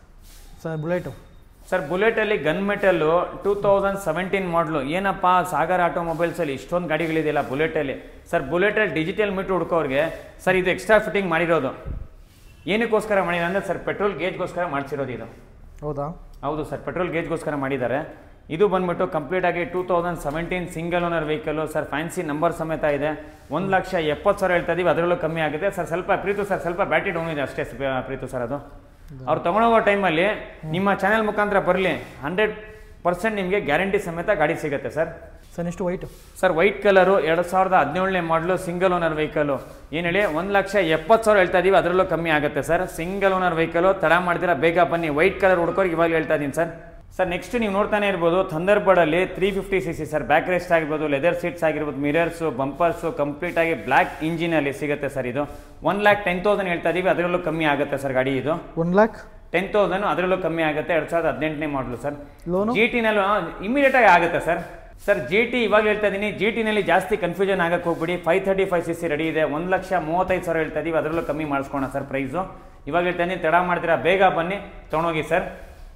sir bullet sir ಬುಲೆಟಲ್ಲಿ gun metal two thousand seventeen model ಏನಪ್ಪ ಸಾಗರ್ ಆಟೋಮೊಬೈಲ್ಸಲ್ಲಿ ಇಷ್ಟೊಂದು ಗಾಡಿಗಳಿದೆಯಲ್ಲ ಬುಲೆಟಲ್ಲಿ ಸರ್ ಬುಲೆಟಲ್ಲಿ ಡಿಜಿಟಲ್ ಮೀಟ್ರ್ ಹುಡ್ಕೋರಿಗೆ ಸರ್ ಇದು ಎಕ್ಸ್ಟ್ರಾ ಫಿಟ್ಟಿಂಗ್ ಮಾಡಿರೋದು ಏನಕ್ಕೋಸ್ಕರ ಮಾಡಿದ್ರೆ ಅಂದರೆ ಸರ್ ಪೆಟ್ರೋಲ್ ಗೇಜ್ಗೋಸ್ಕರ ಮಾಡಿಸಿರೋದು ಇದು ಹೌದಾ ಹೌದು ಸರ್ ಪೆಟ್ರೋಲ್ ಗೇಜ್ಗೋಸ್ಕರ ಮಾಡಿದ್ದಾರೆ ಇದು ಬಂದ್ಬಿಟ್ಟು ಕಂಪ್ಲೀಟ್ ಆಗಿ two thousand seventeen single owner vehicle sir fancy number ಸಮೇತ ಇದೆ ಒಂದು ಲಕ್ಷ ಎಪ್ಪತ್ತು ಸಾವಿರ ಹೇಳ್ತಾ ಇದೀವಿ ಅದರಲ್ಲೂ ಕಮ್ಮಿ ಆಗುತ್ತೆ ಸರ್ ಸ್ವಲ್ಪ ಪ್ರೀತು ಸರ್ ಸ್ವಲ್ಪ ಬ್ಯಾಟ್ರಿ ಡೌನ್ ಇದೆ ಅಷ್ಟೇ ಸ- ಪ್ರೀತು ಸರ್ ಅದು ಅವ್ರು ತಗೊಂಡೋಗೋ ಟೈಮಲ್ಲಿ ನಿಮ್ಮ ಚಾನೆಲ್ ಮುಖಾಂತರ ಬರಲಿ ಹಂಡ್ರೆಡ್ ಪರ್ಸೆಂಟ್ ನಿಮಗೆ ಗ್ಯಾರಂಟಿ ಸಮೇತ ಗಾಡಿ ಸಿಗುತ್ತೆ sir sir next white sir white colour ಎರಡು ಸಾವಿರದ ಹದಿನೇಳನೇ ಮಾಡಲು ಸಿಂಗಲ್ ಓನರ್ ವೆಹಿಕಲು ಏನು ಹೇಳಿ ಒಂದು ಲಕ್ಷ ಎಪ್ಪತ್ತು ಸಾವಿರ ಹೇಳ್ತಾ ಇದೀವಿ ಅದರಲ್ಲೂ ಕಮ್ಮಿ ಆಗುತ್ತೆ ಸರ್ ಸಿಂಗಲ್ ಓನರ್ ವೆಹಿಕಲು ತಡ ಮಾಡ್ತೀರಾ ಬೇಗ ಬನ್ನಿ ವೈಟ್ ಕಲರ್ ಹುಡ್ಕೋರಿಗೆ ಇವಾಗ ಹೇಳ್ತಾ ಇದ್ದೀನಿ ಸರ್ ಸರ್ ನೆಕ್ಸ್ಟ್ ನೀವು ನೋಡ್ತಾನೆ ಇರ್ಬೋದು ಥಂಡರ್ಬರ್ಡಲ್ಲಿ three fifty C C sir back rest ಆಗಿರ್ಬೋದು ಲೆದರ್ ಸೀಟ್ಸ್ ಆಗಿರ್ಬೋದು ಮಿರರ್ಸು ಬಂಪರ್ಸು ಕಂಪ್ಲೀಟ್ ಆಗಿ ಬ್ಲ್ಯಾಕ್ ಇಂಜಿನಲ್ಲಿ ಸಿಗುತ್ತೆ ಸರ್ ಇದು ಒನ್ ಲ್ಯಾಕ್ ಟೆನ್ ತೌಸಂಡ್ ಹೇಳ್ತಾ ಇದೀವಿ ಅದರಲ್ಲೂ ಕಮ್ಮಿ ಆಗುತ್ತೆ ಸರ್ ಗಾಡಿ ಇದು ಒನ್ ಲ್ಯಾಕ್ ಟೆನ್ ತೌಸಂಡ್ ಅದರಲ್ಲೂ ಕಮ್ಮಿ ಆಗುತ್ತೆ ಎರಡು ಸಾವಿರದ ಹದಿನೆಂಟನೇ ಮಾಡಲು ಸರ್ ಲೋನು ಜಿ ಟಿನಲ್ಲೂ ಇಮಿಡಿಯೇಟ್ ಆಗಿ ಆಗುತ್ತೆ ಸರ್ ಸರ್ ಜಿ ಟಿ ಇವಾಗ ಹೇಳ್ತಾ ಇದ್ದೀನಿ ಜಿ ಟಿನಲ್ಲಿ ಜಾಸ್ತಿ ಕನ್ಫ್ಯೂಷನ್ ಆಗಕ್ಕೆ ಹೋಗ್ಬಿಡಿ five thirty five C C ready ಇದೆ ಒಂದು ಲಕ್ಷ ಮೂವತ್ತೈದು ಸಾವಿರ ಹೇಳ್ತಾ ಇದೀವಿ ಅದರಲ್ಲೂ ಕಮ್ಮಿ ಮಾಡಿಸ್ಕೋಣ ಸರ್ ಪ್ರೈಸು ಇವಾಗ ಹೇಳ್ತಾ ಇದ್ದೀನಿ ತಡ ಮಾಡ್ತೀರಾ ಬೇಗ ಬನ್ನಿ ತೊಗೊಂಡೋಗಿ ಸರ್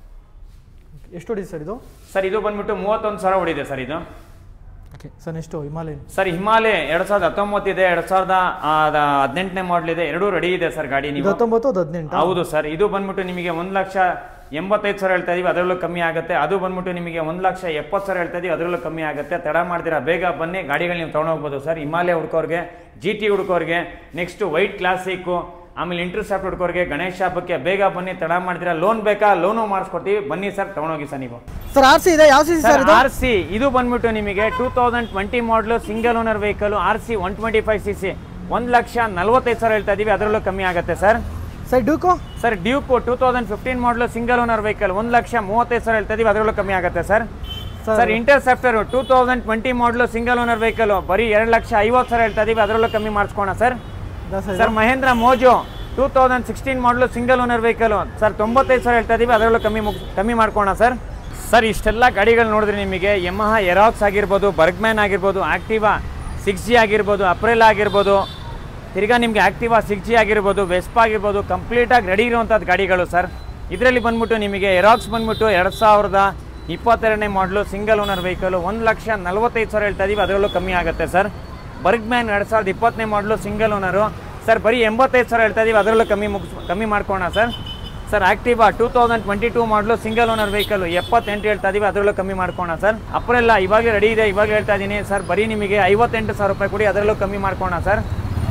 ಎಷ್ಟು ಹೊಡಿದೆ ಸರ್ ಇದು ಸರ್ ಇದು ಬಂದ್ಬಿಟ್ಟು ಮೂವತ್ತೊಂದು ಸಾವಿರ ಹೊಡಿದೆ ಸರ್ ಇದು okay sir next Himalayan sir Himalaya ಎರಡು ಸಾವಿರದ ಹತ್ತೊಂಬತ್ತಿದೆ ಎರಡು ಸಾವಿರದ ಹದಿನೆಂಟನೇ ಮಾಡಲ್ ಇದೆ ಎರಡೂ ರೆಡಿ ಇದೆ ಸರ್ ಗಾಡಿ ಇದು ನೀವು ಹತ್ತೊಂಬತ್ತು ಅದು ಹದಿನೆಂಟು ಹೌದು ಸರ್ ಇದು ಬಂದ್ಬಿಟ್ಟು ನಿಮಗೆ ಒಂದು ಲಕ್ಷ ಎಂಬತ್ತೈದು ಸಾವಿರ ಹೇಳ್ತಾ ಇದೀವಿ ಅದರಲ್ಲೂ ಕಮ್ಮಿ ಆಗುತ್ತೆ ಅದು ಬಂದ್ಬಿಟ್ಟು ನಿಮಗೆ ಒಂದು ಲಕ್ಷ ಎಪ್ಪತ್ತು ಸಾವಿರ ಹೇಳ್ತಾ ಇದೀವಿ ಅದರಲ್ಲೂ ಕಮ್ಮಿ ಆಗುತ್ತೆ ತಡ ಮಾಡ್ತೀರಾ ಬೇಗ ಬನ್ನಿ ಗಾಡಿಗಳು ನೀವು ತೊಗೊಂಡೋಗ್ಬೋದು ಸರ್ ಹಿಮಾಲಯ ಹುಡ್ಕೋರ್ಗೆ ಜಿ ಟಿ ಹುಡ್ಕೋರ್ಗೆ ನೆಕ್ಸ್ಟ್ ವೈಟ್ ಕ್ಲಾಸಿಕ್ಕು ಆಮೇಲೆ ಇಂಟರ್ಸೆಪ್ಟ್ ಹುಡ್ಕೋರಿಗೆ ಗಣೇಶ ಹಬ್ಬಕ್ಕೆ ಬೇಗ ಬನ್ನಿ ತಡ ಮಾಡಿದ್ರೆ ಲೋನ್ ಬೇಕಾ ಲೋನು ಮಾಡಿಸ್ಕೊಡ್ತೀವಿ ಬನ್ನಿ ಸರ್ ತಗೊಂಡೋಗಿ ಸರ್ ನೀವು ಸರ್ ಆರ್ ಸಿ ಇದೆ ಯಾವ ಸಿ ಸರ್ ಸರ್ ಇದು ಆರ್ ಸಿ ಇದು ಬಂದ್ಬಿಟ್ಟು ನಿಮಗೆ two thousand twenty model single owner vehicle R C one twenty five C C ಒಂದು ಲಕ್ಷ ನಲ್ವತ್ತೈದು ಸಾವಿರ ಹೇಳ್ತಾ ಇದೀವಿ ಅದರಲ್ಲೂ ಕಮ್ಮಿ ಆಗುತ್ತೆ sir sir Duke sir Duke two thousand fifteen model single owner vehicle ಒಂದು ಲಕ್ಷ ಮೂವತ್ತೈದು ಸಾವಿರ ಹೇಳ್ತಾ ಇದೀವಿ ಅದರಲ್ಲೂ ಕಮ್ಮಿ ಆಗುತ್ತೆ sir Sir. Sir Interceptor two thousand twenty model single owner vehicle ಬರೀ ಎರಡು ಲಕ್ಷ ಐವತ್ತು ಸಾವಿರ ಹೇಳ್ತಾ ಇದೀವಿ ಅದರಲ್ಲೂ ಕಮ್ಮಿ ಮಾಡಿಸ್ಕೋಣ sir sir Mahindra Mojo two thousand sixteen model single owner vehicle sir ತೊಂಬತ್ತೈದು ಸಾವಿರ ಹೇಳ್ತಾ ಇದೀವಿ ಅದರಲ್ಲೂ ಕಮ್ಮಿ ಮುಗ್ ಕಮ್ಮಿ ಮಾಡ್ಕೋಣ ಸರ್ ಸರ್ ಇಷ್ಟೆಲ್ಲ ಗಾಡಿಗಳು ನೋಡಿದ್ರೆ ನಿಮಗೆ ಯಮಹ ಎರಾಕ್ಸ್ ಆಗಿರ್ಬೋದು ಬರ್ಗ್ಮ್ಯಾನ್ ಆಗಿರ್ಬೋದು ಆಕ್ಟಿವಾ ಸಿಕ್ಸ್ ಜಿ ಆಗಿರ್ಬೋದು ಅಪ್ರೆಲ್ ಆಗಿರ್ಬೋದು ತಿರ್ಗಾ ನಿಮಗೆ ಆಕ್ಟಿವಾ ಸಿಕ್ಸ್ ಜಿ ಆಗಿರ್ಬೋದು ವೆಸ್ಪ್ ಆಗಿರ್ಬೋದು ಕಂಪ್ಲೀಟಾಗಿ ರೆಡಿ ಇರುವಂಥದ್ದು ಗಾಡಿಗಳು ಸರ್ ಇದರಲ್ಲಿ ಬಂದ್ಬಿಟ್ಟು ನಿಮಗೆ ಎರಾಕ್ಸ್ ಬಂದ್ಬಿಟ್ಟು ಎರಡು ಸಾವಿರದ ಇಪ್ಪತ್ತೆರಡನೇ ಮಾಡಲು ಸಿಂಗಲ್ ಓನರ್ ವೆಹಿಕಲ್ ಒಂದು ಲಕ್ಷ ನಲ್ವತ್ತೈದು ಸಾವಿರ ಹೇಳ್ತಾ ಇದೀವಿ ಅದರಲ್ಲೂ ಕಮ್ಮಿ ಆಗುತ್ತೆ ಸರ್ ಬರ್ಗ್ಮ್ಯಾನ್ ಎರಡು ಸಾವಿರದ ಇಪ್ಪತ್ತನೇ ಮಾಡಲು ಸಿಂಗಲ್ ಓನರು ಸರ್ ಬರೀ ಎಂಬತ್ತೈದು ಸಾವಿರ ಹೇಳ್ತಾ ಇದೀವಿ ಅದರಲ್ಲೂ ಕಮ್ಮಿ ಮುಗಿಸ್ ಕಮ್ಮಿ ಮಾಡ್ಕೋಣ sir sir Activa two thousand twenty two model single owner vehicle ಎಪ್ಪತ್ತೆಂಟು ಹೇಳ್ತಾ ಇದೀವಿ ಅದರಲ್ಲೂ ಕಮ್ಮಿ ಮಾಡ್ಕೋಣ ಸರ್ ಅಪ್ರೆಲ್ಲ ಇವಾಗಲೇ ರೆಡಿ ಇದೆ ಇವಾಗ ಹೇಳ್ತಾ ಇದ್ದೀನಿ ಸರ್ ಬರೀ ನಿಮಗೆ ಐವತ್ತೆಂಟು ಸಾವಿರ ರೂಪಾಯಿ ಕೊಡಿ ಅದರಲ್ಲೂ ಕಮ್ಮಿ ಮಾಡ್ಕೋಣ sir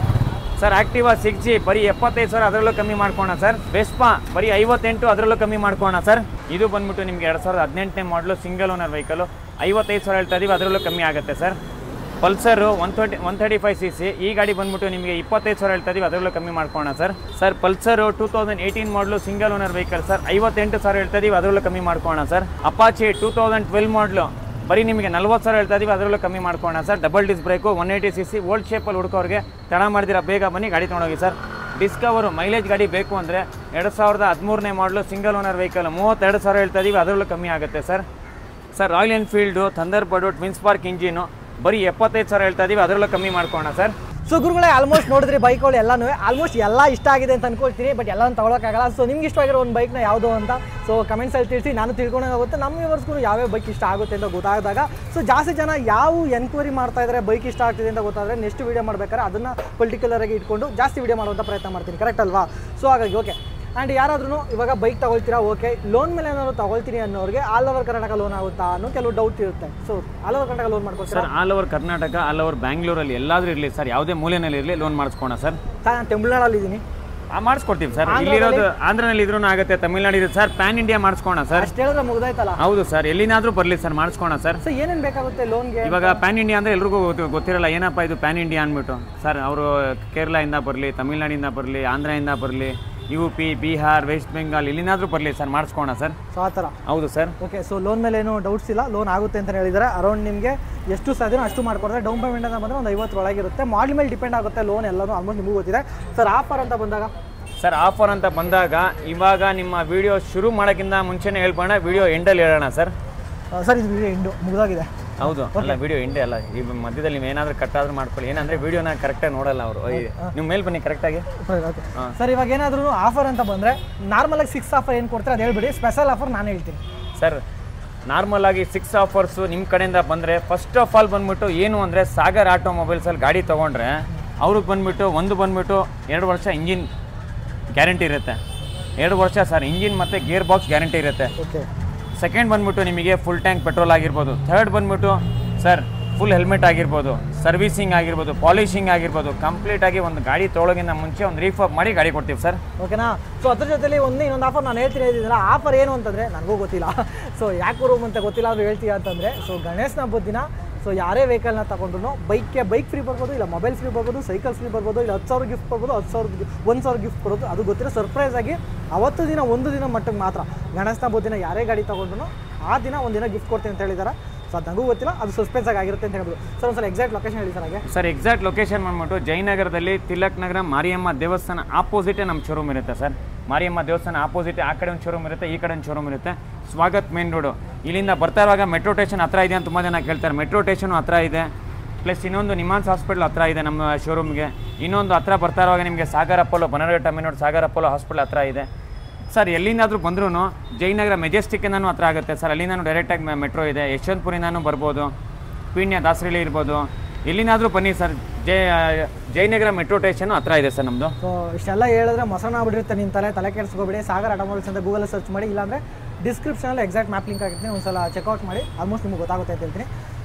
sir Activa six G ಬರೀ ಎಪ್ಪತ್ತೈದು ಸಾವಿರ ಅದರಲ್ಲೂ ಕಮ್ಮಿ ಮಾಡ್ಕೋಣ ಸರ್ ವೆಸ್ಪಾ ಬರೀ ಐವತ್ತೆಂಟು ಅದರಲ್ಲೂ ಕಮ್ಮಿ ಮಾಡ್ಕೋಣ ಸರ್ ಇದು ಬಂದ್ಬಿಟ್ಟು ನಿಮಗೆ ಎರಡು ಸಾವಿರದ ಹದಿನೆಂಟನೇ ಮಾಡಲು ಸಿಂಗಲ್ ಓನರ್ ವೆಹಿಕಲ್ ಐವತ್ತೈದು ಸಾವಿರ ಹೇಳ್ತಾ ಇದೀವಿ ಅದರಲ್ಲೂ ಕಮ್ಮಿ ಆಗುತ್ತೆ sir Pulsar one twenty one thirty five C C ಈ ಗಾಡಿ ಬಂದ್ಬಿಟ್ಟು ನಿಮಗೆ ಇಪ್ಪತ್ತೈದು ಸಾವಿರ ಹೇಳ್ತಾ ಇದೀವಿ ಅದರಲ್ಲೂ ಕಮ್ಮಿ ಮಾಡ್ಕೋಣ sir sir Pulsar two thousand eighteen model single owner vehicle sir ಐವತ್ತೆಂಟು ಸಾವಿರ ಹೇಳ್ತಾ ಇದೀವಿ ಅದರಲ್ಲೂ ಕಮ್ಮಿ ಮಾಡ್ಕೋಣ sir Apache two thousand twelve model ಬರೀ ನಿಮಗೆ ನಲ್ವತ್ತು ಸಾವಿರ ಹೇಳ್ತಾ ಇದೀವಿ ಅದರಲ್ಲೂ ಕಮ್ಮಿ ಮಾಡ್ಕೋಣ sir double disc brake one eighty C C old ಶೇಪಲ್ಲಿ ಹುಡ್ಕೋರಿಗೆ ತಡ ಮಾಡಿದಿರ ಬೇಗ ಬನ್ನಿ ಗಾಡಿ ತೊಗೊಂಡೋಗಿ ಸರ್ ಡಿಸ್ಕವರು ಮೈಲೇಜ್ ಗಾಡಿ ಬೇಕು ಅಂದರೆ ಎರಡು ಸಾವಿರದ ಹದಿಮೂರನೇ ಮಾಡಲು ಸಿಂಗಲ್ ಓನರ್ ವೆಹಿಕಲ್ ಮೂವತ್ತೆರಡು ಸಾವಿರ ಹೇಳ್ತಾ ಇದೀವಿ ಅದರಲ್ಲೂ ಕಮ್ಮಿ ಆಗುತ್ತೆ sir sir Royal Enfield Thunderbird twin spark engine ಬರೀ ಎಪ್ಪತ್ತೈದು ಸಾವಿರ ಹೇಳ್ತಾ ಇದೀವಿ ಅದರಲ್ಲೂ ಕಮ್ಮಿ ಮಾಡ್ಕೋಣ ಸರ್ ಸೊ ಗುರುಗಳೇ ಆಲ್ಮೋಸ್ಟ್ ನೋಡಿದ್ರಿ ಬೈಕ್ಗಳು ಎಲ್ಲಾನು ಆಲ್ಮೋಸ್ಟ್ ಎಲ್ಲ ಇಷ್ಟ ಆಗಿದೆ ಅಂತ ಅನ್ಕೊಳ್ತೀನಿ ಬಟ್ ಎಲ್ಲ ತಗೊಳಕ್ಕಾಗಲ್ಲ ಸೊ ನಿಮ್ಗೆ ಇಷ್ಟವಾಗಿರೋ ಒಂದು ಬೈಕ್ನ ಯಾವುದು ಅಂತ ಸೊ ಕಮೆಂಟ್ಸಲ್ಲಿ ತಿಳಿಸಿ ನಾನು ತಿಳ್ಕೊಂಡಾಗುತ್ತೆ ನಮ್ಮ ವ್ಯೂವರ್ಸ್ಗೂ ಯಾವ್ಯಾವ ಬೈಕ್ ಇಷ್ಟ ಆಗುತ್ತೆ ಅಂತ ಗೊತ್ತಾದಾಗ ಸೊ ಜಾಸ್ತಿ ಜನ ಯಾವ ಎನ್ಕ್ವೈರಿ ಮಾಡ್ತಾ ಇದ್ದಾರೆ ಬೈಕ್ ಇಷ್ಟ ಆಗ್ತಿದೆ ಅಂತ ಗೊತ್ತಾದರೆ ನೆಕ್ಸ್ಟ್ ವೀಡಿಯೋ ಮಾಡ್ಬೇಕಾದ್ರೆ ಅದನ್ನು ಪರ್ಟಿಕ್ಯುಲರ್ ಆಗಿ ಇಟ್ಕೊಂಡು ಜಾಸ್ತಿ ವೀಡಿಯೋ ಮಾಡುವಂಥ ಪ್ರಯತ್ನ ಮಾಡ್ತೀನಿ ಕರೆಕ್ಟ್ ಅಲ್ವಾ ಸೊ ಹಾಗಾಗಿ ಓಕೆ ಆ್ಯಂಡ್ ಯಾರಾದ್ರೂ ಇವಾಗ ಬೈಕ್ ತಗೊಳ್ತೀರಾ ಓಕೆ ಲೋನ್ ಮೇಲೆ ಏನಾದ್ರು ತಗೊಳ್ತೀನಿ ಅನ್ನೋರಿಗೆ ಆಲ್ ಓವರ್ ಕರ್ನಾಟಕ ಲೋನ್ ಆಗುತ್ತಾ ಅನ್ನೋ ಕೆಲವು ಡೌಟ್ ಇರುತ್ತೆ so all over Karnataka loan ಮಾಡ್ಕೊಳ್ತೀರಾ sir all over Karnataka all over ಬ್ಯಾಂಗ್ಳೂರಲ್ಲಿ ಎಲ್ಲಾದ್ರೂ ಇರಲಿ ಸರ್ ಯಾವುದೇ ಮೂಲೆಯಲ್ಲಿ ಇರಲಿ ಲೋನ್ ಮಾಡಿಸ್ಕೋಣ ಸರ್ ನಾನು ತಮಿಳ್ನಾಡಲ್ಲಿ ಇದ್ದೀನಿ ಆ, ಮಾಡಿಸ್ಕೊಡ್ತೀವಿ ಸರ್ ಇಲ್ಲಿರೋದು ಆಂಧ್ರನಲ್ಲಿ ಇದ್ರೂ ಆಗುತ್ತೆ ತಮಿಳ್ನಾಡು ಇದೆ ಸರ್ ಪ್ಯಾನ್ ಇಂಡಿಯಾ ಮಾಡಿಸ್ಕೋಣ ಸರ್ ಅಷ್ಟು ಹೇಳಿದ್ರೆ ಮುಗ್ದಾಯ್ತಲ್ಲ ಹೌದು ಸರ್ ಎಲ್ಲಿನಾದ್ರೂ ಬರಲಿ ಸರ್ ಮಾಡಿಸ್ಕೋಣ ಸರ್ ಸೊ ಏನೇನು ಬೇಕಾಗುತ್ತೆ ಲೋನ್ಗೆ ಇವಾಗ ಪ್ಯಾನ್ ಇಂಡಿಯಾ ಅಂದರೆ ಎಲ್ರಿಗೂ ಗೊತ್ತು- ಗೊತ್ತಿರಲ್ಲ ಏನಪ್ಪ ಇದು ಪ್ಯಾನ್ ಇಂಡಿಯಾ ಅಂದ್ಬಿಟ್ಟು ಸರ್ ಅವರು ಕೇರಳದಿಂದ ಬರಲಿ ತಮಿಳ್ನಾಡಿಂದ ಬರಲಿ ಆಂಧ್ರದಿಂದ ಬರಲಿ U P Bihar West Bengal ಎಲ್ಲಿನಾದ್ರೂ ಬರಲಿ ಸರ್ ಮಾಡಿಸ್ಕೋಣ ಸರ್ ಸೊ ಆ ಥರ ಹೌದು ಸರ್ ಓಕೆ ಸೊ ಲೋನ್ ಮೇಲೆ ಏನು ಡೌಟ್ಸ್ ಇಲ್ಲ ಲೋನ್ ಆಗುತ್ತೆ ಅಂತ ಹೇಳಿದ್ದಾರೆ ಅರೌಂಡ್ ನಿಮಗೆ ಎಷ್ಟು ಸಾಧ್ಯನೋ ಅಷ್ಟು ಮಾಡ್ಕೊಡ್ತಾರೆ ಡೌನ್ ಪೇಮೆಂಟ್ ಅಂತ ಬಂದರೆ ಒಂದು ಐವತ್ತರೊಳಗಿರುತ್ತೆ ಮಾಡಲ್ ಮೇಲೆ ಡಿಪೆಂಡ್ ಆಗುತ್ತೆ ಲೋನ್ ಎಲ್ಲನೂ ಆಲ್ಮೋಸ್ಟ್ ನಿಮಗೂ ಗೊತ್ತಿದೆ ಸರ್ ಆಫರ್ ಅಂತ ಬಂದಾಗ ಸರ್ ಆಫರ್ ಅಂತ ಬಂದಾಗ ಇವಾಗ ನಿಮ್ಮ ವಿಡಿಯೋ ಶುರು ಮಾಡೋಕ್ಕಿಂತ ಮುಂಚೆನೇ ಹೇಳ್ಬೋಣ ವಿಡಿಯೋ ಎಂಡಲ್ಲಿ ಹೇಳೋಣ ಸರ್ ಸರ್ ಇದು ವಿಡಿಯೋ ಎಂಡು ಮುಗಿದಾಗಿದೆ ಹೌದು ಅಲ್ಲ ವಿಡಿಯೋ ಎಂಡೇ ಅಲ್ಲ ಈ ಮಧ್ಯದಲ್ಲಿ ನೀವು ಏನಾದರೂ ಕಟ್ ಆದ್ರೂ ಮಾಡ್ಕೊಳ್ಳಿ ಏನಂದ್ರೆ ವಿಡಿಯೋನ ಕರೆಕ್ಟಾಗಿ ನೋಡಲ್ಲ ಅವರು ನಿಮ್ಮ ಮೇಲೆ ಬನ್ನಿ ಕರೆಕ್ಟಾಗಿ ಓಕೆ ಸರ್ ಇವಾಗ ಏನಾದರೂ ಆಫರ್ ಅಂತ ಬಂದರೆ ನಾರ್ಮಲಾಗಿ ಸಿಕ್ಸ್ ಆಫರ್ ಏನು ಕೊಡ್ತಾರೆ ಅದು ಹೇಳ್ಬಿಡಿ ಸ್ಪೆಷಲ್ ಆಫರ್ ನಾನು ಹೇಳ್ತೀನಿ ಸರ್ ನಾರ್ಮಲ್ ಆಗಿ ಸಿಕ್ಸ್ ಆಫರ್ಸು ನಿಮ್ಮ ಕಡೆಯಿಂದ ಬಂದರೆ ಫಸ್ಟ್ ಆಫ್ ಆಲ್ ಬಂದ್ಬಿಟ್ಟು ಏನು ಅಂದರೆ ಸಾಗರ್ ಆಟೋ ಮೊಬೈಲ್ಸಲ್ಲಿ ಗಾಡಿ ತೊಗೊಂಡ್ರೆ ಅವ್ರಿಗೆ ಬಂದ್ಬಿಟ್ಟು ಒಂದು ಬಂದ್ಬಿಟ್ಟು ಎರಡು ವರ್ಷ ಇಂಜಿನ್ ಗ್ಯಾರಂಟಿ ಇರುತ್ತೆ ಎರಡು ವರ್ಷ ಸರ್ ಇಂಜಿನ್ ಮತ್ತು ಗೇರ್ ಬಾಕ್ಸ್ ಗ್ಯಾರಂಟಿ ಇರುತ್ತೆ ಓಕೆ ಸೆಕೆಂಡ್ ಬಂದ್ಬಿಟ್ಟು ನಿಮಗೆ ಫುಲ್ ಟ್ಯಾಂಕ್ ಪೆಟ್ರೋಲ್ ಆಗಿರ್ಬೋದು ಥರ್ಡ್ ಬಂದ್ಬಿಟ್ಟು ಸರ್ ಫುಲ್ ಹೆಲ್ಮೆಟ್ ಆಗಿರ್ಬೋದು ಸರ್ವಿಸಿಂಗ್ ಆಗಿರ್ಬೋದು ಪಾಲಿಶಿಂಗ್ ಆಗಿರ್ಬೋದು ಕಂಪ್ಲೀಟಾಗಿ ಒಂದು ಗಾಡಿ ತೊಗೊಳಗಿಂತ ಮುಂಚೆ ಒಂದು ರೀಫಪ್ ಮಾಡಿ ಗಾಡಿ ಕೊಡ್ತೀವಿ ಸರ್ ಓಕೆನಾ ಸೊ ಅದ್ರ ಜೊತೆಲಿ ಒಂದು ಇನ್ನೊಂದು ಆಫರ್ ನಾನು ಹೇಳ್ತೀನಿ ಹೇಳಿದ್ದೀನಲ್ಲ ಆಫರ್ ಏನು ಅಂತಂದರೆ ನನಗೂ ಗೊತ್ತಿಲ್ಲ ಸೊ ಯಾಕೆ ರೂಮ್ ಅಂತ ಗೊತ್ತಿಲ್ಲ ಅಂದ್ರೆ ಹೇಳ್ತೀಯ ಅಂತಂದರೆ ಸೊ ಗಣೇಶನ ಹಬ್ಬದ ದಿನ ಸೊ ಯಾರೇ ವೆಹಿಕಲ್ನ ತಗೊಂಡ್ರು ಬೈಕ್ಗೆ ಬೈಕ್ ಫ್ರೀ ಬರ್ಬೋದು ಇಲ್ಲ ಮೊಬೈಲ್ ಫ್ರೀ ಬರ್ಬೋದು ಸೈಕಲ್ ಫ್ರೀ ಬರ್ಬೋದು ಇಲ್ಲ ಹತ್ತು ಸಾವಿರ ಗಿಫ್ಟ್ ಬರ್ಬೋದು ಹತ್ತು ಸಾವಿರ ಒಂದು ಸಾವಿರ ಗಿಫ್ಟ್ ಬರೋದು ಅದು ಗೊತ್ತಿರೋ ಸರ್ಪ್ರೈಸ್ ಆಗಿ ಅವತ್ತು ದಿನ ಒಂದು ದಿನ ಮಟ್ಟಿಗೆ ಮಾತ್ರ ಗಣೇಶನ ಹಬ್ಬದ ದಿನ ಯಾರೇ ಗಾಡಿ ತಗೊಂಡ್ರು ಆ ದಿನ ಒಂದಿನ ಗಿಫ್ಟ್ ಕೊಡ್ತೀನಿ ಅಂತ ಹೇಳಿದ್ದಾರೆ ಸೊ ಅದು ನನಗೂ ಗೊತ್ತಿಲ್ಲ ಅದು ಸಸ್ಪೆನ್ಸ್ ಆಗಿ ಆಗಿರುತ್ತೆ ಅಂತ ಹೇಳ್ಬೋದು ಸರ್ ಒಂದ್ಸಲ ಎಕ್ಸಾಕ್ಟ್ ಲೊಕೇಶನ್ ಹೇಳಿ ಸರ್ ಹಾಗೆ ಸರ್ ಎಕ್ಸಾಕ್ಟ್ ಲೊಕೇಶನ್ ಬಂದ್ಬಿಟ್ಟು ಜಯನಗರದಲ್ಲಿ ತಿಲಕ್ ನಗರ ಮಾರಿಯಮ್ಮ ದೇವಸ್ಥಾನ ಆಪೋಸಿಟೇ ನಮ್ಮ ಶೋರೂಮ್ ಇರುತ್ತೆ ಸರ್ ಮಾರಿಯಮ್ಮ ದೇವಸ್ಥಾನ ಆಪೋಸಿಟ್ ಆ ಕಡೆ ಒಂದು ಶೋರೂಮ್ ಇರುತ್ತೆ ಈ ಕಡೆ ಒಂದು ಶೋರೂಮ್ ಇರುತ್ತೆ ಸ್ವಾಗತ್ ಮೇನ್ ರೋಡು ಇಲ್ಲಿಂದ ಬರ್ತಾ ಇರುವಾಗ ಮೆಟ್ರೋ ಸ್ಟೇಷನ್ ಹತ್ರ ಇದೆ ಅಂತ ತುಂಬ ಜನ ಕೇಳ್ತಾರೆ ಮೆಟ್ರೋ ಸ್ಟೇಷನ್ ಹತ್ರ ಇದೆ ಪ್ಲಸ್ ಇನ್ನೊಂದು ನಿಮಾನ್ಸ್ ಹಾಸ್ಪಿಟಲ್ ಹತ್ರ ಇದೆ ನಮ್ಮ ಶೋರೂಮ್ಗೆ ಇನ್ನೊಂದು ಹತ್ರ ಬರ್ತಾ ಇರುವಾಗ ನಿಮಗೆ Sagar Apollo Bannerghatta main Sagar Apollo hospital ಹತ್ರ ಇದೆ ಸರ್ ಎಲ್ಲಿಂದಾದ್ರೂ ಬಂದ್ರೂ ಜಯನಗರ ಮೆಜೆಸ್ಟಿಕ್ಕಿಂದನೂ ಹತ್ರ ಆಗುತ್ತೆ ಸರ್ ಅಲ್ಲಿಂದನೂ ಡೈರೆಕ್ಟಾಗಿ ಮೆಟ್ರೋ ಇದೆ ಯಶವಂತಪುರಿಂದನೂ ಬರ್ಬೋದು ಪೀಣ್ಯ ದಾಸರಳ್ಳಿ ಇರ್ಬೋದು ಎಲ್ಲಿನಾದರೂ ಬನ್ನಿ sir Jaya Jayanagar metro station ಹತ್ರ ಇದೆ ಸರ್ ನಮ್ಮದು ಸೊ ಇಷ್ಟೆಲ್ಲ ಹೇಳಿದ್ರೆ ಮೊಸರನ್ನ ಆಗ್ಬಿಟ್ಟಿರುತ್ತೆ ನಿಮ್ಮ ತಲೆ ತಲೆ ಕೆಡಿಸ್ಕೋಬೇಡಿ ಸಾಗರ್ ಆಟೋಮೊಬೈಲ್ಸ್ ಅಂತ ಗೂಗಲ್ ಸರ್ಚ್ ಮಾಡಿ ಇಲ್ಲಾಂದರೆ ಡಿಸ್ಕ್ರಿಪ್ಷನಲ್ಲಿ ಎಕ್ಸಾಕ್ಟ್ ಮ್ಯಾಪ್ ಲಿಂಕ್ ಆಗಿರ್ತೀನಿ ಒಂದ್ಸಲ ಚೆಕ್ಔಟ್ ಮಾಡಿ ಆಲ್ಮೋಸ್ಟ್ ನಿಮ್ಗೆ ಗೊತ್ತಾಗುತ್ತೆ ಅಂತ ಹೇಳ್ತೀನಿ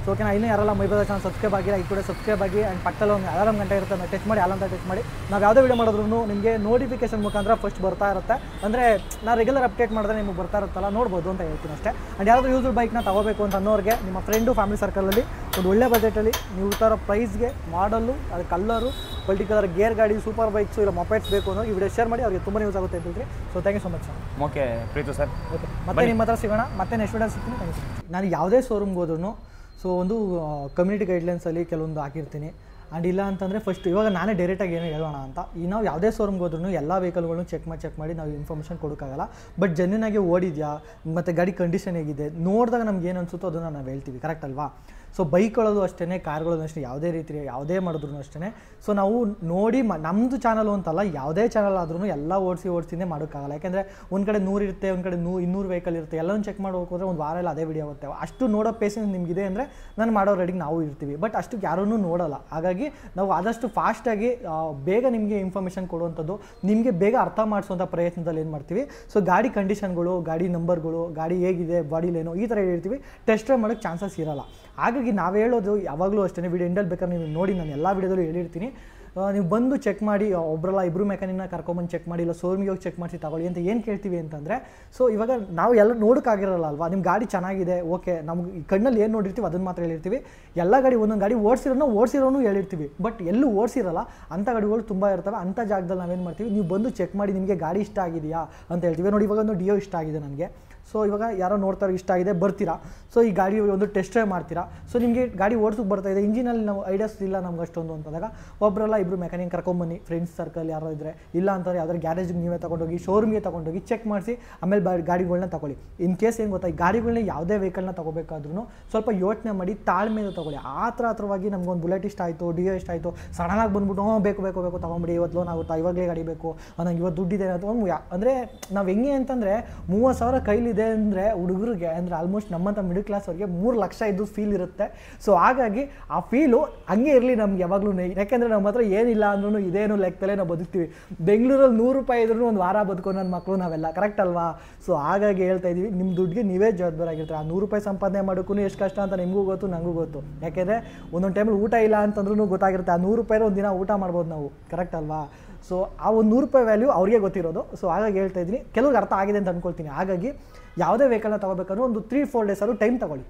ಸೊ ಓಕೆ ಇನ್ನೂ ಯಾರೆಲ್ಲ ಮೈಬದ ಚಾನಲ್ ಸಬ್ಸ್ಕ್ರೈಬ್ ಆಗಿಲ್ಲ ಈ ಕೂಡ ಸಬ್ಸ್ಕ್ರೈಬ್ ಆಗಿ ಆ್ಯಂಡ್ ಪಕ್ಕದಲ್ಲಿ ಒಂದು ಅಲಾರಮ್ ಗಂಟೆ ಇರುತ್ತೆ ಅದನ್ನ ಟಚ್ ಮಾಡಿ ಅಲಾರ್ಮ್ ಟಚ್ ಮಾಡಿ ನಾವು ಯಾವುದೇ ವಿಡಿಯೋ ಮಾಡಿದ್ರು ನಿಮಗೆ ನೋಟಿಫಿಕೇಶನ್ ಮುಖಾಂತರ ಫಸ್ಟ್ ಬರ್ತಾ ಇರುತ್ತೆ ಅಂದರೆ ನಾನು ರೆಗ್ಯುಲರ್ ಅಪ್ಡೇಟ್ ಮಾಡಿದ್ರೆ ನಿಮಗೆ ಬರ್ತಾ ಇರುತ್ತಲ್ಲ ನೋಡ್ಬೋದು ಅಂತ ಹೇಳ್ತೀನಿ ಅಷ್ಟೇ ಆ್ಯಂಡ್ ಯಾರಾದರೂ ಯೂಸರ್ ಬೈಕ್ನ ತಗೋಬೇಕು ಅಂತ ಅನ್ನೋರಿಗೆ ನಿಮ್ಮ ಫ್ರೆಂಡು ಫ್ಯಾಮಿಲಿ ಸರ್ಕಲಲ್ಲಿ ಒಂದು ಒಳ್ಳೆ ಬಜೆಟಲ್ಲಿ ನೀವು ಈ ಥರ ಪ್ರೈಸ್ಗೆ ಮಾಡಲು ಅದು ಕಲ್ಲರು ಪರ್ಟಿಕ್ಯುಲರ್ ಗೇರ್ ಗಾಡಿ ಸೂಪರ್ ಬೈಕ್ಸು ಇಲ್ಲ ಮೊಪೈಟ್ಸ್ ಬೇಕು ಅನ್ನೋ ಈ ವಿಡಿಯೋ ಶೇರ್ ಮಾಡಿ ಅವ್ರಿಗೆ ತುಂಬ ಯೂಸ್ ಆಗುತ್ತೆ ಅಂತ ಹೇಳ್ತೀವಿ so thank you so much sir okay ಪ್ರೀತು ಸರ್ ಓಕೆ ಮತ್ತೆ ನಿಮ್ಮ ಹತ್ರ ಸಿಗೋಣ ಮತ್ತೆ ನೆಕ್ಸ್ಟ್ ವಿಡಿಯೋ ಸಿಗ್ತೀನಿ ಥ್ಯಾಂಕ್ ಯು ನಾನು ಯಾವುದೇ ಶೋರೂಮ್ಗೆ ಹೋದ್ರೂ ಸೊ ಒಂದು ಕಮ್ಯುನಿಟಿ ಗೈಡ್ಲೈನ್ಸಲ್ಲಿ ಕೆಲವೊಂದು ಹಾಕಿರ್ತೀನಿ ಆ್ಯಂಡ್ ಇಲ್ಲ ಅಂತಂದರೆ ಫಸ್ಟ್ ಇವಾಗ ನಾನೇ ಡೈರೆಕ್ಟಾಗಿ ಏನು ಹೇಳೋಣ ಅಂತ ಈ ನಾವು ಯಾವುದೇ ಶೋರೂಮ್ಗೆ ಹೋದ್ರೂ ಎಲ್ಲ ವೆಹಿಕಲ್ಗಳನ್ನು ಚೆಕ್ ಮಾಡಿ ಚೆಕ್ ಮಾಡಿ ನಾವು ಇನ್ಫಾರ್ಮೇಷನ್ ಕೊಡೋಕ್ಕಾಗಲ್ಲ ಬಟ್ ಜೆನ್ಯೂನಾಗಿ ಓಡಿದೆಯಾ ಮತ್ತು ಗಾಡಿ ಕಂಡೀಷನ್ ಹೇಗಿದೆ ನೋಡಿದಾಗ ನಮ್ಗೆ ಏನು ಅನಿಸುತ್ತೋ ಅದನ್ನು ನಾವು ಹೇಳ್ತೀವಿ ಕರೆಕ್ಟ್ ಅಲ್ವಾ ಸೊ ಬೈಕ್ಗಳಲ್ಲೂ ಅಷ್ಟೇ ಕಾರ್ಗಳಲ್ಲೂ ಅಷ್ಟೇ ಯಾವುದೇ ರೀತಿ ಯಾವುದೇ ಮಾಡಿದ್ರು ಅಷ್ಟೇ ಸೊ ನಾವು ನೋಡಿ ಮ ನಮ್ಮದು ಚಾನಲ್ ಅಂತಲ್ಲ ಯಾವುದೇ ಚಾನಲ್ ಆದ್ರೂ ಎಲ್ಲ ಓಡಿಸಿ ಓಡಿಸಿನೇ ಮಾಡೋಕ್ಕಾಗಲ್ಲ ಯಾಕೆಂದರೆ ಒಂದು ಕಡೆ ನೂರು ಇರುತ್ತೆ ಒಂದು ಕಡೆ ನೂ ಇನ್ನೂರು ವೆಹಿಕಲ್ ಇರುತ್ತೆ ಎಲ್ಲನೂ ಚೆಕ್ ಮಾಡಿ ಹೋಗೋದ್ರೆ ಒಂದು ವಾರ ಎಲ್ಲ ಅದೇ ವಿಡಿಯೋ ಆಗುತ್ತೆ ಅಷ್ಟು ನೋಡೋ ಪೇಷನ್ಸ್ ನಿಮಗಿದೆ ಅಂದರೆ ನಾನು ಮಾಡೋ ರೆಡಿಗೆ ನಾವು ಇರ್ತೀವಿ ಬಟ್ ಅಷ್ಟು ಯಾರೂ ನೋಡಲ್ಲ ಹಾಗಾಗಿ ನಾವು ಆದಷ್ಟು ಫಾಸ್ಟಾಗಿ ಬೇಗ ನಿಮಗೆ ಇನ್ಫಾರ್ಮೇಷನ್ ಕೊಡುವಂಥದ್ದು ನಿಮಗೆ ಬೇಗ ಅರ್ಥ ಮಾಡಿಸುವಂಥ ಪ್ರಯತ್ನದಲ್ಲಿ ಏನು ಮಾಡ್ತೀವಿ ಸೊ ಗಾಡಿ ಕಂಡೀಷನ್ಗಳು ಗಾಡಿ ನಂಬರ್ಗಳು ಗಾಡಿ ಹೇಗಿದೆ ಬಾಡಿಲೇನೋ ಈ ಥರ ಹೇಳ್ತೀವಿ ಟೆಸ್ಟ್ ಡ್ರೈವ್ ಮಾಡೋಕ್ಕೆ ಚಾನ್ಸಸ್ ಇರಲ್ಲ ಹಾಗಾಗಿ ನಾವು ಹೇಳೋದು ಯಾವಾಗಲೂ ಅಷ್ಟೇ ವಿಡಿಯೋ ಎಂಡಲ್ಲಿ ಬೇಕಾದ್ರೆ ನೀವು ನೋಡಿ ನಾನು ಎಲ್ಲ ವಿಡಿಯೋದಲ್ಲೂ ಹೇಳಿರ್ತೀನಿ ಆ, ನೀವು ಬಂದು ಚೆಕ್ ಮಾಡಿ ಒಬ್ಬರಲ್ಲ ಇಬ್ಬರು ಮೆಕ್ಯಾನಿಕ್ನ ಕರ್ಕೊಂಬಂದು ಚೆಕ್ ಮಾಡಿ ಇಲ್ಲ ಶೋರೂಮಿಗೆ ಹೋಗಿ ಚೆಕ್ ಮಾಡಿಸಿ ತಗೊಳ್ಳಿ ಅಂತ ಏನು ಕೇಳ್ತೀವಿ ಅಂತಂದರೆ ಸೊ ಇವಾಗ ನಾವು ಎಲ್ಲ ನೋಡೋಕ್ಕಾಗಿರಲ್ಲ ಅಲ್ವಾ ನಿಮ್ಮ ಗಾಡಿ ಚೆನ್ನಾಗಿದೆ ಓಕೆ ನಮ್ಗೆ ಈ ಕಣ್ಣಲ್ಲಿ ಏನು ನೋಡಿರ್ತೀವಿ ಅದನ್ನು ಮಾತ್ರ ಹೇಳಿರ್ತೀವಿ ಎಲ್ಲ ಗಾಡಿ ಒಂದೊಂದು ಗಾಡಿ ಓಡಿಸಿರೋನು ಓಡಿಸಿರೋನು ಹೇಳಿರ್ತೀವಿ ಬಟ್ ಎಲ್ಲೂ ಓಡಿಸಿರಲ್ಲ ಅಂಥ ಗಾಡಿಗಳು ತುಂಬ ಇರ್ತವೆ ಅಂಥ ಜಾಗದಲ್ಲಿ ನಾವೇನು ಮಾಡ್ತೀವಿ ನೀವು ಬಂದು ಚೆಕ್ ಮಾಡಿ ನಿಮಗೆ ಗಾಡಿ ಇಷ್ಟ ಆಗಿದೆಯಾ ಅಂತ ಹೇಳ್ತೀವಿ ನೋಡಿ ಇವಾಗ ಒಂದು ಡಿಯೋ ಇಷ್ಟ ಆಗಿದೆ ನನಗೆ ಸೊ ಇವಾಗ ಯಾರೋ ನೋಡ್ತಾರೆ ಇಷ್ಟ ಆಗಿದೆ ಬರ್ತೀರಾ ಸೊ ಈ ಗಾಡಿ ಒಂದು ಟೆಸ್ಟ್ ಡ್ರೈವ್ ಮಾಡ್ತೀರಾ ಸೊ ನಿಮಗೆ ಗಾಡಿ ಓಡಿಸೋಕೆ ಬರ್ತಾ ಇದೆ ಇಂಜಿನಲ್ಲಿ ನಾವು ಐಡಿಯಾಸ್ ಇಲ್ಲ ನಮ್ಗೆ ಅಷ್ಟೊಂದು ಅಂತಂದಾಗ ಒಬ್ಬರಲ್ಲ ಇಬ್ಬರು ಮೆಕ್ಯಾನಿಕ್ ಕರ್ಕೊಂಬನ್ನಿ ಫ್ರೆಂಡ್ಸ್ ಸರ್ಕಲ್ ಯಾರೋ ಇದ್ದರೆ ಇಲ್ಲ ಅಂತಂದ್ರೆ ಯಾವ್ದಾದ್ರು ಗ್ಯಾರೇಜ್ಗೆ ನೀವೇ ತೊಗೊಂಡೋಗಿ ಶೋರೂಮ್ಗೆ ತೊಗೊಂಡೋಗಿ ಚೆಕ್ ಮಾಡಿಸಿ ಆಮೇಲೆ ಬಾ ಗಾಡಿಗಳನ್ನ ತಗೊಳ್ಳಿ ಇನ್ ಕೇಸ್ ಏನು ಗೊತ್ತಾ ಈ ಗಾಡಿಗಳನ್ನ ಯಾವುದೇ ವೆಹಿಕಲ್ನ ತೊಗೋಬೇಕಾದ್ರೂ ಸ್ವಲ್ಪ ಯೋಚನೆ ಮಾಡಿ ತಾಳ್ಮೆಯಿಂದ ತೊಗೊಳ್ಳಿ ಆ ಥರ ಹತ್ರವಾಗಿ ನಮ್ಗೊಂದು ಬುಲೆಟ್ ಇಷ್ಟ ಆಯಿತು ಡಿಯೋ ಇಷ್ಟ ಆಯಿತು ಸಡನ್ನಾಗಿ ಬಂದ್ಬಿಟ್ಟು ಹ್ಞೂ ಬೇಕು ಬೇಕು ಬೇಕು ತೊಗೊಂಬಿಡಿ ಇವತ್ತು ಲೋನ್ ಆಗುತ್ತಾ ಇವಾಗಲೇ ಗಾಡಿ ಬೇಕು ನಂಗೆ ಇವತ್ತು ದುಡ್ಡಿದೆ ಅಂತ ಒಂದು ಯಾ- ಅಂದರೆ ನಾವು ಹೆಂಗೆ ಅಂತಂದರೆ ಮೂವತ್ತು ಸಾವಿರ ಕೈಲಿದೆ ಅಂದರೆ ಹುಡುಗರಿಗೆ ಅಂದರೆ ಆಲ್ಮೋಸ್ಟ್ ನಮ್ಮಂಥ ಮಿಡಲ್ ಕ್ಲಾಸ್ ಅವ್ರಿಗೆ ಮೂರು ಲಕ್ಷ ಇದ್ದು ಫೀಲ್ ಇರುತ್ತೆ ಸೊ ಹಾಗಾಗಿ ಆ ಫೀಲು ಹಂಗೆ ಇರಲಿ ನಮ್ಗೆ ಯಾವಾಗಲೂ ಯಾಕೆಂದರೆ ನಮ್ಮ ಹತ್ರ ಏನಿಲ್ಲ ಅಂದ್ರೂ ಇದೇನು ಲೆಕ್ಕದಲ್ಲೇ ನಾವು ಬದುಕ್ತೀವಿ ಬೆಂಗಳೂರಲ್ಲಿ ನೂರು ರೂಪಾಯಿ ಇದ್ರೂ ಒಂದು ವಾರ ಬದುಕೋ ನನ್ನ ಮಕ್ಕಳು ನಾವೆಲ್ಲ ಕರೆಕ್ಟ್ ಅಲ್ವಾ ಸೊ ಹಾಗಾಗಿ ಹೇಳ್ತಾ ಇದ್ದೀವಿ ನಿಮ್ಮ ದುಡ್ಡಿಗೆ ನೀವೇ ಜವಾಬ್ದಾರಾಗಿರ್ತೀರ ಆ ನೂರು ರೂಪಾಯಿ ಸಂಪಾದನೆ ಮಾಡೋಕ್ಕೂ ಎಷ್ಟು ಕಷ್ಟ ಅಂತ ನಿಮಗೂ ಗೊತ್ತು ನನಗೂ ಗೊತ್ತು ಯಾಕೆಂದರೆ ಒಂದೊಂದು ಟೈಮಲ್ಲಿ ಊಟ ಇಲ್ಲ ಅಂತಂದ್ರೂ ಗೊತ್ತಾಗಿರುತ್ತೆ ಆ ನೂರು ರೂಪಾಯಿ ಒಂದು ದಿನ ಊಟ ಮಾಡ್ಬೋದು ನಾವು ಕರೆಕ್ಟ್ ಅಲ್ವಾ ಸೊ ಆ ಒಂದು ನೂರು ರೂಪಾಯಿ ವ್ಯಾಲ್ಯೂ ಅವ್ರಿಗೆ ಗೊತ್ತಿರೋದು ಸೊ ಹಾಗಾಗಿ ಹೇಳ್ತಾ ಇದ್ದೀನಿ ಕೆಲವ್ರಿಗೆ ಅರ್ಥ ಆಗಿದೆ ಅಂತ ಅಂದ್ಕೊಳ್ತೀನಿ ಹಾಗಾಗಿ ಯಾವುದೇ ವೆಹಿಕಲ್ನ ತೊಗೋಬೇಕಾದ್ರೂ ಒಂದು ತ್ರೀ ಫೋರ್ ಡೇಸ್ ಆದರೂ ಟೈಮ್ ತಗೊಳ್ಳಿ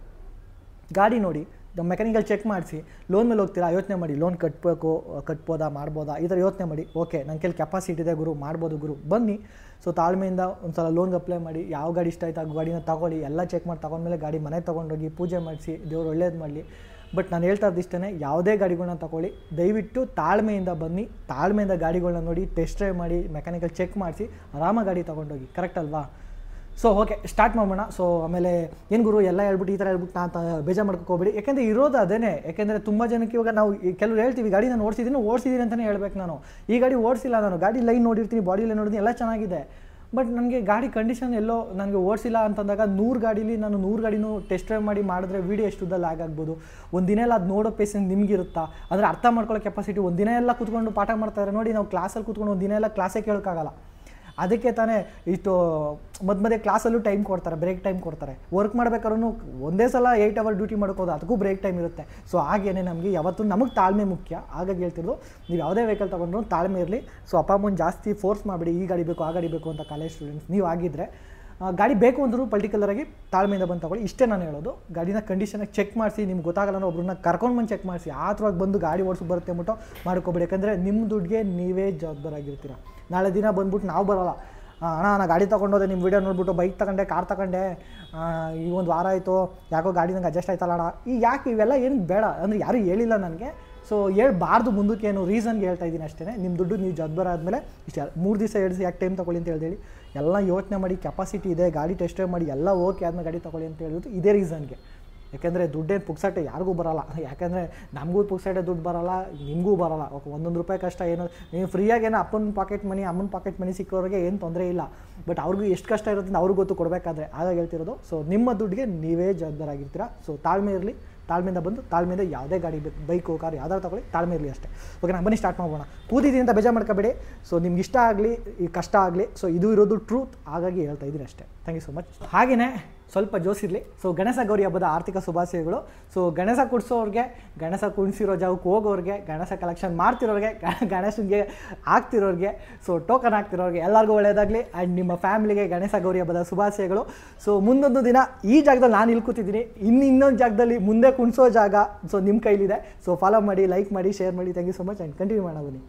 ಗಾಡಿ ನೋಡಿ ಮೆಕ್ಯಾನಿಕಲ್ ಚೆಕ್ ಮಾಡಿಸಿ ಲೋನ್ ಮೇಲೆ ಹೋಗ್ತೀರಾ ಯೋಚನೆ ಮಾಡಿ ಲೋನ್ ಕಟ್ಟಬೇಕು ಕಟ್ಬೋದಾ ಮಾಡ್ಬೋದಾ ಈ ಥರ ಯೋಚನೆ ಮಾಡಿ ಓಕೆ ನನ್ನ ಕೈಲಿ ಕೆಪಾಸಿಟಿ ಇದೆ ಗುರು ಮಾಡ್ಬೋದು ಗುರು ಬನ್ನಿ ಸೊ ತಾಳ್ಮೆಯಿಂದ ಒಂದು ಸಲ ಲೋನ್ಗೆ ಅಪ್ಲೈ ಮಾಡಿ ಯಾವ ಗಾಡಿ ಇಷ್ಟ ಆಯ್ತು ಆ ಗಾಡಿನ ತಗೊಳ್ಳಿ ಎಲ್ಲ ಚೆಕ್ ಮಾಡಿ ತಗೊಂಡ್ಮೇಲೆ ಗಾಡಿ ಮನೆ ತೊಗೊಂಡೋಗಿ ಪೂಜೆ ಮಾಡಿಸಿ ದೇವ್ರು ಒಳ್ಳೇದು ಮಾಡಲಿ ಬಟ್ ನಾನು ಹೇಳ್ತಾ ಇದ್ದಿಷ್ಟೇ ಯಾವುದೇ ಗಾಡಿಗಳನ್ನ ತಗೊಳ್ಳಿ ದಯವಿಟ್ಟು ತಾಳ್ಮೆಯಿಂದ ಬನ್ನಿ ತಾಳ್ಮೆಯಿಂದ ಗಾಡಿಗಳನ್ನ ನೋಡಿ ಟೆಸ್ಟ್ ಡ್ರೈವ್ ಮಾಡಿ ಮೆಕ್ಯಾನಿಕಲ್ ಚೆಕ್ ಮಾಡಿಸಿ ಆರಾಮ ಗಾಡಿ ತೊಗೊಂಡೋಗಿ ಕರೆಕ್ಟ್ ಅಲ್ವಾ ಸೊ ಓಕೆ ಸ್ಟಾರ್ಟ್ ಮಾಡೋಣ ಸೊ ಆಮೇಲೆ ಏನು ಗುರು ಎಲ್ಲ ಹೇಳ್ಬಿಟ್ಟು ಈ ಥರ ಹೇಳ್ಬಿಟ್ಟು ನಾ ಬೇಜಾರು ಮಾಡ್ಕೊಕ್ ಹೋಗ್ಬೇಡಿ ಯಾಕೆಂದರೆ ಇರೋದು ಅದೇನೆ ಯಾಕೆಂದರೆ ತುಂಬ ಜನಕ್ಕೆ ಇವಾಗ ನಾವು ಈ ಕೆಲವ್ರು ಹೇಳ್ತೀವಿ ಗಾಡಿ ನಾನು ಓಡಿಸಿದ್ದೀನಿ ಓಡಿಸಿದ್ದೀನಿ ಅಂತಲೇ ಹೇಳ್ಬೇಕು ನಾನು ಈ ಗಾಡಿ ಓಡಿಸಿಲ್ಲ ನಾನು ಗಾಡಿ ಲೈನ್ ನೋಡಿರ್ತೀನಿ ಬಾಡಿ ಲೈನ್ ನೋಡಿದ್ದೀನಿ ಎಲ್ಲ ಚೆನ್ನಾಗಿದೆ ಬಟ್ ನನಗೆ ಗಾಡಿ ಕಂಡೀಷನ್ ಎಲ್ಲೋ ನನಗೆ ಓಡಿಸಿಲ್ಲ ಅಂತಂದಾಗ ನೂರು ಗಾಡೀಲಿ ನಾನು ನೂರು ಗಾಡಿನೂ ಟೆಸ್ಟ್ ಡ್ರೈವ್ ಮಾಡಿ ಮಾಡಿದ್ರೆ ವೀಡಿಯೋ ಎಷ್ಟು ಉದ್ದ ಲ್ಯಾಗ್ ಆಗ್ಬೋದು ಒಂದು ದಿನ ಎಲ್ಲ ಅದು ನೋಡೋ ಪೇಷನ್ಸ್ ನಿಮಗಿರುತ್ತಾ ಅಂದರೆ ಅರ್ಥ ಮಾಡ್ಕೊಳ್ಳೋ ಕೆಪಾಸಿಟಿ ಒಂದು ದಿನ ಎಲ್ಲ ಕೂತ್ಕೊಂಡು ಪಾಠ ಮಾಡ್ತಾರೆ ನೋಡಿ ನಾವು ಕ್ಲಾಸಲ್ಲಿ ಕೂತ್ಕೊಂಡು ಒಂದು ದಿನ ಎಲ್ಲ ಕ್ಲಾಸೇ ಕೇಳೋಕ್ಕಾಗಲ್ಲ ಅದಕ್ಕೆ ತಾನೇ ಇಷ್ಟು ಮಧ್ಯ ಮಧ್ಯೆ ಕ್ಲಾಸಲ್ಲೂ ಟೈಮ್ ಕೊಡ್ತಾರೆ ಬ್ರೇಕ್ ಟೈಮ್ ಕೊಡ್ತಾರೆ ವರ್ಕ್ ಮಾಡ್ಬೇಕಾದ್ರೂ ಒಂದೇ ಸಲ ಏಯ್ಟ್ ಅವರ್ ಡ್ಯೂಟಿ ಮಾಡ್ಕೋದು ಅದಕ್ಕೂ ಬ್ರೇಕ್ ಟೈಮ್ ಇರುತ್ತೆ ಸೊ ಹಾಗೇನೆ ನಮಗೆ ಯಾವತ್ತೂ ನಮಗೆ ತಾಳ್ಮೆ ಮುಖ್ಯ ಹಾಗಾಗಿ ಹೇಳ್ತಿರೋದು ನೀವು ಯಾವುದೇ ವೆಹಿಕಲ್ ತೊಗೊಂಡ್ರು ತಾಳ್ಮೆ ಇರಲಿ ಸೊ ಅಪ್ಪ ಅಮ್ಮನ ಜಾಸ್ತಿ ಫೋರ್ಸ್ ಮಾಡಿಬಿಡಿ ಈ ಗಾಡಿ ಬೇಕು ಆ ಗಾಡಿ ಬೇಕು ಅಂತ ಕಾಲೇಜ್ ಸ್ಟೂಡೆಂಟ್ಸ್ ನೀವು ಆಗಿದ್ದರೆ ಆ, ಗಾಡಿ ಬೇಕು ಅಂದರೂ ಪರ್ಟಿಕ್ಯುಲರಾಗಿ ತಾಳ್ಮೆಯಿಂದ ಬಂದು ತಗೊಳ್ಳಿ ಇಷ್ಟೇ ನಾನು ಹೇಳೋದು ಗಾಡಿನ ಕಂಡೀಷನಾಗಿ ಚೆಕ್ ಮಾಡಿಸಿ ನಿಮ್ಗೆ ಗೊತ್ತಾಗಲ್ಲ ಅನ್ನೋ ಒಬ್ರನ್ನ ಕರ್ಕೊಂಡು ಬಂದು ಚೆಕ್ ಮಾಡಿಸಿ ಆ ಥರವಾಗಿ ಬಂದು ಗಾಡಿ ಓಡಿಸಿ ಬರುತ್ತೆ ಅಂದ್ಬಿಟ್ಟು ಮಾಡ್ಕೊಬೇಡಿ ಯಾಕಂದರೆ ನಿಮ್ಮ ದುಡ್ಡಿಗೆ ನೀವೇ ಜವಾಬ್ದಾರಾಗಿರ್ತೀರ ನಾಳೆ ದಿನ ಬಂದ್ಬಿಟ್ಟು ನಾವು ಬರೋಲ್ಲ ಆ, ಅಣ್ಣ ನಾನು ಗಾಡಿ ತೊಗೊಂಡೋದೆ ನಿಮ್ಮ ವೀಡಿಯೋ ನೋಡ್ಬಿಟ್ಟು ಬೈಕ್ ತಗೊಂಡೆ ಕಾರ್ ತಗೊಂಡೆ ಆ, ಈ ಒಂದು ವಾರ ಆಯಿತು ಯಾಕೋ ಗಾಡಿ ನಂಗೆ ಅಡ್ಜಸ್ಟ್ ಆಯ್ತಲ್ಲ ಅಣ್ಣ ಈ ಯಾಕೆ ಇವೆಲ್ಲ ಏನು ಬೇಡ ಅಂದರೆ ಯಾರೂ ಹೇಳಿಲ್ಲ ನನಗೆ ಸೊ ಹೇಳ್ಬಾರ್ದು ಮುಂದಕ್ಕೆ ಏನು ರೀಸನ್ಗೆ ಹೇಳ್ತಾ ಇದ್ದೀನಿ ಅಷ್ಟೇ ನಿಮ್ಮ ದುಡ್ಡು ನೀವು ಜದ್ಬರ ಆದಮೇಲೆ ಇಷ್ಟ ಮೂರು ದಿವಸ ಎರಡು ದಿವಸ ಯಾಕೆ ಟೈಮ್ ತೊಗೊಳ್ಳಿ ಅಂತ ಹೇಳ್ದೇಳಿ ಎಲ್ಲ ಯೋಚನೆ ಮಾಡಿ ಕೆಪಾಸಿಟಿ ಇದೆ ಗಾಡಿ ಟೆಸ್ಟ್ ಡ್ರೈವ್ ಮಾಡಿ ಎಲ್ಲ ಓಕೆ ಆದ್ಮೇಲೆ ಗಾಡಿ ತೊಗೊಳ್ಳಿ ಅಂತ ಹೇಳಿದ್ರು ಇದೇ ರೀಸನ್ಗೆ ಯಾಕೆಂದರೆ ದುಡ್ಡೇನು ಪುಕ್ಸಟ್ಟೆ ಯಾರಿಗೂ ಬರಲ್ಲ ಯಾಕೆಂದರೆ ನಮಗೂ ಪುಕ್ಸಟ್ಟೆ ದುಡ್ಡು ಬರಲ್ಲ ನಿಮಗೂ ಬರಲ್ಲ ಓಕೆ ಒಂದೊಂದು ರೂಪಾಯಿ ಕಷ್ಟ ಏನೋ ನೀವು ಫ್ರೀಯಾಗಿ ಏನೋ ಅಪ್ಪನ ಪಾಕೆಟ್ ಮನಿ ಅಮ್ಮನ ಪಾಕೆಟ್ ಮನಿ ಸಿಕ್ಕೋರಿಗೆ ಏನು ತೊಂದರೆ ಇಲ್ಲ ಬಟ್ ಅವ್ರಿಗೂ ಎಷ್ಟು ಕಷ್ಟ ಇರುತ್ತೆ ಅಂತ ಅವ್ರಿಗೂ ಗೊತ್ತು ಕೊಡಬೇಕಾದ್ರೆ ಹಾಗಾಗಿ ಹೇಳ್ತಿರೋದು ಸೊ ನಿಮ್ಮ ದುಡ್ಡಿಗೆ ನೀವೇ ಜವಾಬ್ದಾರಾಗಿರ್ತೀರಾ ಸೊ ತಾಳ್ಮೆ ಇರಲಿ ತಾಳ್ಮೆಯಿಂದ ಬಂದು ತಾಳ್ಮೆಯಿಂದ ಯಾವುದೇ ಗಾಡಿ ಬೇಕು ಬೈಕು ಕಾರು ಯಾವ್ದಾರು ತಗೊಳ್ಳಿ ತಾಳ್ಮೆ ಇರಲಿ ಅಷ್ಟೇ ಓಕೆ ನಾನು ಬನ್ನಿ ಸ್ಟಾರ್ಟ್ ಮಾಡೋಣ ಕೂತಿದ್ದೀನಿ ಅಂತ ಬೇಜಾರು ಮಾಡ್ಕೋಬೇಡಿ ಸೊ ನಿಮ್ಗೆ ಇಷ್ಟ ಆಗಲಿ ಈ ಕಷ್ಟ ಆಗಲಿ ಸೊ ಇದು ಇರೋದು ಟ್ರೂತ್ ಹಾಗಾಗಿ ಹೇಳ್ತಾ ಇದ್ದೀನಿ ಅಷ್ಟೇ ಥ್ಯಾಂಕ್ ಯು ಸೊ ಮಚ್ ಹಾಗೆಯೇ ಸ್ವಲ್ಪ ಜೋಸಿರಲಿ ಸೊ ಗಣೇಶ ಗೌರಿ ಹಬ್ಬದ ಆರ್ಥಿಕ ಶುಭಾಶಯಗಳು ಸೊ ಗಣೇಶ ಕುಡ್ಸೋರ್ಗೆ ಗಣೇಶ ಕುಣಿಸಿರೋ ಜಾಗಕ್ಕೆ ಹೋಗೋರಿಗೆ ಗಣೇಶ ಕಲೆಕ್ಷನ್ ಮಾಡ್ತಿರೋರಿಗೆ ಗ- ಗಣೇಶನಿಗೆ ಹಾಕ್ತಿರೋರಿಗೆ ಸೊ ಟೋಕನ್ ಹಾಕ್ತಿರೋರಿಗೆ ಎಲ್ಲರಿಗೂ ಒಳ್ಳೆಯದಾಗಲಿ ಆ್ಯಂಡ್ ನಿಮ್ಮ ಫ್ಯಾಮಿಲಿಗೆ ಗಣೇಶ ಗೌರಿ ಹಬ್ಬದ ಶುಭಾಶಯಗಳು ಸೊ ಮುಂದೊಂದು ದಿನ ಈ ಜಾಗದಲ್ಲಿ ನಾನು ಇಲ್ಲಿ ಕೂತಿದ್ದೀನಿ ಇನ್ನು ಇನ್ನೊಂದು ಜಾಗದಲ್ಲಿ ಮುಂದೆ ಕುಣಿಸೋ ಜಾಗ ಸೊ ನಿಮ್ಮ ಕೈಲಿದೆ ಸೊ ಫಾಲೋ ಮಾಡಿ ಲೈಕ್ ಮಾಡಿ ಶೇರ್ ಮಾಡಿ thank you so much and continue ಮಾಡೋಣ ಬನ್ನಿ